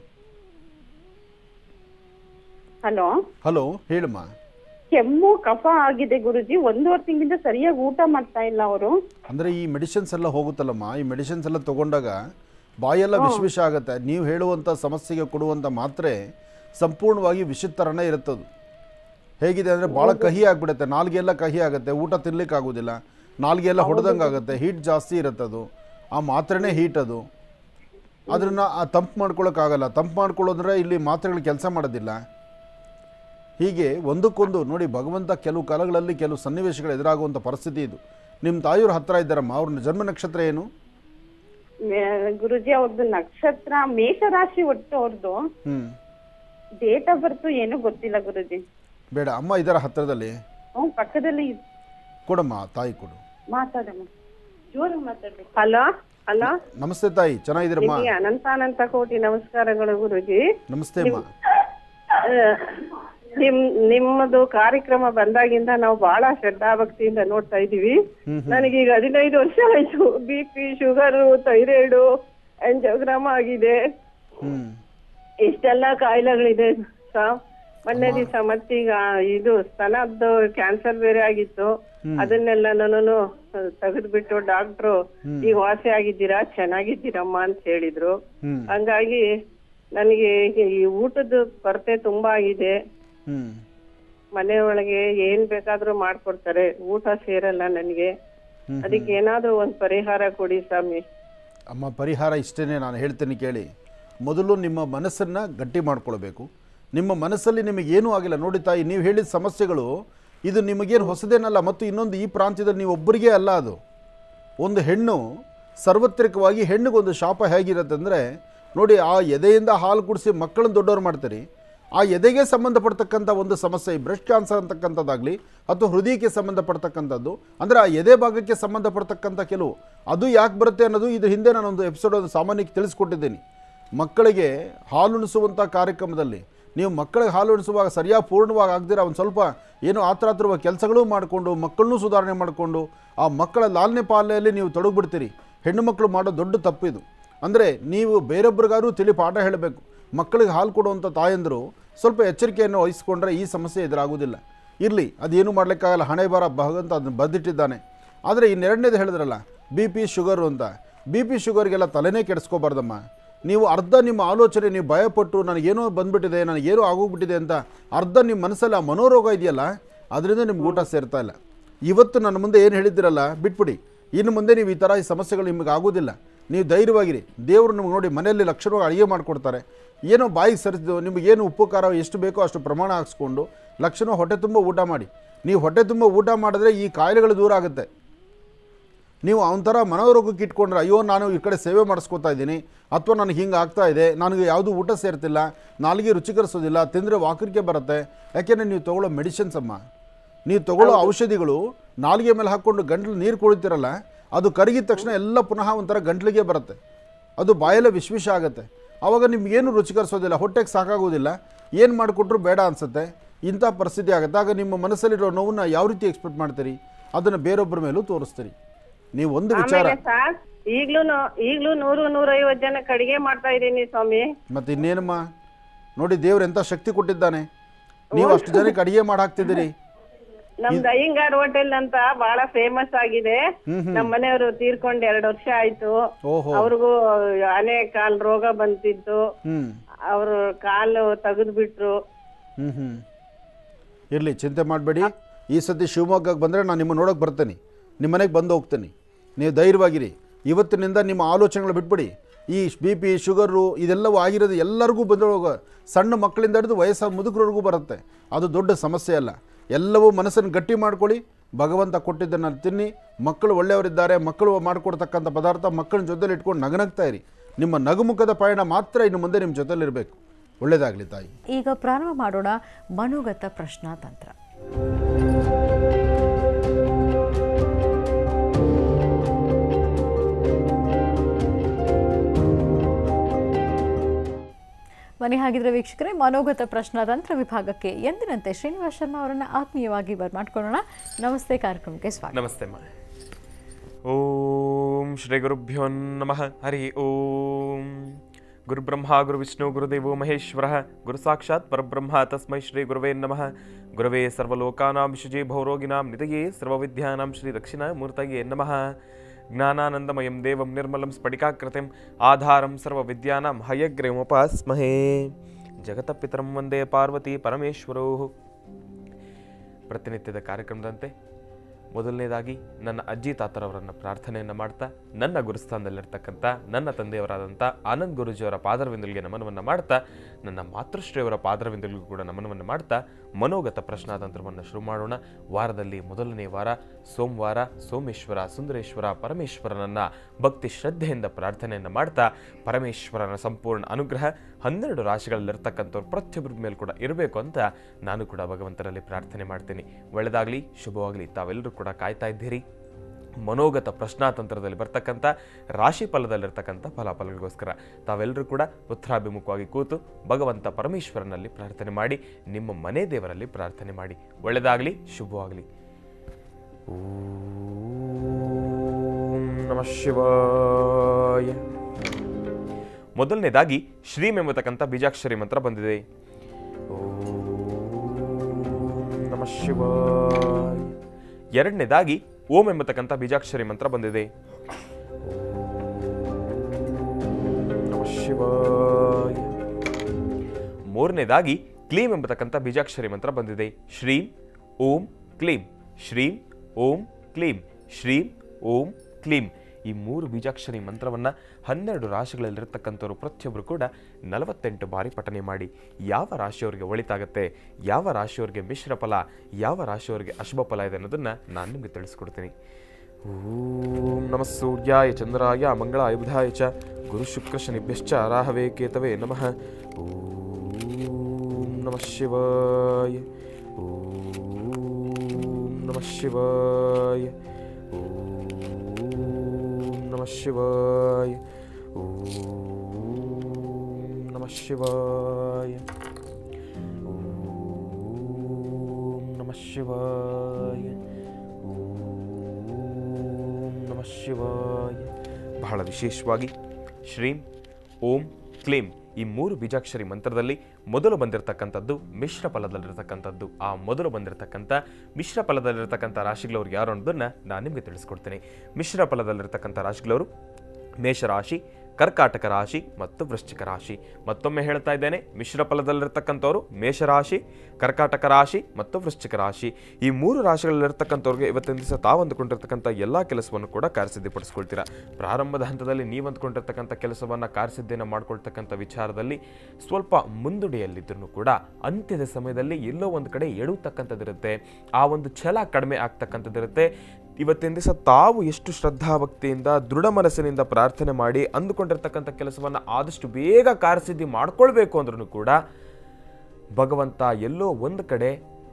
ಹಲೋ ಹಲೋ ಹೇಳಮ್ಮ ಕೆಮ್ಮು ಕಫ ಆಗಿದೆ ಗುರುಜಿ ಒಂದೂವರೆ ತಿಂಗಳಿಂದ ಸರಿಯಾಗಿ ಊಟ ಮಾಡ್ತಾ ಇಲ್ಲ ಅವರು ಅಂದರೆ ಈ ಮೆಡಿಸಿನ್ಸ್ ಎಲ್ಲ ಹೋಗುತ್ತಲ್ಲಮ್ಮ ಈ ಮೆಡಿಸಿನ್ಸ್ ಎಲ್ಲ ತಗೊಂಡಾಗ ಬಾಯೆಲ್ಲ ವಿಷ ವಿಷ ಆಗುತ್ತೆ ನೀವು ಹೇಳುವಂಥ ಸಮಸ್ಯೆಗೆ ಕೊಡುವಂಥ ಮಾತ್ರೆ ಸಂಪೂರ್ಣವಾಗಿ ವಿಷದ ಥರನೇ ಇರುತ್ತದು ಹೇಗಿದೆ ಅಂದರೆ ಭಾಳ ಕಹಿ ಆಗಿಬಿಡುತ್ತೆ ನಾಲ್ಗೆಲ್ಲ ಕಹಿ ಆಗುತ್ತೆ ಊಟ ತಿನ್ಲಿಕ್ಕೆ ಆಗೋದಿಲ್ಲ ನಾಲ್ಗೆಲ್ಲ ಹೊಡೆದಂಗೆ ಆಗುತ್ತೆ ಹೀಟ್ ಜಾಸ್ತಿ ಇರುತ್ತೆ ಅದು ಆ ಮಾತ್ರೆನೇ ಹೀಟ್ ಅದು ಅದನ್ನು ಆ ತಂಪು ಮಾಡ್ಕೊಳ್ಳೋಕ್ಕಾಗಲ್ಲ ತಂಪು ಮಾಡ್ಕೊಳ್ಳೋದ್ರೆ ಇಲ್ಲಿ ಮಾತ್ರೆಗಳು ಕೆಲಸ ಮಾಡೋದಿಲ್ಲ ಹೀಗೆ ಒಂದಕ್ಕೊಂದು ನೋಡಿ ಭಗವಂತ ಕೆಲವು ಕಾಲಗಳಲ್ಲಿ ಕೆಲವು ಸನ್ನಿವೇಶಗಳು ಎದುರಾಗುವಂಥ ಪರಿಸ್ಥಿತಿ ಇದು ನಿಮ್ಮ ತಾಯಿಯವ್ರ ಹತ್ರ ಇದ್ದಾರಮ್ಮ ಅವ್ರ ಜನ್ಮ ನಕ್ಷತ್ರ ಏನು ಮೇ- ಗುರುಜಿ ಅವ್ರದ್ದು ನಕ್ಷತ್ರ ಮೇಷರಾಶಿ ಒಟ್ಟು ಅವ್ರದ್ದು ಹ್ಞೂ ಡೇಟ್ ಆಫ್ ಬರ್ತ್ ಏನು ಗೊತ್ತಿಲ್ಲ ಗುರುಜಿ ಬೇಡ ಅಮ್ಮ ಇದ್ದಾರ ಹತ್ತಿರದಲ್ಲಿ ಹ್ಮ್ ಪಕ್ಕದಲ್ಲಿ ಕೊಡಮ್ಮ ತಾಯಿ ಕೊಡು ಮಾತಾಡಮ್ಮ ಜೋರು ಮಾತಾಡ್ಬೇಕು ಹಲೋ ಹಲೋ ನಮಸ್ತೆ ತಾಯಿ ಚೆನ್ನಾಗಿದ್ದೀರಮ್ಮ ನಿಮಗೆ ಅನಂತಾನಂತ ಕೋಟಿ ನಮಸ್ಕಾರಗಳು ಗುರುಜಿ ನಮಸ್ತೆ ಅಮ್ಮ ಆ, ನಿಮ್ ನಿಮ್ಮದು ಕಾರ್ಯಕ್ರಮ ಬಂದಾಗಿಂದ ನಾವು ಬಹಳ ಶ್ರದ್ಧಾಭಕ್ತಿಯಿಂದ ನೋಡ್ತಾ ಇದೀವಿ ನನಗೀಗ ಹದಿನೈದು ವರ್ಷ ಆಯ್ತು B P sugar thyroid angiogram ಆಗಿದೆ ಹ್ಞೂ ಇಷ್ಟೆಲ್ಲ ಕಾಯಿಲೆಗಳಿದೆ ಸರ್ ಮೊನ್ನೆ ದಿವಸ ಮತ್ತೀಗ ಇದು ಸ್ತನದ್ದು ಕ್ಯಾನ್ಸರ್ ಬೇರೆ ಆಗಿತ್ತು ಅದನ್ನೆಲ್ಲ ನಾನು ತೆಗೆದ್ಬಿಟ್ಟು ಡಾಕ್ಟ್ರು ಈಗ ವಾಸಿ ಆಗಿದ್ದೀರಾ ಚೆನ್ನಾಗಿದ್ದೀರಮ್ಮ ಅಂತ ಹೇಳಿದ್ರು ಹ್ಞೂ ಹಂಗಾಗಿ ನನಗೆ ಈ ಊಟದ ಕೊರತೆ ತುಂಬಾ ಆಗಿದೆ ಹ್ಞೂ ಮನೆ ಒಳಗೆ ಏನ್ ಬೇಕಾದ್ರೂ ಮಾಡ್ಕೊಡ್ತಾರೆ ಊಟ ಸೇರಲ್ಲ ನನಗೆ ಹ್ಮ್, ಅದಕ್ಕೆ ಏನಾದ್ರೂ ಒಂದ್ ಪರಿಹಾರ ಕೊಡಿ ಸ್ವಾಮಿ ಅಮ್ಮ ಪರಿಹಾರ ಇಷ್ಟೇ ನಾನು ಹೇಳ್ತೇನೆ ಕೇಳಿ ಮೊದಲು ನಿಮ್ಮ ಮನಸ್ಸನ್ನು ಗಟ್ಟಿ ಮಾಡ್ಕೊಳ್ಬೇಕು ನಿಮ್ಮ ಮನಸ್ಸಲ್ಲಿ ನಿಮಗೆ ಏನೂ ಆಗಿಲ್ಲ ನೋಡಿ ತಾಯಿ ನೀವು ಹೇಳಿದ ಸಮಸ್ಯೆಗಳು ಇದು ನಿಮಗೇನು ಹೊಸದೇನಲ್ಲ ಮತ್ತು ಇನ್ನೊಂದು ಈ ಪ್ರಾಂತ್ಯದಲ್ಲಿ ನೀವು ಒಬ್ಬರಿಗೆ ಅಲ್ಲ ಅದು ಒಂದು ಹೆಣ್ಣು ಸಾರ್ವತ್ರಿಕವಾಗಿ ಹೆಣ್ಣಿಗೊಂದು ಶಾಪ ಹೇಗಿರುತ್ತೆ ಅಂದರೆ ನೋಡಿ ಆ ಎದೆಯಿಂದ ಹಾಲು ಕುಡಿಸಿ ಮಕ್ಕಳನ್ನ ದೊಡ್ಡವ್ರು ಮಾಡ್ತೀರಿ ಆ ಎದೆಗೆ ಸಂಬಂಧಪಡ್ತಕ್ಕಂಥ ಒಂದು ಸಮಸ್ಯೆ ಈ ಬ್ರೆಸ್ಟ್ ಕ್ಯಾನ್ಸರ್ ಅಂತಕ್ಕಂಥದ್ದಾಗಲಿ ಅಥವಾ ಹೃದಯಕ್ಕೆ ಸಂಬಂಧಪಡ್ತಕ್ಕಂಥದ್ದು ಅಂದರೆ ಆ ಎದೆ ಭಾಗಕ್ಕೆ ಸಂಬಂಧಪಡ್ತಕ್ಕಂಥ ಕೆಲವು ಅದು ಯಾಕೆ ಬರುತ್ತೆ ಅನ್ನೋದು ಇದ್ರ ಹಿಂದೆ ನಾನೊಂದು ಎಪಿಸೋಡ್ ಸಾಮಾನ್ಯಕ್ಕೆ ತಿಳಿಸ್ಕೊಟ್ಟಿದ್ದೀನಿ ಮಕ್ಕಳಿಗೆ ಹಾಲುಣಿಸುವಂಥ ಕಾರ್ಯಕ್ರಮದಲ್ಲಿ ನೀವು ಮಕ್ಕಳಿಗೆ ಹಾಲು ಉಣಿಸುವಾಗ ಸರಿಯಾಗಿ ಪೂರ್ಣವಾಗಿ ಆಗದಿರ ಒಂದು ಸ್ವಲ್ಪ ಏನೋ ಆತರಾತಿರುವ ಕೆಲಸಗಳು ಮಾಡಿಕೊಂಡು ಮಕ್ಕಳನ್ನೂ ಸುಧಾರಣೆ ಮಾಡಿಕೊಂಡು ಆ ಮಕ್ಕಳ ಲಾಲನೆ ಪಾಲನೆಯಲ್ಲಿ ನೀವು ತೊಡಗಿಬಿಡ್ತೀರಿ ಹೆಣ್ಣು ಮಕ್ಕಳು ಮಾಡೋ ದೊಡ್ಡ ತಪ್ಪಿದು ಅಂದರೆ ನೀವು ಬೇರೊಬ್ಬರಿಗಾರು ತಿಳಿ ಪಾಠ ಹೇಳಬೇಕು ಮಕ್ಕಳಿಗೆ ಹಾಲು ಕೊಡುವಂಥ ತಾಯಂದರು ಸ್ವಲ್ಪ ಎಚ್ಚರಿಕೆಯನ್ನು ವಹಿಸ್ಕೊಂಡ್ರೆ ಈ ಸಮಸ್ಯೆ ಎದುರಾಗೋದಿಲ್ಲ ಇರಲಿ ಅದೇನು ಮಾಡಲಿಕ್ಕಾಗಲ್ಲ ಹಣೆ ಬರ ಭಗವಂತ ಅದನ್ನು ಬರೆದಿಟ್ಟಿದ್ದಾನೆ ಆದರೆ ಇನ್ನೆರಡನೇದು ಹೇಳಿದ್ರಲ್ಲ ಬಿ ಪಿ ಶುಗರು ಅಂತ ಬಿ ಪಿ ಶುಗರ್ಗೆಲ್ಲ ತಲೆನೇ ಕೆಡಿಸ್ಕೋಬಾರ್ದಮ್ಮ ನೀವು ಅರ್ಧ ನಿಮ್ಮ ಆಲೋಚನೆ ನೀವು ಭಯಪಟ್ಟು ನನಗೇನೋ ಬಂದ್ಬಿಟ್ಟಿದೆ ನನಗೇನೋ ಆಗೋಗ್ಬಿಟ್ಟಿದೆ ಅಂತ ಅರ್ಧ ನಿಮ್ಮ ಮನಸ್ಸಲ್ಲಿ ಆ ಮನೋರೋಗ ಇದೆಯಲ್ಲ ಅದರಿಂದ ನಿಮ್ಗೆ ಊಟ ಸೇರ್ತಾ ಇಲ್ಲ ಇವತ್ತು ನನ್ನ ಮುಂದೆ ಏನು ಹೇಳಿದ್ದೀರಲ್ಲ ಬಿಟ್ಬಿಡಿ ಇನ್ನು ಮುಂದೆ ನೀವು ಈ ಥರ ಈ ಸಮಸ್ಯೆಗಳು ನಿಮಗೆ ಆಗೋದಿಲ್ಲ ನೀವು ಧೈರ್ಯವಾಗಿರಿ ದೇವರು ನಿಮ್ಗೆ ನೋಡಿ ಮನೆಯಲ್ಲಿ ಲಕ್ಷಣವಾಗಿ ಅಡುಗೆ ಮಾಡಿಕೊಡ್ತಾರೆ ಏನೋ ಬಾಯಿಗೆ ಸರಿದು ನಿಮಗೇನು ಉಪ್ಪು ಖಾರ ಎಷ್ಟು ಬೇಕೋ ಅಷ್ಟು ಪ್ರಮಾಣ ಹಾಕ್ಸ್ಕೊಂಡು ಲಕ್ಷಣ ಹೊಟ್ಟೆ ತುಂಬ ಊಟ ಮಾಡಿ ನೀವು ಹೊಟ್ಟೆ ತುಂಬ ಊಟ ಮಾಡಿದ್ರೆ ಈ ಕಾಯಿಲೆಗಳು ದೂರ ಆಗುತ್ತೆ ನೀವು ಅವನ ಥರ ಮನೋರೋಗಕ್ಕೆ ಇಟ್ಕೊಂಡ್ರೆ ಅಯ್ಯೋ ನಾನು ಈ ಕಡೆ ಸೇವೆ ಮಾಡಿಸ್ಕೊತಾ ಇದ್ದೀನಿ ಅಥವಾ ನನಗೆ ಹಿಂಗೆ ಆಗ್ತಾ ಇದೆ ನನಗೆ ಯಾವುದೂ ಊಟ ಸೇರ್ತಿಲ್ಲ ನಾಲಿಗೆ ರುಚಿಕರಿಸೋದಿಲ್ಲ ತಿಂದರೆ ವಾಕರಿಕೆ ಬರುತ್ತೆ ಯಾಕೆಂದರೆ ನೀವು ತೊಗೊಳ್ಳೋ ಮೆಡಿಸಿನ್ಸ್ ಅಮ್ಮ ನೀವು ತೊಗೊಳ್ಳೋ ಔಷಧಿಗಳು ನಾಲಿಗೆ ಮೇಲೆ ಹಾಕ್ಕೊಂಡು ಗಂಟ್ಲು ನೀರು ಕುಡಿತೀರಲ್ಲ ಅದು ಕರಗಿದ ತಕ್ಷಣ ಎಲ್ಲ ಪುನಃ ಒಂಥರ ಗಂಟ್ಲಿಗೆ ಬರುತ್ತೆ ಅದು ಬಾಯಲ್ಲೇ ವಿಶ್ವಿಷ ಆಗುತ್ತೆ ಆವಾಗ ನಿಮ್ಗೇನು ರುಚಿಕರಿಸೋದಿಲ್ಲ ಹೊಟ್ಟೆಗೆ ಸಾಕಾಗೋದಿಲ್ಲ ಏನು ಮಾಡಿಕೊಟ್ರು ಬೇಡ ಅನಿಸುತ್ತೆ ಇಂಥ ಪರಿಸ್ಥಿತಿ ಆಗುತ್ತೆ ಆಗ ನಿಮ್ಮ ಮನಸ್ಸಲ್ಲಿರೋ ನೋವನ್ನ ಯಾವ ರೀತಿ ಎಕ್ಸ್ಪೆಕ್ಟ್ ಮಾಡ್ತೀರಿ ಅದನ್ನು ಬೇರೊಬ್ಬರ ಮೇಲೂ ತೋರಿಸ್ತೀರಿ ನೀವು ಒಂದು ವಿಚಾರ ಆಮೇಲೆ ಸರ್ ಈಗ್ಲೂ ಈಗ್ಲೂ ನೂರು ನೂರೈವತ್ತು ಜನಕ್ಕೆ ಅಡಿಗೆ ಮಾಡ್ತಾ ಇದ್ದೀನಿ ಸ್ವಾಮಿ ಮತ್ತೆ ಇನ್ನೇನಮ್ಮ ನೋಡಿ ದೇವ್ರು ಎಂಥ ಶಕ್ತಿ ಕೊಟ್ಟಿದ್ದಾನೆ ನೀವು ಅಷ್ಟು ಜನಕ್ಕೆ ಅಡಿಗೆ ಮಾಡಿ ಹಾಕ್ತಿದ್ದೀರಿ ನಮ್ದು ಅಯ್ಯಂಗಾರ್ ಹೋಟೆಲ್ ಅಂತ ಬಹಳ ಫೇಮಸ್ ಆಗಿದೆ ನಮ್ಮ ಮನೆಯವರು ತೀರ್ಕೊಂಡ್ ಎರಡ್ ವರ್ಷ ಆಯ್ತು ಓಹೋ ಅವ್ರಿಗೂ ಅನೇ ಕಾಲ್ ರೋಗ ಬಂತಿತ್ತು ಹ್ಞೂ ಅವ್ರು ಕಾಲು ತೆಗೆದು ಬಿಟ್ರು ಹ್ಞೂ ಹ್ಞೂ ಇರಲಿ ಚಿಂತೆ ಮಾಡಬೇಡಿ ಈ ಸತಿ ಶಿವಮೊಗ್ಗಕ್ಕೆ ಬಂದರೆ ನಾನು ನಿಮ್ಮ ನೋಡೋಕೆ ಬರ್ತೇನೆ ನಿಮ್ಮ ಮನೆಗೆ ಬಂದು ಹೋಗ್ತೇನೆ ನೀವು ಧೈರ್ಯವಾಗಿರಿ ಇವತ್ತಿನಿಂದ ನಿಮ್ಮ ಆಲೋಚನೆಗಳು ಬಿಟ್ಬಿಡಿ ಈ ಬಿ ಪಿ ಶುಗರು ಇದೆಲ್ಲವೂ ಆಗಿರೋದು ಎಲ್ಲರಿಗೂ ಬಂದೋಗ ಸಣ್ಣ ಮಕ್ಕಳಿಂದ ಹಿಡಿದು ವಯಸ್ಸಾದ ಮುದುಕರವರೆಗೂ ಬರುತ್ತೆ ಅದು ದೊಡ್ಡ ಸಮಸ್ಯೆ ಅಲ್ಲ ಎಲ್ಲವೂ ಮನಸ್ಸನ್ನು ಗಟ್ಟಿ ಮಾಡ್ಕೊಳ್ಳಿ ಭಗವಂತ ಕೊಟ್ಟಿದ್ದನ್ನು ತಿನ್ನಿ ಮಕ್ಕಳು ಒಳ್ಳೆಯವರಿದ್ದಾರೆ ಮಕ್ಕಳು ಮಾಡಿಕೊಡ್ತಕ್ಕಂಥ ಪದಾರ್ಥ ಮಕ್ಕಳ ಜೊತೆಲಿ ಇಟ್ಕೊಂಡು ನಗನಗ್ತಾ ಇರಿ ನಿಮ್ಮ ನಗುಮುಖದ ಪಯಣ ಮಾತ್ರ ಇನ್ನು ಮುಂದೆ ನಿಮ್ಮ ಜೊತೆಲಿರಬೇಕು ಒಳ್ಳೆಯದಾಗಲಿ ತಾಯಿ ಈಗ ಪ್ರಾರಂಭ ಮಾಡೋಣ ಮನೋಗತ ಪ್ರಶ್ನಾತಂತ್ರ ಮನೆ ಹಾಗಿದ್ರೆ ವೀಕ್ಷಕರೇ ಮನೋಗತ ಪ್ರಶ್ನಾತಂತ್ರ ವಿಭಾಗಕ್ಕೆ ಎಂದಿನಂತೆ ಶ್ರೀನಿವಾಸ್ ಶರ್ಮಾ ಅವರನ್ನ ಆತ್ಮೀಯವಾಗಿ ಬರ್ಮಾಡ್ಕೊಳ್ಳೋಣ ನಮಸ್ತೆ ಕಾರ್ಯಕ್ರಮಕ್ಕೆ ಸ್ವಾಗತ ನಮಸ್ತೆ ಅಮ್ಮ ಓಂ ಶ್ರೀ ಗುರುಭ್ಯೋ ನಮಃ ಹರಿ ಓಂ ಗುರುಬ್ರಹ್ಮ ಗುರುವಿಷ್ಣು ಗುರುದೇವೋ ಮಹೇಶ್ವರ ಗುರು ಸಾಕ್ಷಾತ್ ಪರಬ್ರಹ್ಮ ತಸ್ಮೈ ಶ್ರೀ ಗುರುವೇ ನಮಃ ಗುರವೇ ಸರ್ವಲೋಕಾನಾಂ ಶುಜಿ ಭೌರೋಗಿನಾಂ ನಿಧಯೇ ಸರ್ವವಿದ್ಯಾನಾಂ ಶ್ರೀ ದಕ್ಷಿಣ ಮೂರ್ತಯೇ ನಮಃ ಜ್ಞಾನಾನಂದಮಯಂ ದೇವಂ ನಿರ್ಮಲಂ ಸ್ಫಟಿಕಾಕೃತಿಂ ಆಧಾರಂ ಸರ್ವವಿದ್ಯಾನಾಂ ಹಯಗ್ರೀವಮುಪಾಸ್ಮಹೇ ಜಗತಪಿತರಂ ವಂದೇ ಪಾರ್ವತಿ ಪರಮೇಶ್ವರೋ ಪ್ರತಿನಿತ್ಯದ ಕಾರ್ಯಕ್ರಮದಂತೆ ಮೊದಲನೇದಾಗಿ ನನ್ನ ಅಜ್ಜಿ ತಾತರವರನ್ನು ಪ್ರಾರ್ಥನೆಯನ್ನು ಮಾಡ್ತಾ ನನ್ನ ಗುರುಸ್ಥಾನದಲ್ಲಿರ್ತಕ್ಕಂಥ ನನ್ನ ತಂದೆಯವರಾದಂಥ ಆನಂದ್ ಗುರುಜಿಯವರ ಪಾದರವಿಂದಲಿಗೆ ನಮನವನ್ನು ಮಾಡ್ತಾ ನನ್ನ ಮಾತೃಶ್ರೀಯವರ ಪಾದರವಿಂದಲಿಗೂ ಕೂಡ ನಮನವನ್ನು ಮಾಡ್ತಾ ಮನೋಗತ ಪ್ರಶ್ನಾತಂತ್ರವನ್ನು ಶುರು ಮಾಡೋಣ ವಾರದಲ್ಲಿ ಮೊದಲನೇ ವಾರ ಸೋಮವಾರ ಸೋಮೇಶ್ವರ ಸುಂದರೇಶ್ವರ ಪರಮೇಶ್ವರನನ್ನ ಭಕ್ತಿ ಶ್ರದ್ಧೆಯಿಂದ ಪ್ರಾರ್ಥನೆಯನ್ನು ಮಾಡ್ತಾ ಪರಮೇಶ್ವರನ ಸಂಪೂರ್ಣ ಅನುಗ್ರಹ ಹನ್ನೆರಡು ರಾಶಿಗಳಲ್ಲಿರ್ತಕ್ಕಂಥವ್ರು ಪ್ರತಿಯೊಬ್ಬರ ಮೇಲೆ ಕೂಡ ಇರಬೇಕು ಅಂತ ನಾನು ಕೂಡ ಭಗವಂತರಲ್ಲಿ ಪ್ರಾರ್ಥನೆ ಮಾಡ್ತೀನಿ ಒಳ್ಳೆದಾಗಲಿ ಶುಭವಾಗಲಿ ತಾವೆಲ್ಲರೂ ಕೂಡ ಕಾಯ್ತಾ ಇದ್ದೀರಿ ಮನೋಗತ ಪ್ರಶ್ನಾತಂತ್ರದಲ್ಲಿ ಬರ್ತಕ್ಕಂಥ ರಾಶಿ ಫಲದಲ್ಲಿರ್ತಕ್ಕಂಥ ಫಲಾಫಲಗಳಿಗೋಸ್ಕರ ತಾವೆಲ್ಲರೂ ಕೂಡ ಉತ್ತರಾಭಿಮುಖವಾಗಿ ಕೂತು ಭಗವಂತ ಪರಮೇಶ್ವರನಲ್ಲಿ ಪ್ರಾರ್ಥನೆ ಮಾಡಿ ನಿಮ್ಮ ಮನೆ ದೇವರಲ್ಲಿ ಪ್ರಾರ್ಥನೆ ಮಾಡಿ ಒಳ್ಳೆಯದಾಗಲಿ ಶುಭವಾಗಲಿ ಓಂ ನಮಃ ಶಿವಾಯ ಮೊದಲನೇದಾಗಿ ಶ್ರೀಮ್ ಎಂಬತಕ್ಕಂಥ ಬೀಜಾಕ್ಷರಿ ಮಂತ್ರ ಬಂದಿದೆ ಓಂ ನಮಃ ಶಿವಾಯ ಎರಡನೇದಾಗಿ ಓಂ ಎಂಬತಕ್ಕಂಥ ಬೀಜಾಕ್ಷರಿ ಮಂತ್ರ ಬಂದಿದೆ ಓಂ ನಮಃ ಶಿವಾಯ ಮೂರನೇದಾಗಿ ಕ್ಲೀಮ್ ಎಂಬತಕ್ಕಂಥ ಬೀಜಾಕ್ಷರಿ ಮಂತ್ರ ಬಂದಿದೆ ಶ್ರೀಂ ಓಂ ಕ್ಲೀಂ ಶ್ರೀಂ ಓಂ ಕ್ಲೀಂ ಶ್ರೀಂ ಓಂ ಕ್ಲೀಂ ಈ ಮೂರು ಬೀಜಾಕ್ಷರಿ ಮಂತ್ರವನ್ನು ಹನ್ನೆರಡು ರಾಶಿಗಳಲ್ಲಿರ್ತಕ್ಕಂಥವ್ರು ಪ್ರತಿಯೊಬ್ಬರು ಕೂಡ ನಲವತ್ತೆಂಟು ಬಾರಿ ಪಠನೆ ಮಾಡಿ ಯಾವ ರಾಶಿಯವರಿಗೆ ಒಳಿತಾಗತ್ತೆ ಯಾವ ರಾಶಿಯವರಿಗೆ ಮಿಶ್ರ ಫಲ ಯಾವ ರಾಶಿಯವರಿಗೆ ಅಶುಭ ಫಲ ಇದೆ ಅನ್ನೋದನ್ನು ನಾನು ನಿಮಗೆ ತಿಳಿಸ್ಕೊಡ್ತೀನಿ ಓಂ ನಮಃ ಸೂರ್ಯಾಯ ಚಂದ್ರಾಯ ಮಂಗಳಾಯ ಬುಧಾಯ ಚ ಗುರು ಶುಕ್ರ ಶನಿಭ್ಯಶ್ಚ ರಾಹವೇ ಕೇತವೇ ನಮಃ ಓಂ ನಮಃ ಶಿವಾಯ ಓಂ ನಮಃ ಶಿವಾಯ ಓಂ ನಮಃ ಶಿವಾಯ ಓಂ ನಮಃ ಶಿವಾಯ ಓಂ ನಮಃ ಶಿವಾಯ ಓಂ ನಮಃ ಶಿವಾಯ ಬಹಳ ವಿಶೇಷವಾಗಿ ಶ್ರೀಂ ಓಂ ಕ್ಲೀಂ ಈ ಮೂರು ಬೀಜಾಕ್ಷರಿ ಮಂತ್ರದಲ್ಲಿ ಮೊದಲು ಬಂದಿರತಕ್ಕಂಥದ್ದು ಮಿಶ್ರ ಫಲದಲ್ಲಿರ್ತಕ್ಕಂಥದ್ದು ಆ ಮೊದಲು ಬಂದಿರತಕ್ಕಂಥ ಮಿಶ್ರ ಫಲದಲ್ಲಿರ್ತಕ್ಕಂಥ ರಾಶಿಗಳವ್ರು ಯಾರು ಅನ್ನೋದನ್ನ ನಾನು ನಿಮಗೆ ತಿಳಿಸ್ಕೊಡ್ತೀನಿ ಮಿಶ್ರ ಫಲದಲ್ಲಿರ್ತಕ್ಕಂಥ ರಾಶಿಗಳವರು ಮೇಷರಾಶಿ ಕರ್ಕಾಟಕ ರಾಶಿ ಮತ್ತು ವೃಶ್ಚಿಕ ರಾಶಿ ಮತ್ತೊಮ್ಮೆ ಹೇಳ್ತಾ ಇದ್ದೇನೆ ಮಿಶ್ರ ಫಲದಲ್ಲಿರ್ತಕ್ಕಂಥವ್ರು ಮೇಷರಾಶಿ ಕರ್ಕಾಟಕ ರಾಶಿ ಮತ್ತು ವೃಶ್ಚಿಕ ರಾಶಿ ಈ ಮೂರು ರಾಶಿಗಳಲ್ಲಿರ್ತಕ್ಕಂಥವ್ರಿಗೆ ಇವತ್ತಿನ ದಿವಸ ತಾವು ಅಂದುಕೊಂಡಿರ್ತಕ್ಕಂಥ ಎಲ್ಲ ಕೆಲಸವನ್ನು ಕೂಡ ಕಾರ್ಯಸಿದ್ಧಿಪಡಿಸ್ಕೊಳ್ತೀರಾ ಪ್ರಾರಂಭದ ಹಂತದಲ್ಲಿ ನೀವು ಅಂದ್ಕೊಂಡಿರ್ತಕ್ಕಂಥ ಕೆಲಸವನ್ನು ಕಾರ್ಯಸಿದ್ಧಿಯನ್ನು ಮಾಡ್ಕೊಳ್ತಕ್ಕಂಥ ವಿಚಾರದಲ್ಲಿ ಸ್ವಲ್ಪ ಮುಂದುಡಿಯಲ್ಲಿದ್ದರೂ ಕೂಡ ಅಂತ್ಯದ ಸಮಯದಲ್ಲಿ ಎಲ್ಲೋ ಒಂದು ಕಡೆ ಎಡುತ್ತಕ್ಕಂಥದ್ದಿರುತ್ತೆ ಆ ಒಂದು ಛಲ ಕಡಿಮೆ ಆಗ್ತಕ್ಕಂಥದ್ದಿರುತ್ತೆ ಇವತ್ತಿನ ದಿವಸ ತಾವು ಎಷ್ಟು ಶ್ರದ್ಧಾಭಕ್ತಿಯಿಂದ ದೃಢ ಮನಸ್ಸಿನಿಂದ ಪ್ರಾರ್ಥನೆ ಮಾಡಿ ಅಂದುಕೊಂಡಿರ್ತಕ್ಕಂಥ ಕೆಲಸವನ್ನು ಆದಷ್ಟು ಬೇಗ ಕಾರ್ಯಸಿದ್ಧಿ ಮಾಡ್ಕೊಳ್ಬೇಕು ಅಂದ್ರೂ ಕೂಡ ಭಗವಂತ ಎಲ್ಲೋ ಒಂದು ಕಡೆ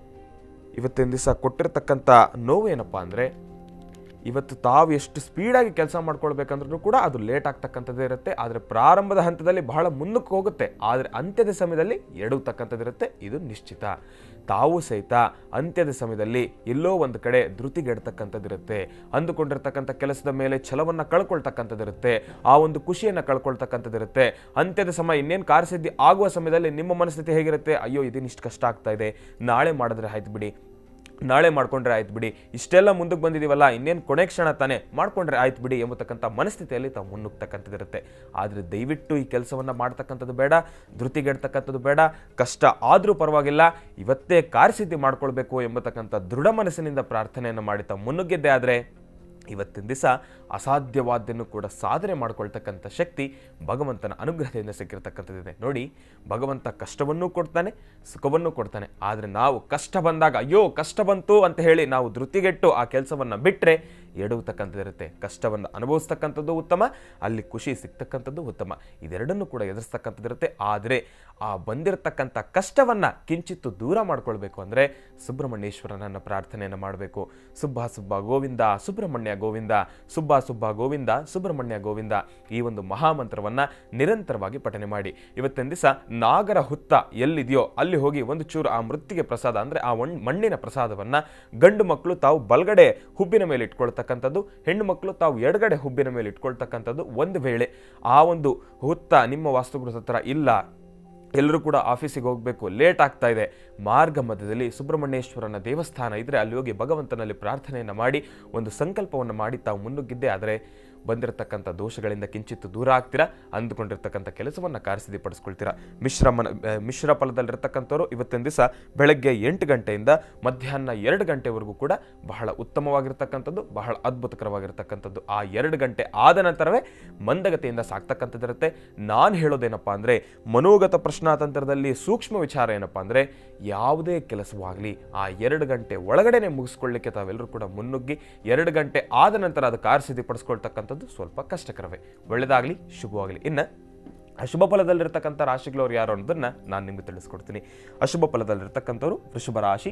ಇವತ್ತಿನ ದಿವಸ ಕೊಟ್ಟಿರ್ತಕ್ಕಂಥ ನೋವೇನಪ್ಪ ಅಂದರೆ ಇವತ್ತು ತಾವು ಎಷ್ಟು ಸ್ಪೀಡಾಗಿ ಕೆಲಸ ಮಾಡ್ಕೊಳ್ಬೇಕಂದ್ರೂ ಕೂಡ ಅದು ಲೇಟ್ ಆಗ್ತಕ್ಕಂಥದ್ದೇ ಇರುತ್ತೆ ಆದರೆ ಪ್ರಾರಂಭದ ಹಂತದಲ್ಲಿ ಬಹಳ ಮುಂದಕ್ಕೆ ಹೋಗುತ್ತೆ ಆದರೆ ಅಂತ್ಯದ ಸಮಯದಲ್ಲಿ ಎಡುತ್ತಕ್ಕಂಥದ್ದಿರುತ್ತೆ ಇದು ನಿಶ್ಚಿತ ತಾವು ಸಹಿತ ಅಂತ್ಯದ ಸಮಯದಲ್ಲಿ ಎಲ್ಲೋ ಒಂದು ಕಡೆ ಧೃತಿಗೆಡ್ತಕ್ಕಂಥದ್ದಿರುತ್ತೆ ಅಂದುಕೊಂಡಿರ್ತಕ್ಕಂಥ ಕೆಲಸದ ಮೇಲೆ ಛಲವನ್ನು ಕಳ್ಕೊಳ್ತಕ್ಕಂಥದ್ದಿರುತ್ತೆ ಆ ಒಂದು ಖುಷಿಯನ್ನು ಕಳ್ಕೊಳ್ತಕ್ಕಂಥದ್ದಿರುತ್ತೆ ಅಂತ್ಯದ ಸಮಯ ಇನ್ನೇನು ಕಾರ್ಯಸಿದ್ಧಿ ಆಗುವ ಸಮಯದಲ್ಲಿ ನಿಮ್ಮ ಮನಸ್ಥಿತಿ ಹೇಗಿರುತ್ತೆ ಅಯ್ಯೋ ಇದೇನಿಷ್ಟು ಕಷ್ಟ ಆಗ್ತಾ ಇದೆ ನಾಳೆ ಮಾಡಿದ್ರೆ ಆಯ್ತು ಬಿಡಿ ನಾಳೆ ಮಾಡ್ಕೊಂಡ್ರೆ ಆಯ್ತು ಬಿಡಿ ಇಷ್ಟೆಲ್ಲ ಮುಂದಕ್ಕೆ ಬಂದಿದ್ದೀವಲ್ಲ ಇನ್ನೇನು ಕೊನೆ ಕ್ಷಣ ತಾನೇ ಮಾಡ್ಕೊಂಡ್ರೆ ಆಯ್ತು ಬಿಡಿ ಎಂಬತಕ್ಕಂಥ ಮನಸ್ಥಿತಿಯಲ್ಲಿ ತಾವು ಮುನ್ನುಗ್ತಕ್ಕಂಥದ್ದಿರುತ್ತೆ ಆದರೆ ದಯವಿಟ್ಟು ಈ ಕೆಲಸವನ್ನು ಮಾಡ್ತಕ್ಕಂಥದ್ದು ಬೇಡ ಧೃತಿಗೆಡ್ತಕ್ಕಂಥದ್ದು ಬೇಡ ಕಷ್ಟ ಆದರೂ ಪರವಾಗಿಲ್ಲ ಇವತ್ತೇ ಕಾರ್ಯಸಿದ್ಧಿ ಮಾಡ್ಕೊಳ್ಬೇಕು ಎಂಬತಕ್ಕಂಥ ದೃಢ ಮನಸ್ಸಿನಿಂದ ಪ್ರಾರ್ಥನೆಯನ್ನು ಮಾಡಿ ತಾವು ಮುನ್ನುಗ್ಗಿದ್ದೆ ಆದರೆ ಇವತ್ತಿನ ದಿವಸ ಅಸಾಧ್ಯವಾದ್ದನ್ನು ಕೂಡ ಸಾಧನೆ ಮಾಡ್ಕೊಳ್ತಕ್ಕಂಥ ಶಕ್ತಿ ಭಗವಂತನ ಅನುಗ್ರಹದಿಂದ ಸಿಕ್ಕಿರ್ತಕ್ಕಂಥದ್ದಿದೆ ನೋಡಿ ಭಗವಂತ ಕಷ್ಟವನ್ನೂ ಕೊಡ್ತಾನೆ ಸುಖವನ್ನೂ ಕೊಡ್ತಾನೆ ಆದರೆ ನಾವು ಕಷ್ಟ ಬಂದಾಗ ಅಯ್ಯೋ ಕಷ್ಟ ಬಂತು ಅಂತ ಹೇಳಿ ನಾವು ಧೃತಿಗೆಟ್ಟು ಆ ಕೆಲಸವನ್ನು ಬಿಟ್ಟರೆ ಎಡುವತಕ್ಕಂಥದ್ದಿರುತ್ತೆ ಕಷ್ಟವನ್ನು ಅನುಭವಿಸ್ತಕ್ಕಂಥದ್ದು ಉತ್ತಮ ಅಲ್ಲಿ ಖುಷಿ ಸಿಗ್ತಕ್ಕಂಥದ್ದು ಉತ್ತಮ ಇದೆರಡನ್ನೂ ಕೂಡ ಎದುರಿಸ್ತಕ್ಕಂಥದ್ದಿರುತ್ತೆ ಆದರೆ ಆ ಬಂದಿರತಕ್ಕಂಥ ಕಷ್ಟವನ್ನು ಕಿಂಚಿತ್ತು ದೂರ ಮಾಡ್ಕೊಳ್ಬೇಕು ಅಂದರೆ ಸುಬ್ರಹ್ಮಣ್ಯೇಶ್ವರನನ್ನು ಪ್ರಾರ್ಥನೆಯನ್ನು ಮಾಡಬೇಕು ಸುಬ್ಬ ಸುಬ್ಬ ಗೋವಿಂದ ಸುಬ್ರಹ್ಮಣ್ಯ ಗೋವಿಂದ ಸುಬ್ಬ ಸುಬ್ಬ ಗೋವಿಂದ ಸುಬ್ರಹ್ಮಣ್ಯ ಗೋವಿಂದ ಈ ಒಂದು ಮಹಾಮಂತ್ರವನ್ನು ನಿರಂತರವಾಗಿ ಪಠನೆ ಮಾಡಿ ಇವತ್ತಿನ ದಿವಸ ನಾಗರ ಹುತ್ತ ಎಲ್ಲಿದೆಯೋ ಅಲ್ಲಿ ಹೋಗಿ ಒಂದು ಚೂರು ಆ ಮೃತ್ತಿಗೆ ಪ್ರಸಾದ ಅಂದರೆ ಆ ಒಣ್- ಮಣ್ಣಿನ ಪ್ರಸಾದವನ್ನು ಗಂಡು ಮಕ್ಕಳು ತಾವು ಬಲಗಡೆ ಹುಬ್ಬಿನ ಮೇಲೆ ಇಟ್ಕೊಳ್ತಕ್ಕಂಥದ್ದು ಹೆಣ್ಣು ಮಕ್ಕಳು ತಾವು ಎಡಗಡೆ ಹುಬ್ಬಿನ ಮೇಲೆ ಇಟ್ಕೊಳ್ತಕ್ಕಂಥದ್ದು ಒಂದು ವೇಳೆ ಆ ಒಂದು ಹುತ್ತ ನಿಮ್ಮ ವಾಸ್ತುಗೃಹ ಹತ್ರ ಇಲ್ಲ ಎಲ್ಲರೂ ಕೂಡ ಆಫೀಸಿಗೆ ಹೋಗಬೇಕು ಲೇಟ್ ಆಗ್ತಾ ಇದೆ ಮಾರ್ಗ ಮಧ್ಯದಲ್ಲಿ ಸುಬ್ರಹ್ಮಣ್ಯೇಶ್ವರನ ದೇವಸ್ಥಾನ ಇದ್ದರೆ ಅಲ್ಲಿ ಹೋಗಿ ಭಗವಂತನಲ್ಲಿ ಪ್ರಾರ್ಥನೆಯನ್ನು ಮಾಡಿ ಒಂದು ಸಂಕಲ್ಪವನ್ನು ಮಾಡಿ ತಾವು ಮುನ್ನುಗ್ಗಿದ್ದೆ ಆದರೆ ಬಂದಿರತಕ್ಕಂಥ ದೋಷಗಳಿಂದ ಕಿಂಚಿತ್ತು ದೂರ ಆಗ್ತೀರಾ ಅಂದುಕೊಂಡಿರ್ತಕ್ಕಂಥ ಕೆಲಸವನ್ನು ಕಾರ್ಯಸಿದ್ಧಿಪಡಿಸ್ಕೊಳ್ತೀರಾ ಮಿಶ್ರ ಮನ ಆ, ಮಿಶ್ರ ಫಲದಲ್ಲಿರ್ತಕ್ಕಂಥವ್ರು ಇವತ್ತಿನ ದಿವಸ ಬೆಳಗ್ಗೆ ಎಂಟು ಗಂಟೆಯಿಂದ ಮಧ್ಯಾಹ್ನ ಎರಡು ಗಂಟೆವರೆಗೂ ಕೂಡ ಬಹಳ ಉತ್ತಮವಾಗಿರ್ತಕ್ಕಂಥದ್ದು ಬಹಳ ಅದ್ಭುತಕರವಾಗಿರ್ತಕ್ಕಂಥದ್ದು ಆ ಎರಡು ಗಂಟೆ ಆದ ನಂತರವೇ ಮಂದಗತಿಯಿಂದ ಸಾಕ್ತಕ್ಕಂಥದ್ದಿರುತ್ತೆ ನಾನು ಹೇಳೋದೇನಪ್ಪ ಅಂದರೆ ಮನೋಗತ ಪ್ರಶ್ನಾತಂತ್ರದಲ್ಲಿ ಸೂಕ್ಷ್ಮ ವಿಚಾರ ಏನಪ್ಪ ಅಂದರೆ ಯಾವುದೇ ಕೆಲಸವಾಗಲಿ ಆ ಎರಡು ಗಂಟೆ ಒಳಗಡೆನೆ ಮುಗಿಸ್ಕೊಳ್ಳಿಕ್ಕೆ ತಾವೆಲ್ಲರೂ ಕೂಡ ಮುನ್ನುಗ್ಗಿ ಎರಡು ಗಂಟೆ ಆದ ನಂತರ ಅದು ಕಾರ್ಯಸಿದ್ಧಿಪಡಿಸ್ಕೊಳ್ತಕ್ಕಂಥದ್ದು ಸ್ವಲ್ಪ ಕಷ್ಟಕರವೇ ಒಳ್ಳೆಯದಾಗಲಿ ಶುಭವಾಗಲಿ ಇನ್ನು ಅಶುಭ ಫಲದಲ್ಲಿರ್ತಕ್ಕಂಥ ರಾಶಿಗಳವ್ರು ಯಾರು ಅನ್ನೋದನ್ನ ನಾನು ನಿಮಗೆ ತಿಳಿಸ್ಕೊಡ್ತೀನಿ ಅಶುಭ ಫಲದಲ್ಲಿರ್ತಕ್ಕಂಥವ್ರು ವೃಷಭ ರಾಶಿ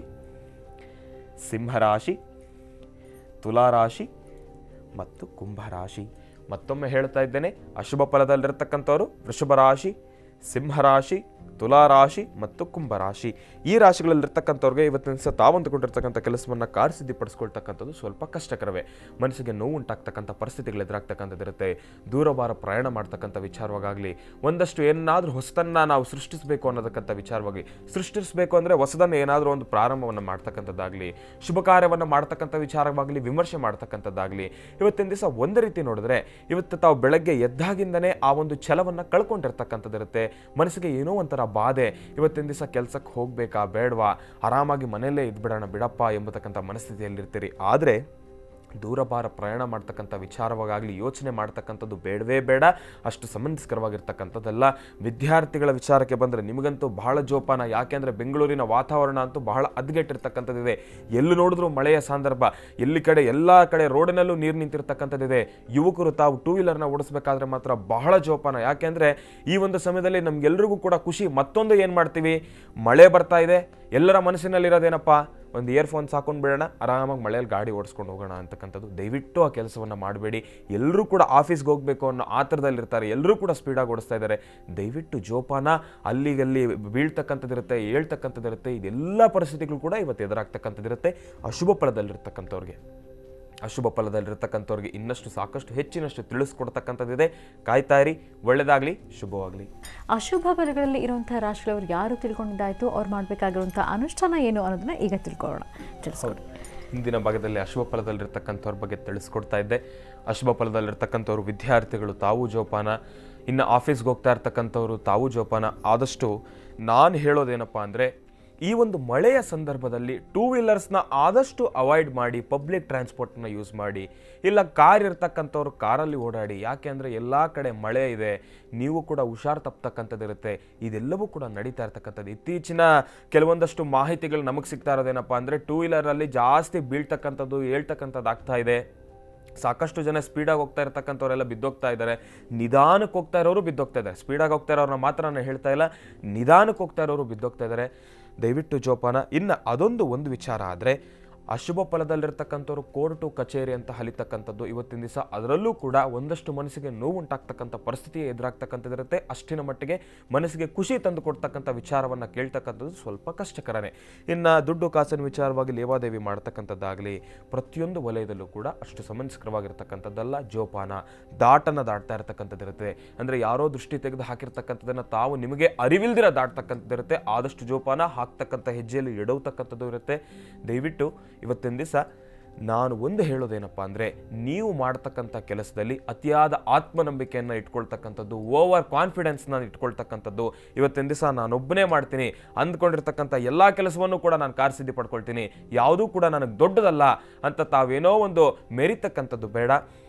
ಸಿಂಹರಾಶಿ ತುಲಾರಾಶಿ ಮತ್ತು ಕುಂಭರಾಶಿ ಮತ್ತೊಮ್ಮೆ ಹೇಳ್ತಾ ಇದ್ದೇನೆ ಅಶುಭ ಫಲದಲ್ಲಿರ್ತಕ್ಕಂಥವ್ರು ವೃಷಭ ರಾಶಿ ಸಿಂಹರಾಶಿ ತುಲಾರಾಶಿ ಮತ್ತು ಕುಂಭರಾಶಿ ಈ ರಾಶಿಗಳಲ್ಲಿರ್ತಕ್ಕಂಥವ್ರಿಗೆ ಇವತ್ತಿನ ದಿವಸ ತಾವಂದುಕೊಂಡಿರ್ತಕ್ಕಂಥ ಕೆಲಸವನ್ನು ಕಾರ್ಯಸಿದ್ಧಿಪಡಿಸ್ಕೊಳ್ತಕ್ಕಂಥದ್ದು ಸ್ವಲ್ಪ ಕಷ್ಟಕರವೇ ಮನಸ್ಸಿಗೆ ನೋವು ಉಂಟಾಗ್ತಕ್ಕಂಥ ಪರಿಸ್ಥಿತಿಗಳು ಎದುರಾಗ್ತಕ್ಕಂಥದ್ದಿರುತ್ತೆ ದೂರವಾರ ಪ್ರಯಾಣ ಮಾಡ್ತಕ್ಕಂಥ ವಿಚಾರವಾಗಲಿ ಒಂದಷ್ಟು ಏನಾದರೂ ಹೊಸತನ್ನ ನಾವು ಸೃಷ್ಟಿಸಬೇಕು ಅನ್ನೋದಕ್ಕಂಥ ವಿಚಾರವಾಗಿ ಸೃಷ್ಟಿಸಬೇಕು ಅಂದರೆ ಹೊಸದನ್ನು ಏನಾದರೂ ಒಂದು ಪ್ರಾರಂಭವನ್ನು ಮಾಡ್ತಕ್ಕಂಥದ್ದಾಗಲಿ ಶುಭ ಕಾರ್ಯವನ್ನು ಮಾಡ್ತಕ್ಕಂಥ ವಿಚಾರವಾಗಲಿ ವಿಮರ್ಶೆ ಮಾಡ್ತಕ್ಕಂಥದ್ದಾಗಲಿ ಇವತ್ತಿನ ದಿವಸ ಒಂದು ರೀತಿ ನೋಡಿದ್ರೆ ಇವತ್ತು ತಾವು ಬೆಳಗ್ಗೆ ಎದ್ದಾಗಿಂದನೇ ಆ ಒಂದು ಛಲವನ್ನು ಕಳ್ಕೊಂಡಿರ್ತಕ್ಕಂಥದ್ದಿರುತ್ತೆ ಮನಸ್ಸಿಗೆ ಏನೋ ಒಂಥರ ಬಾಧೆ ಇವತ್ತಿನ ದಿವಸ ಕೆಲಸಕ್ಕೆ ಹೋಗಬೇಕಾ ಬೇಡವಾ ಆರಾಮಾಗಿ ಮನೆಯಲ್ಲೇ ಇದ್ಬಿಡೋಣ ಬಿಡಪ್ಪ ಎಂಬತಕ್ಕಂಥ ಮನಸ್ಥಿತಿಯಲ್ಲಿರ್ತೀರಿ ಆದರೆ ದೂರಭಾರ ಪ್ರಯಾಣ ಮಾಡ್ತಕ್ಕಂಥ ವಿಚಾರವಾಗಲಿ ಯೋಚನೆ ಮಾಡ್ತಕ್ಕಂಥದ್ದು ಬೇಡವೇ ಬೇಡ ಅಷ್ಟು ಸಂಬಂಧಿಸ್ಕರವಾಗಿರ್ತಕ್ಕಂಥದ್ದಲ್ಲ ವಿದ್ಯಾರ್ಥಿಗಳ ವಿಚಾರಕ್ಕೆ ಬಂದರೆ ನಿಮಗಂತೂ ಬಹಳ ಜೋಪಾನ ಯಾಕೆಂದರೆ ಬೆಂಗಳೂರಿನ ವಾತಾವರಣ ಅಂತೂ ಬಹಳ ಅದ್ಗೆಟ್ಟಿರ್ತಕ್ಕಂಥದ್ದಿದೆ ಎಲ್ಲಿ ನೋಡಿದ್ರೂ ಮಳೆಯ ಸಂದರ್ಭ ಎಲ್ಲಿ ಕಡೆ ಎಲ್ಲ ಕಡೆ ರೋಡಿನಲ್ಲೂ ನೀರು ನಿಂತಿರ್ತಕ್ಕಂಥದ್ದಿದೆ ಯುವಕರು ತಾವು ಟೂ ವೀಲರ್ನ ಓಡಿಸ್ಬೇಕಾದ್ರೆ ಮಾತ್ರ ಬಹಳ ಜೋಪಾನ ಯಾಕೆಂದರೆ ಈ ಒಂದು ಸಮಯದಲ್ಲಿ ನಮ್ಗೆಲ್ರಿಗೂ ಕೂಡ ಖುಷಿ ಮತ್ತೊಂದು ಏನು ಮಾಡ್ತೀವಿ ಮಳೆ ಬರ್ತಾ ಇದೆ ಎಲ್ಲರ ಮನಸ್ಸಿನಲ್ಲಿರೋದೇನಪ್ಪ ಒಂದು ಇಯರ್ಫೋನ್ಸ್ ಹಾಕೊಂಡು ಬಿಡೋಣ ಆರಾಮಾಗಿ ಮಳೆಯಲ್ಲಿ ಗಾಡಿ ಓಡಿಸ್ಕೊಂಡು ಹೋಗೋಣ ಅಂತಕ್ಕಂಥದ್ದು ದಯವಿಟ್ಟು ಆ ಕೆಲಸವನ್ನು ಮಾಡಬೇಡಿ ಎಲ್ಲರೂ ಕೂಡ ಆಫೀಸ್ಗೆ ಹೋಗಬೇಕು ಅನ್ನೋ ಆತರದಲ್ಲಿರ್ತಾರೆ ಎಲ್ಲರೂ ಕೂಡ ಸ್ಪೀಡಾಗಿ ಓಡಿಸ್ತಾ ಇದ್ದಾರೆ ದಯವಿಟ್ಟು ಜೋಪಾನ ಅಲ್ಲಿಗಲ್ಲಿ ಬೀಳ್ತಕ್ಕಂಥದ್ದಿರುತ್ತೆ ಹೇಳ್ತಕ್ಕಂಥದ್ದಿರುತ್ತೆ ಇದೆಲ್ಲ ಪರಿಸ್ಥಿತಿಗಳು ಕೂಡ ಇವತ್ತು ಎದುರಾಗ್ತಕ್ಕಂಥದ್ದಿರುತ್ತೆ ಅಶುಭ ಫಲದಲ್ಲಿರ್ತಕ್ಕಂಥವ್ರಿಗೆ ಅಶುಭ ಫಲದಲ್ಲಿರ್ತಕ್ಕಂಥವ್ರಿಗೆ ಇನ್ನಷ್ಟು ಸಾಕಷ್ಟು ಹೆಚ್ಚಿನಷ್ಟು ತಿಳಿಸ್ಕೊಡ್ತಕ್ಕಂಥದ್ದಿದೆ ಕಾಯ್ತಾ ಇರಿ ಒಳ್ಳೆಯದಾಗಲಿ ಶುಭವಾಗಲಿ ಅಶುಭ ಫಲಗಳಲ್ಲಿ ಇರುವಂತಹ ರಾಶಿಗಳವರು ಯಾರು ತಿಳ್ಕೊಂಡಿದ್ದಾಯ್ತು ಅವ್ರು ಮಾಡಬೇಕಾಗಿರುವಂಥ ಅನುಷ್ಠಾನ ಏನು ಅನ್ನೋದನ್ನ ಈಗ ತಿಳ್ಕೊಳ್ಳೋಣ ತಿಳಿಸ್ಕೊಡಿ ಹಿಂದಿನ ಭಾಗದಲ್ಲಿ ಅಶುಭ ಫಲದಲ್ಲಿರ್ತಕ್ಕಂಥವ್ರ ಬಗ್ಗೆ ತಿಳಿಸ್ಕೊಡ್ತಾ ಇದ್ದೆ ಅಶುಭ ಫಲದಲ್ಲಿರ್ತಕ್ಕಂಥವ್ರು ವಿದ್ಯಾರ್ಥಿಗಳು ತಾವು ಜೋಪಾನ ಇನ್ನು ಆಫೀಸ್ಗೆ ಹೋಗ್ತಾ ಇರ್ತಕ್ಕಂಥವ್ರು ತಾವು ಜೋಪಾನ ಆದಷ್ಟು ನಾನು ಹೇಳೋದೇನಪ್ಪ ಅಂದರೆ ಈ ಒಂದು ಮಳೆಯ ಸಂದರ್ಭದಲ್ಲಿ ಟೂ ವೀಲರ್ಸ್ನ ಆದಷ್ಟು ಅವಾಯ್ಡ್ ಮಾಡಿ ಪಬ್ಲಿಕ್ ಟ್ರಾನ್ಸ್ಪೋರ್ಟ್ನ ಯೂಸ್ ಮಾಡಿ ಇಲ್ಲ ಕಾರ್ ಇರ್ತಕ್ಕಂಥವ್ರು ಕಾರಲ್ಲಿ ಓಡಾಡಿ ಯಾಕೆ ಅಂದರೆ ಎಲ್ಲ ಕಡೆ ಮಳೆ ಇದೆ ನೀವು ಕೂಡ ಹುಷಾರು ತಪ್ಪತಕ್ಕಂಥದ್ದಿರುತ್ತೆ ಇದೆಲ್ಲವೂ ಕೂಡ ನಡೀತಾ ಇರ್ತಕ್ಕಂಥದ್ದು ಇತ್ತೀಚಿನ ಕೆಲವೊಂದಷ್ಟು ಮಾಹಿತಿಗಳು ನಮಗೆ ಸಿಗ್ತಾ ಇರೋದೇನಪ್ಪ ಅಂದರೆ ಟೂ ವೀಲರಲ್ಲಿ ಜಾಸ್ತಿ ಬೀಳ್ತಕ್ಕಂಥದ್ದು ಹೇಳ್ತಕ್ಕಂಥದ್ದು ಆಗ್ತಾ ಇದೆ ಸಾಕಷ್ಟು ಜನ ಸ್ಪೀಡಾಗಿ ಹೋಗ್ತಾ ಇರ್ತಕ್ಕಂಥವರೆಲ್ಲ ಬಿದ್ದೋಗ್ತಾ ಇದ್ದಾರೆ ನಿಧಾನಕ್ಕೆ ಹೋಗ್ತಾ ಇರೋರು ಬಿದ್ದೋಗ್ತಾ ಇದ್ದಾರೆ ಸ್ಪೀಡಾಗಿ ಹೋಗ್ತಾ ಇರೋರನ್ನ ಮಾತ್ರ ನಾನು ಹೇಳ್ತಾ ಇಲ್ಲ ನಿಧಾನಕ್ಕೆ ಹೋಗ್ತಾ ಇರೋರು ಬಿದ್ದೋಗ್ತಾ ಇದ್ದಾರೆ ದಯವಿಟ್ಟು ಜೋಪಾನ ಇನ್ನು ಅದೊಂದು ಒಂದು ವಿಚಾರ ಆದರೆ ಅಶುಭ ಫಲದಲ್ಲಿರ್ತಕ್ಕಂಥವ್ರು ಕೋರ್ಟು ಕಚೇರಿ ಅಂತ ಹಲಿತಕ್ಕಂಥದ್ದು ಇವತ್ತಿನ ದಿವಸ ಅದರಲ್ಲೂ ಕೂಡ ಒಂದಷ್ಟು ಮನಸ್ಸಿಗೆ ನೋವು ಉಂಟಾಗ್ತಕ್ಕಂಥ ಪರಿಸ್ಥಿತಿ ಎದುರಾಗ್ತಕ್ಕಂಥದ್ದಿರುತ್ತೆ ಅಷ್ಟಿನ ಮಟ್ಟಿಗೆ ಮನಸ್ಸಿಗೆ ಖುಷಿ ತಂದು ಕೊಡ್ತಕ್ಕಂಥ ವಿಚಾರವನ್ನು ಕೇಳ್ತಕ್ಕಂಥದ್ದು ಸ್ವಲ್ಪ ಕಷ್ಟಕರನೇ ಇನ್ನು ದುಡ್ಡು ಕಾಸಿನ ವಿಚಾರವಾಗಿ ಲೇವಾದೇವಿ ಮಾಡ್ತಕ್ಕಂಥದ್ದಾಗಲಿ ಪ್ರತಿಯೊಂದು ವಲಯದಲ್ಲೂ ಕೂಡ ಅಷ್ಟು ಸಮಂಜಸ್ಕರವಾಗಿರ್ತಕ್ಕಂಥದ್ದಲ್ಲ ಜೋಪಾನ ದಾಟನ್ನು ದಾಟ್ತಾ ಇರತಕ್ಕಂಥದ್ದಿರುತ್ತೆ ಅಂದರೆ ಯಾರೋ ದೃಷ್ಟಿ ತೆಗೆದು ಹಾಕಿರ್ತಕ್ಕಂಥದ್ದನ್ನು ತಾವು ನಿಮಗೆ ಅರಿವಿಲ್ದಿರ ದಾಟ್ತಕ್ಕಂಥದ್ದಿರುತ್ತೆ ಆದಷ್ಟು ಜೋಪಾನ ಹಾಕ್ತಕ್ಕಂಥ ಹೆಜ್ಜೆಯಲ್ಲಿ ಎಡವತಕ್ಕಂಥದ್ದು ಇರುತ್ತೆ ದಯವಿಟ್ಟು ಇವತ್ತಿನ ದಿವಸ ನಾನು ಒಂದು ಹೇಳೋದೇನಪ್ಪ ಅಂದರೆ ನೀವು ಮಾಡ್ತಕ್ಕಂಥ ಕೆಲಸದಲ್ಲಿ ಅತಿಯಾದ ಆತ್ಮನಂಬಿಕೆಯನ್ನು ಇಟ್ಕೊಳ್ತಕ್ಕಂಥದ್ದು ಓವರ್ ಕಾನ್ಫಿಡೆನ್ಸ್ನ ಇಟ್ಕೊಳ್ತಕ್ಕಂಥದ್ದು ಇವತ್ತಿನ ದಿವಸ ನಾನೊಬ್ಬನೇ ಮಾಡ್ತೀನಿ ಅಂದ್ಕೊಂಡಿರ್ತಕ್ಕಂಥ ಎಲ್ಲ ಕೆಲಸವನ್ನು ಕೂಡ ನಾನು ಕಾರ್ಸಿದ್ಧಿ ಪಡ್ಕೊಳ್ತೀನಿ ಯಾವುದೂ ಕೂಡ ನನಗೆ ದೊಡ್ಡದಲ್ಲ ಅಂತ ತಾವೇನೋ ಒಂದು ಮೆರಿತಕ್ಕಂಥದ್ದು ಬೇಡ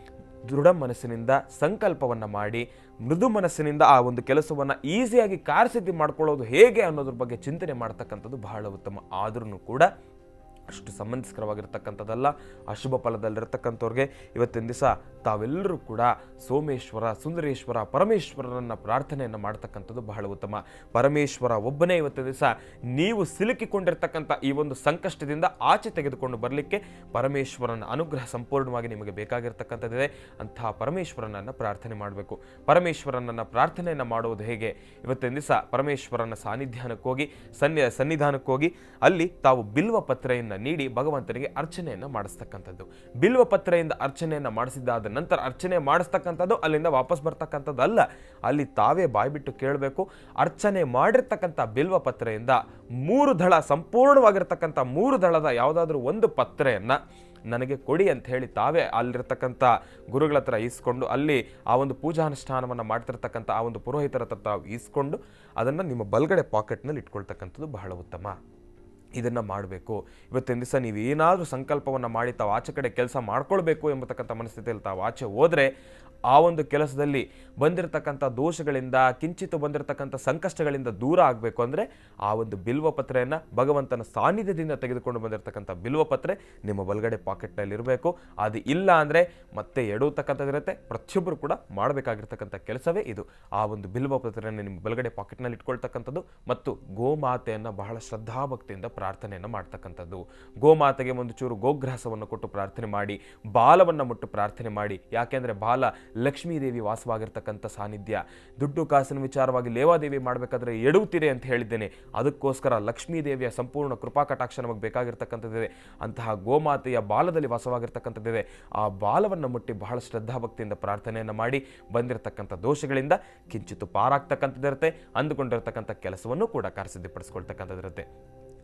ದೃಢ ಮನಸ್ಸಿನಿಂದ ಸಂಕಲ್ಪವನ್ನು ಮಾಡಿ ಮೃದು ಮನಸ್ಸಿನಿಂದ ಆ ಒಂದು ಕೆಲಸವನ್ನು ಈಸಿಯಾಗಿ ಕಾರ್ಯಸಿದ್ಧಿ ಮಾಡ್ಕೊಳ್ಳೋದು ಹೇಗೆ ಅನ್ನೋದ್ರ ಬಗ್ಗೆ ಚಿಂತನೆ ಮಾಡ್ತಕ್ಕಂಥದ್ದು ಬಹಳ ಉತ್ತಮ ಆದ್ರೂ ಕೂಡ ಅಷ್ಟು ಸಂಬಂಧಿಸ್ಕರವಾಗಿರ್ತಕ್ಕಂಥದ್ದಲ್ಲ ಅಶುಭ ಫಲದಲ್ಲಿರ್ತಕ್ಕಂಥವ್ರಿಗೆ ಇವತ್ತಿನ ದಿವಸ ತಾವೆಲ್ಲರೂ ಕೂಡ ಸೋಮೇಶ್ವರ ಸುಂದರೇಶ್ವರ ಪರಮೇಶ್ವರರನ್ನ ಪ್ರಾರ್ಥನೆಯನ್ನು ಮಾಡ್ತಕ್ಕಂಥದ್ದು ಬಹಳ ಉತ್ತಮ ಪರಮೇಶ್ವರ ಒಬ್ಬನೇ ಇವತ್ತಿನ ದಿವಸ ನೀವು ಸಿಲುಕಿಕೊಂಡಿರ್ತಕ್ಕಂಥ ಈ ಒಂದು ಸಂಕಷ್ಟದಿಂದ ಆಚೆ ತೆಗೆದುಕೊಂಡು ಬರಲಿಕ್ಕೆ ಪರಮೇಶ್ವರನ ಅನುಗ್ರಹ ಸಂಪೂರ್ಣವಾಗಿ ನಿಮಗೆ ಬೇಕಾಗಿರ್ತಕ್ಕಂಥದ್ದಿದೆ ಅಂತಹ ಪರಮೇಶ್ವರನನ್ನು ಪ್ರಾರ್ಥನೆ ಮಾಡಬೇಕು ಪರಮೇಶ್ವರನನ್ನು ಪ್ರಾರ್ಥನೆಯನ್ನು ಮಾಡುವುದು ಹೇಗೆ ಇವತ್ತಿನ ದಿವಸ ಪರಮೇಶ್ವರನ ಸಾನ್ನಿಧ್ಯಾನಕ್ಕೆ ಹೋಗಿ ಸನ್ನಿ ಸನ್ನಿಧಾನಕ್ಕೆ ಹೋಗಿ ಅಲ್ಲಿ ತಾವು ಬಿಲ್ವ ಪತ್ರೆಯನ್ನು ನೀಡಿ ಭಗವಂತನಿಗೆ ಅರ್ಚನೆಯನ್ನು ಮಾಡಿಸ್ತಕ್ಕಂಥದ್ದು ಬಿಲ್ವ ಪತ್ರೆಯಿಂದ ಅರ್ಚನೆಯನ್ನು ಮಾಡಿಸಿದ್ದಾದ ನಂತರ ಅರ್ಚನೆ ಮಾಡಿಸ್ತಕ್ಕಂಥದ್ದು ಅಲ್ಲಿಂದ ವಾಪಸ್ ಬರ್ತಕ್ಕಂಥದ್ದು ಅಲ್ಲ ಅಲ್ಲಿ ತಾವೇ ಬಾಯ್ಬಿಟ್ಟು ಕೇಳಬೇಕು ಅರ್ಚನೆ ಮಾಡಿರ್ತಕ್ಕಂಥ ಬಿಲ್ವ ಪತ್ರೆಯಿಂದ ಮೂರು ದಳ ಸಂಪೂರ್ಣವಾಗಿರ್ತಕ್ಕಂಥ ಮೂರು ದಳದ ಯಾವುದಾದ್ರೂ ಒಂದು ಪತ್ರೆಯನ್ನು ನನಗೆ ಕೊಡಿ ಅಂತ ಹೇಳಿ ತಾವೇ ಅಲ್ಲಿರ್ತಕ್ಕಂಥ ಗುರುಗಳ ಹತ್ರ ಈಸ್ಕೊಂಡು ಅಲ್ಲಿ ಆ ಒಂದು ಪೂಜಾನುಷ್ಠಾನವನ್ನು ಮಾಡ್ತಿರ್ತಕ್ಕಂಥ ಆ ಒಂದು ಪುರೋಹಿತರ ಹತ್ರ ತಾವು ಈಸ್ಕೊಂಡು ಅದನ್ನು ನಿಮ್ಮ ಬಲ್ಗಡೆ ಪಾಕೆಟ್ನಲ್ಲಿ ಇಟ್ಕೊಳ್ತಕ್ಕಂಥದ್ದು ಬಹಳ ಉತ್ತಮ ಇದನ್ನು ಮಾಡಬೇಕು ಇವತ್ತಿನ ದಿವಸ ನೀವು ಏನಾದರೂ ಸಂಕಲ್ಪವನ್ನು ಮಾಡಿ ತಾವು ಆಚೆ ಕಡೆ ಕೆಲಸ ಮಾಡ್ಕೊಳ್ಬೇಕು ಎಂಬತಕ್ಕಂಥ ಮನಸ್ಥಿತಿಯಲ್ಲಿ ತಾವು ಆಚೆ ಹೋದರೆ ಆ ಒಂದು ಕೆಲಸದಲ್ಲಿ ಬಂದಿರತಕ್ಕಂಥ ದೋಷಗಳಿಂದ ಕಿಂಚಿತ್ತು ಬಂದಿರತಕ್ಕಂಥ ಸಂಕಷ್ಟಗಳಿಂದ ದೂರ ಆಗಬೇಕು ಅಂದರೆ ಆ ಒಂದು ಬಿಲ್ವ ಪತ್ರೆಯನ್ನು ಭಗವಂತನ ಸಾನ್ನಿಧ್ಯದಿಂದ ತೆಗೆದುಕೊಂಡು ಬಂದಿರತಕ್ಕಂಥ ಬಿಲ್ವ ಪತ್ರೆ ನಿಮ್ಮ ಬಲಗಡೆ ಪಾಕೆಟ್ನಲ್ಲಿ ಇರಬೇಕು ಅದು ಇಲ್ಲ ಅಂದರೆ ಮತ್ತೆ ಎಡುವತಕ್ಕಂಥದ್ದಿರುತ್ತೆ ಪ್ರತಿಯೊಬ್ಬರು ಕೂಡ ಮಾಡಬೇಕಾಗಿರ್ತಕ್ಕಂಥ ಕೆಲಸವೇ ಇದು ಆ ಒಂದು ಬಿಲ್ವ ಪತ್ರೆಯನ್ನು ನಿಮ್ಮ ಬಲಗಡೆ ಪಾಕೆಟ್ನಲ್ಲಿ ಇಟ್ಕೊಳ್ತಕ್ಕಂಥದ್ದು ಮತ್ತು ಗೋಮಾತೆಯನ್ನು ಬಹಳ ಶ್ರದ್ಧಾಭಕ್ತಿಯಿಂದ ಪ್ರಾರ್ಥನೆಯನ್ನು ಮಾಡ್ತಕ್ಕಂಥದ್ದು ಗೋಮಾತೆಗೆ ಒಂದು ಚೂರು ಗೋಗ್ರಹಸವನ್ನು ಕೊಟ್ಟು ಪ್ರಾರ್ಥನೆ ಮಾಡಿ ಬಾಲವನ್ನು ಮುಟ್ಟು ಪ್ರಾರ್ಥನೆ ಮಾಡಿ ಯಾಕೆಂದರೆ ಬಾಲ ಲಕ್ಷ್ಮೀ ದೇವಿ ವಾಸವಾಗಿರ್ತಕ್ಕಂಥ ಸಾನ್ನಿಧ್ಯ ದುಡ್ಡು ಕಾಸಿನ ವಿಚಾರವಾಗಿ ಲೇವಾದೇವಿ ಮಾಡಬೇಕಾದ್ರೆ ಎಡುತ್ತೀರಿ ಅಂತ ಹೇಳಿದ್ದೇನೆ ಅದಕ್ಕೋಸ್ಕರ ಲಕ್ಷ್ಮೀ ದೇವಿಯ ಸಂಪೂರ್ಣ ಕೃಪಾ ಕಟಾಕ್ಷ ನಮಗೆ ಬೇಕಾಗಿರ್ತಕ್ಕಂಥದ್ದಿದೆ ಅಂತಹ ಗೋಮಾತೆಯ ಬಾಲದಲ್ಲಿ ವಾಸವಾಗಿರ್ತಕ್ಕಂಥದ್ದಿದೆ ಆ ಬಾಲವನ್ನು ಮುಟ್ಟಿ ಬಹಳ ಶ್ರದ್ಧಾಭಕ್ತಿಯಿಂದ ಪ್ರಾರ್ಥನೆಯನ್ನು ಮಾಡಿ ಬಂದಿರತಕ್ಕಂಥ ದೋಷಗಳಿಂದ ಕಿಂಚಿತ್ತು ಪಾರಾಗ್ತಕ್ಕಂಥದ್ದಿರುತ್ತೆ ಅಂದುಕೊಂಡಿರ್ತಕ್ಕಂಥ ಕೆಲಸವನ್ನು ಕೂಡ ಕಾರ್ಯಸಿದ್ಧಿಪಡಿಸ್ಕೊಳ್ತಕ್ಕಂಥದ್ದಿರುತ್ತೆ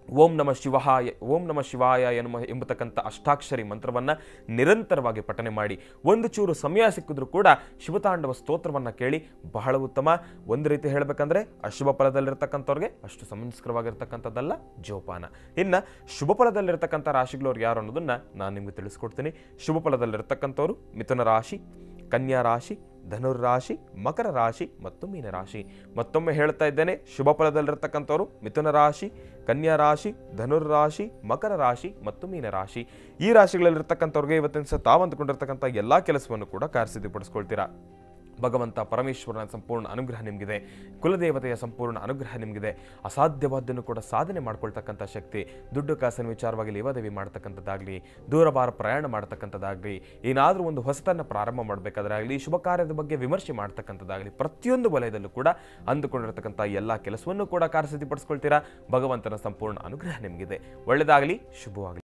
ಓಂ ನಮ ಶಿವಾಯ ಓಂ ನಮ ಶಿವಾಯ ಎನ್ನುವ ಎಂಬತಕ್ಕಂಥ ಅಷ್ಟಾಕ್ಷರಿ ಮಂತ್ರವನ್ನು ನಿರಂತರವಾಗಿ ಪಠನೆ ಮಾಡಿ ಒಂದು ಚೂರು ಸಮಯ ಸಿಕ್ಕಿದ್ರೂ ಕೂಡ ಶಿವತಾಂಡವ ಸ್ತೋತ್ರವನ್ನು ಕೇಳಿ ಬಹಳ ಉತ್ತಮ ಒಂದು ರೀತಿ ಹೇಳಬೇಕಂದ್ರೆ ಅಶುಭ ಫಲದಲ್ಲಿರ್ತಕ್ಕಂಥವ್ರಿಗೆ ಅಷ್ಟು ಸಂಸ್ಕರವಾಗಿರ್ತಕ್ಕಂಥದ್ದಲ್ಲ ಜೋಪಾನ ಇನ್ನು ಶುಭ ಫಲದಲ್ಲಿರ್ತಕ್ಕಂಥ ರಾಶಿಗಳವ್ರು ಯಾರು ಅನ್ನೋದನ್ನ ನಾನು ನಿಮಗೆ ತಿಳಿಸ್ಕೊಡ್ತೀನಿ ಶುಭ ಫಲದಲ್ಲಿರ್ತಕ್ಕಂಥವ್ರು ಮಿಥುನ ರಾಶಿ ಕನ್ಯಾ ರಾಶಿ ಧನುರ್ ರಾಶಿ ಮಕರ ರಾಶಿ ಮತ್ತು ಮೀನರಾಶಿ ಮತ್ತೊಮ್ಮೆ ಹೇಳ್ತಾ ಇದ್ದೇನೆ ಶುಭ ಫಲದಲ್ಲಿರ್ತಕ್ಕಂಥವ್ರು ಮಿಥುನ ರಾಶಿ ಕನ್ಯಾ ರಾಶಿ ಧನುರ್ ರಾಶಿ ಮಕರ ರಾಶಿ ಮತ್ತು ಮೀನರಾಶಿ ಈ ರಾಶಿಗಳಲ್ಲಿರ್ತಕ್ಕಂಥವ್ರಿಗೆ ಇವತ್ತಿನ ಸಹ ತಾವು ಅಂದುಕೊಂಡಿರ್ತಕ್ಕಂಥ ಎಲ್ಲ ಕೆಲಸವನ್ನು ಕೂಡ ಕಾರ್ಯಸಿದ್ಧಿಪಡಿಸ್ಕೊಳ್ತೀರಾ ಭಗವಂತ ಪರಮೇಶ್ವರನ ಸಂಪೂರ್ಣ ಅನುಗ್ರಹ ನಿಮಗಿದೆ ಕುಲದೇವತೆಯ ಸಂಪೂರ್ಣ ಅನುಗ್ರಹ ನಿಮಗಿದೆ ಅಸಾಧ್ಯವಾದ್ದನ್ನು ಕೂಡ ಸಾಧನೆ ಮಾಡ್ಕೊಳ್ತಕ್ಕಂಥ ಶಕ್ತಿ ದುಡ್ಡು ಕಾಸಿನ ವಿಚಾರವಾಗಿ ಲೇವಾದೇವಿ ಮಾಡ್ತಕ್ಕಂಥದ್ದಾಗಲಿ ದೂರವಾರ ಪ್ರಯಾಣ ಮಾಡ್ತಕ್ಕಂಥದ್ದಾಗಲಿ ಏನಾದರೂ ಒಂದು ಹೊಸತನ್ನು ಪ್ರಾರಂಭ ಮಾಡಬೇಕಾದ್ರೆ ಆಗಲಿ ಶುಭ ಕಾರ್ಯದ ಬಗ್ಗೆ ವಿಮರ್ಶೆ ಮಾಡ್ತಕ್ಕಂಥದ್ದಾಗಲಿ ಪ್ರತಿಯೊಂದು ವಲಯದಲ್ಲೂ ಕೂಡ ಅಂದುಕೊಂಡಿರ್ತಕ್ಕಂಥ ಎಲ್ಲ ಕೆಲಸವನ್ನು ಕೂಡ ಕಾರ್ಯಸಿದ್ಧಿಪಡಿಸ್ಕೊಳ್ತೀರಾ ಭಗವಂತನ ಸಂಪೂರ್ಣ ಅನುಗ್ರಹ ನಿಮಗಿದೆ ಒಳ್ಳೆಯದಾಗಲಿ ಶುಭವಾಗಲಿ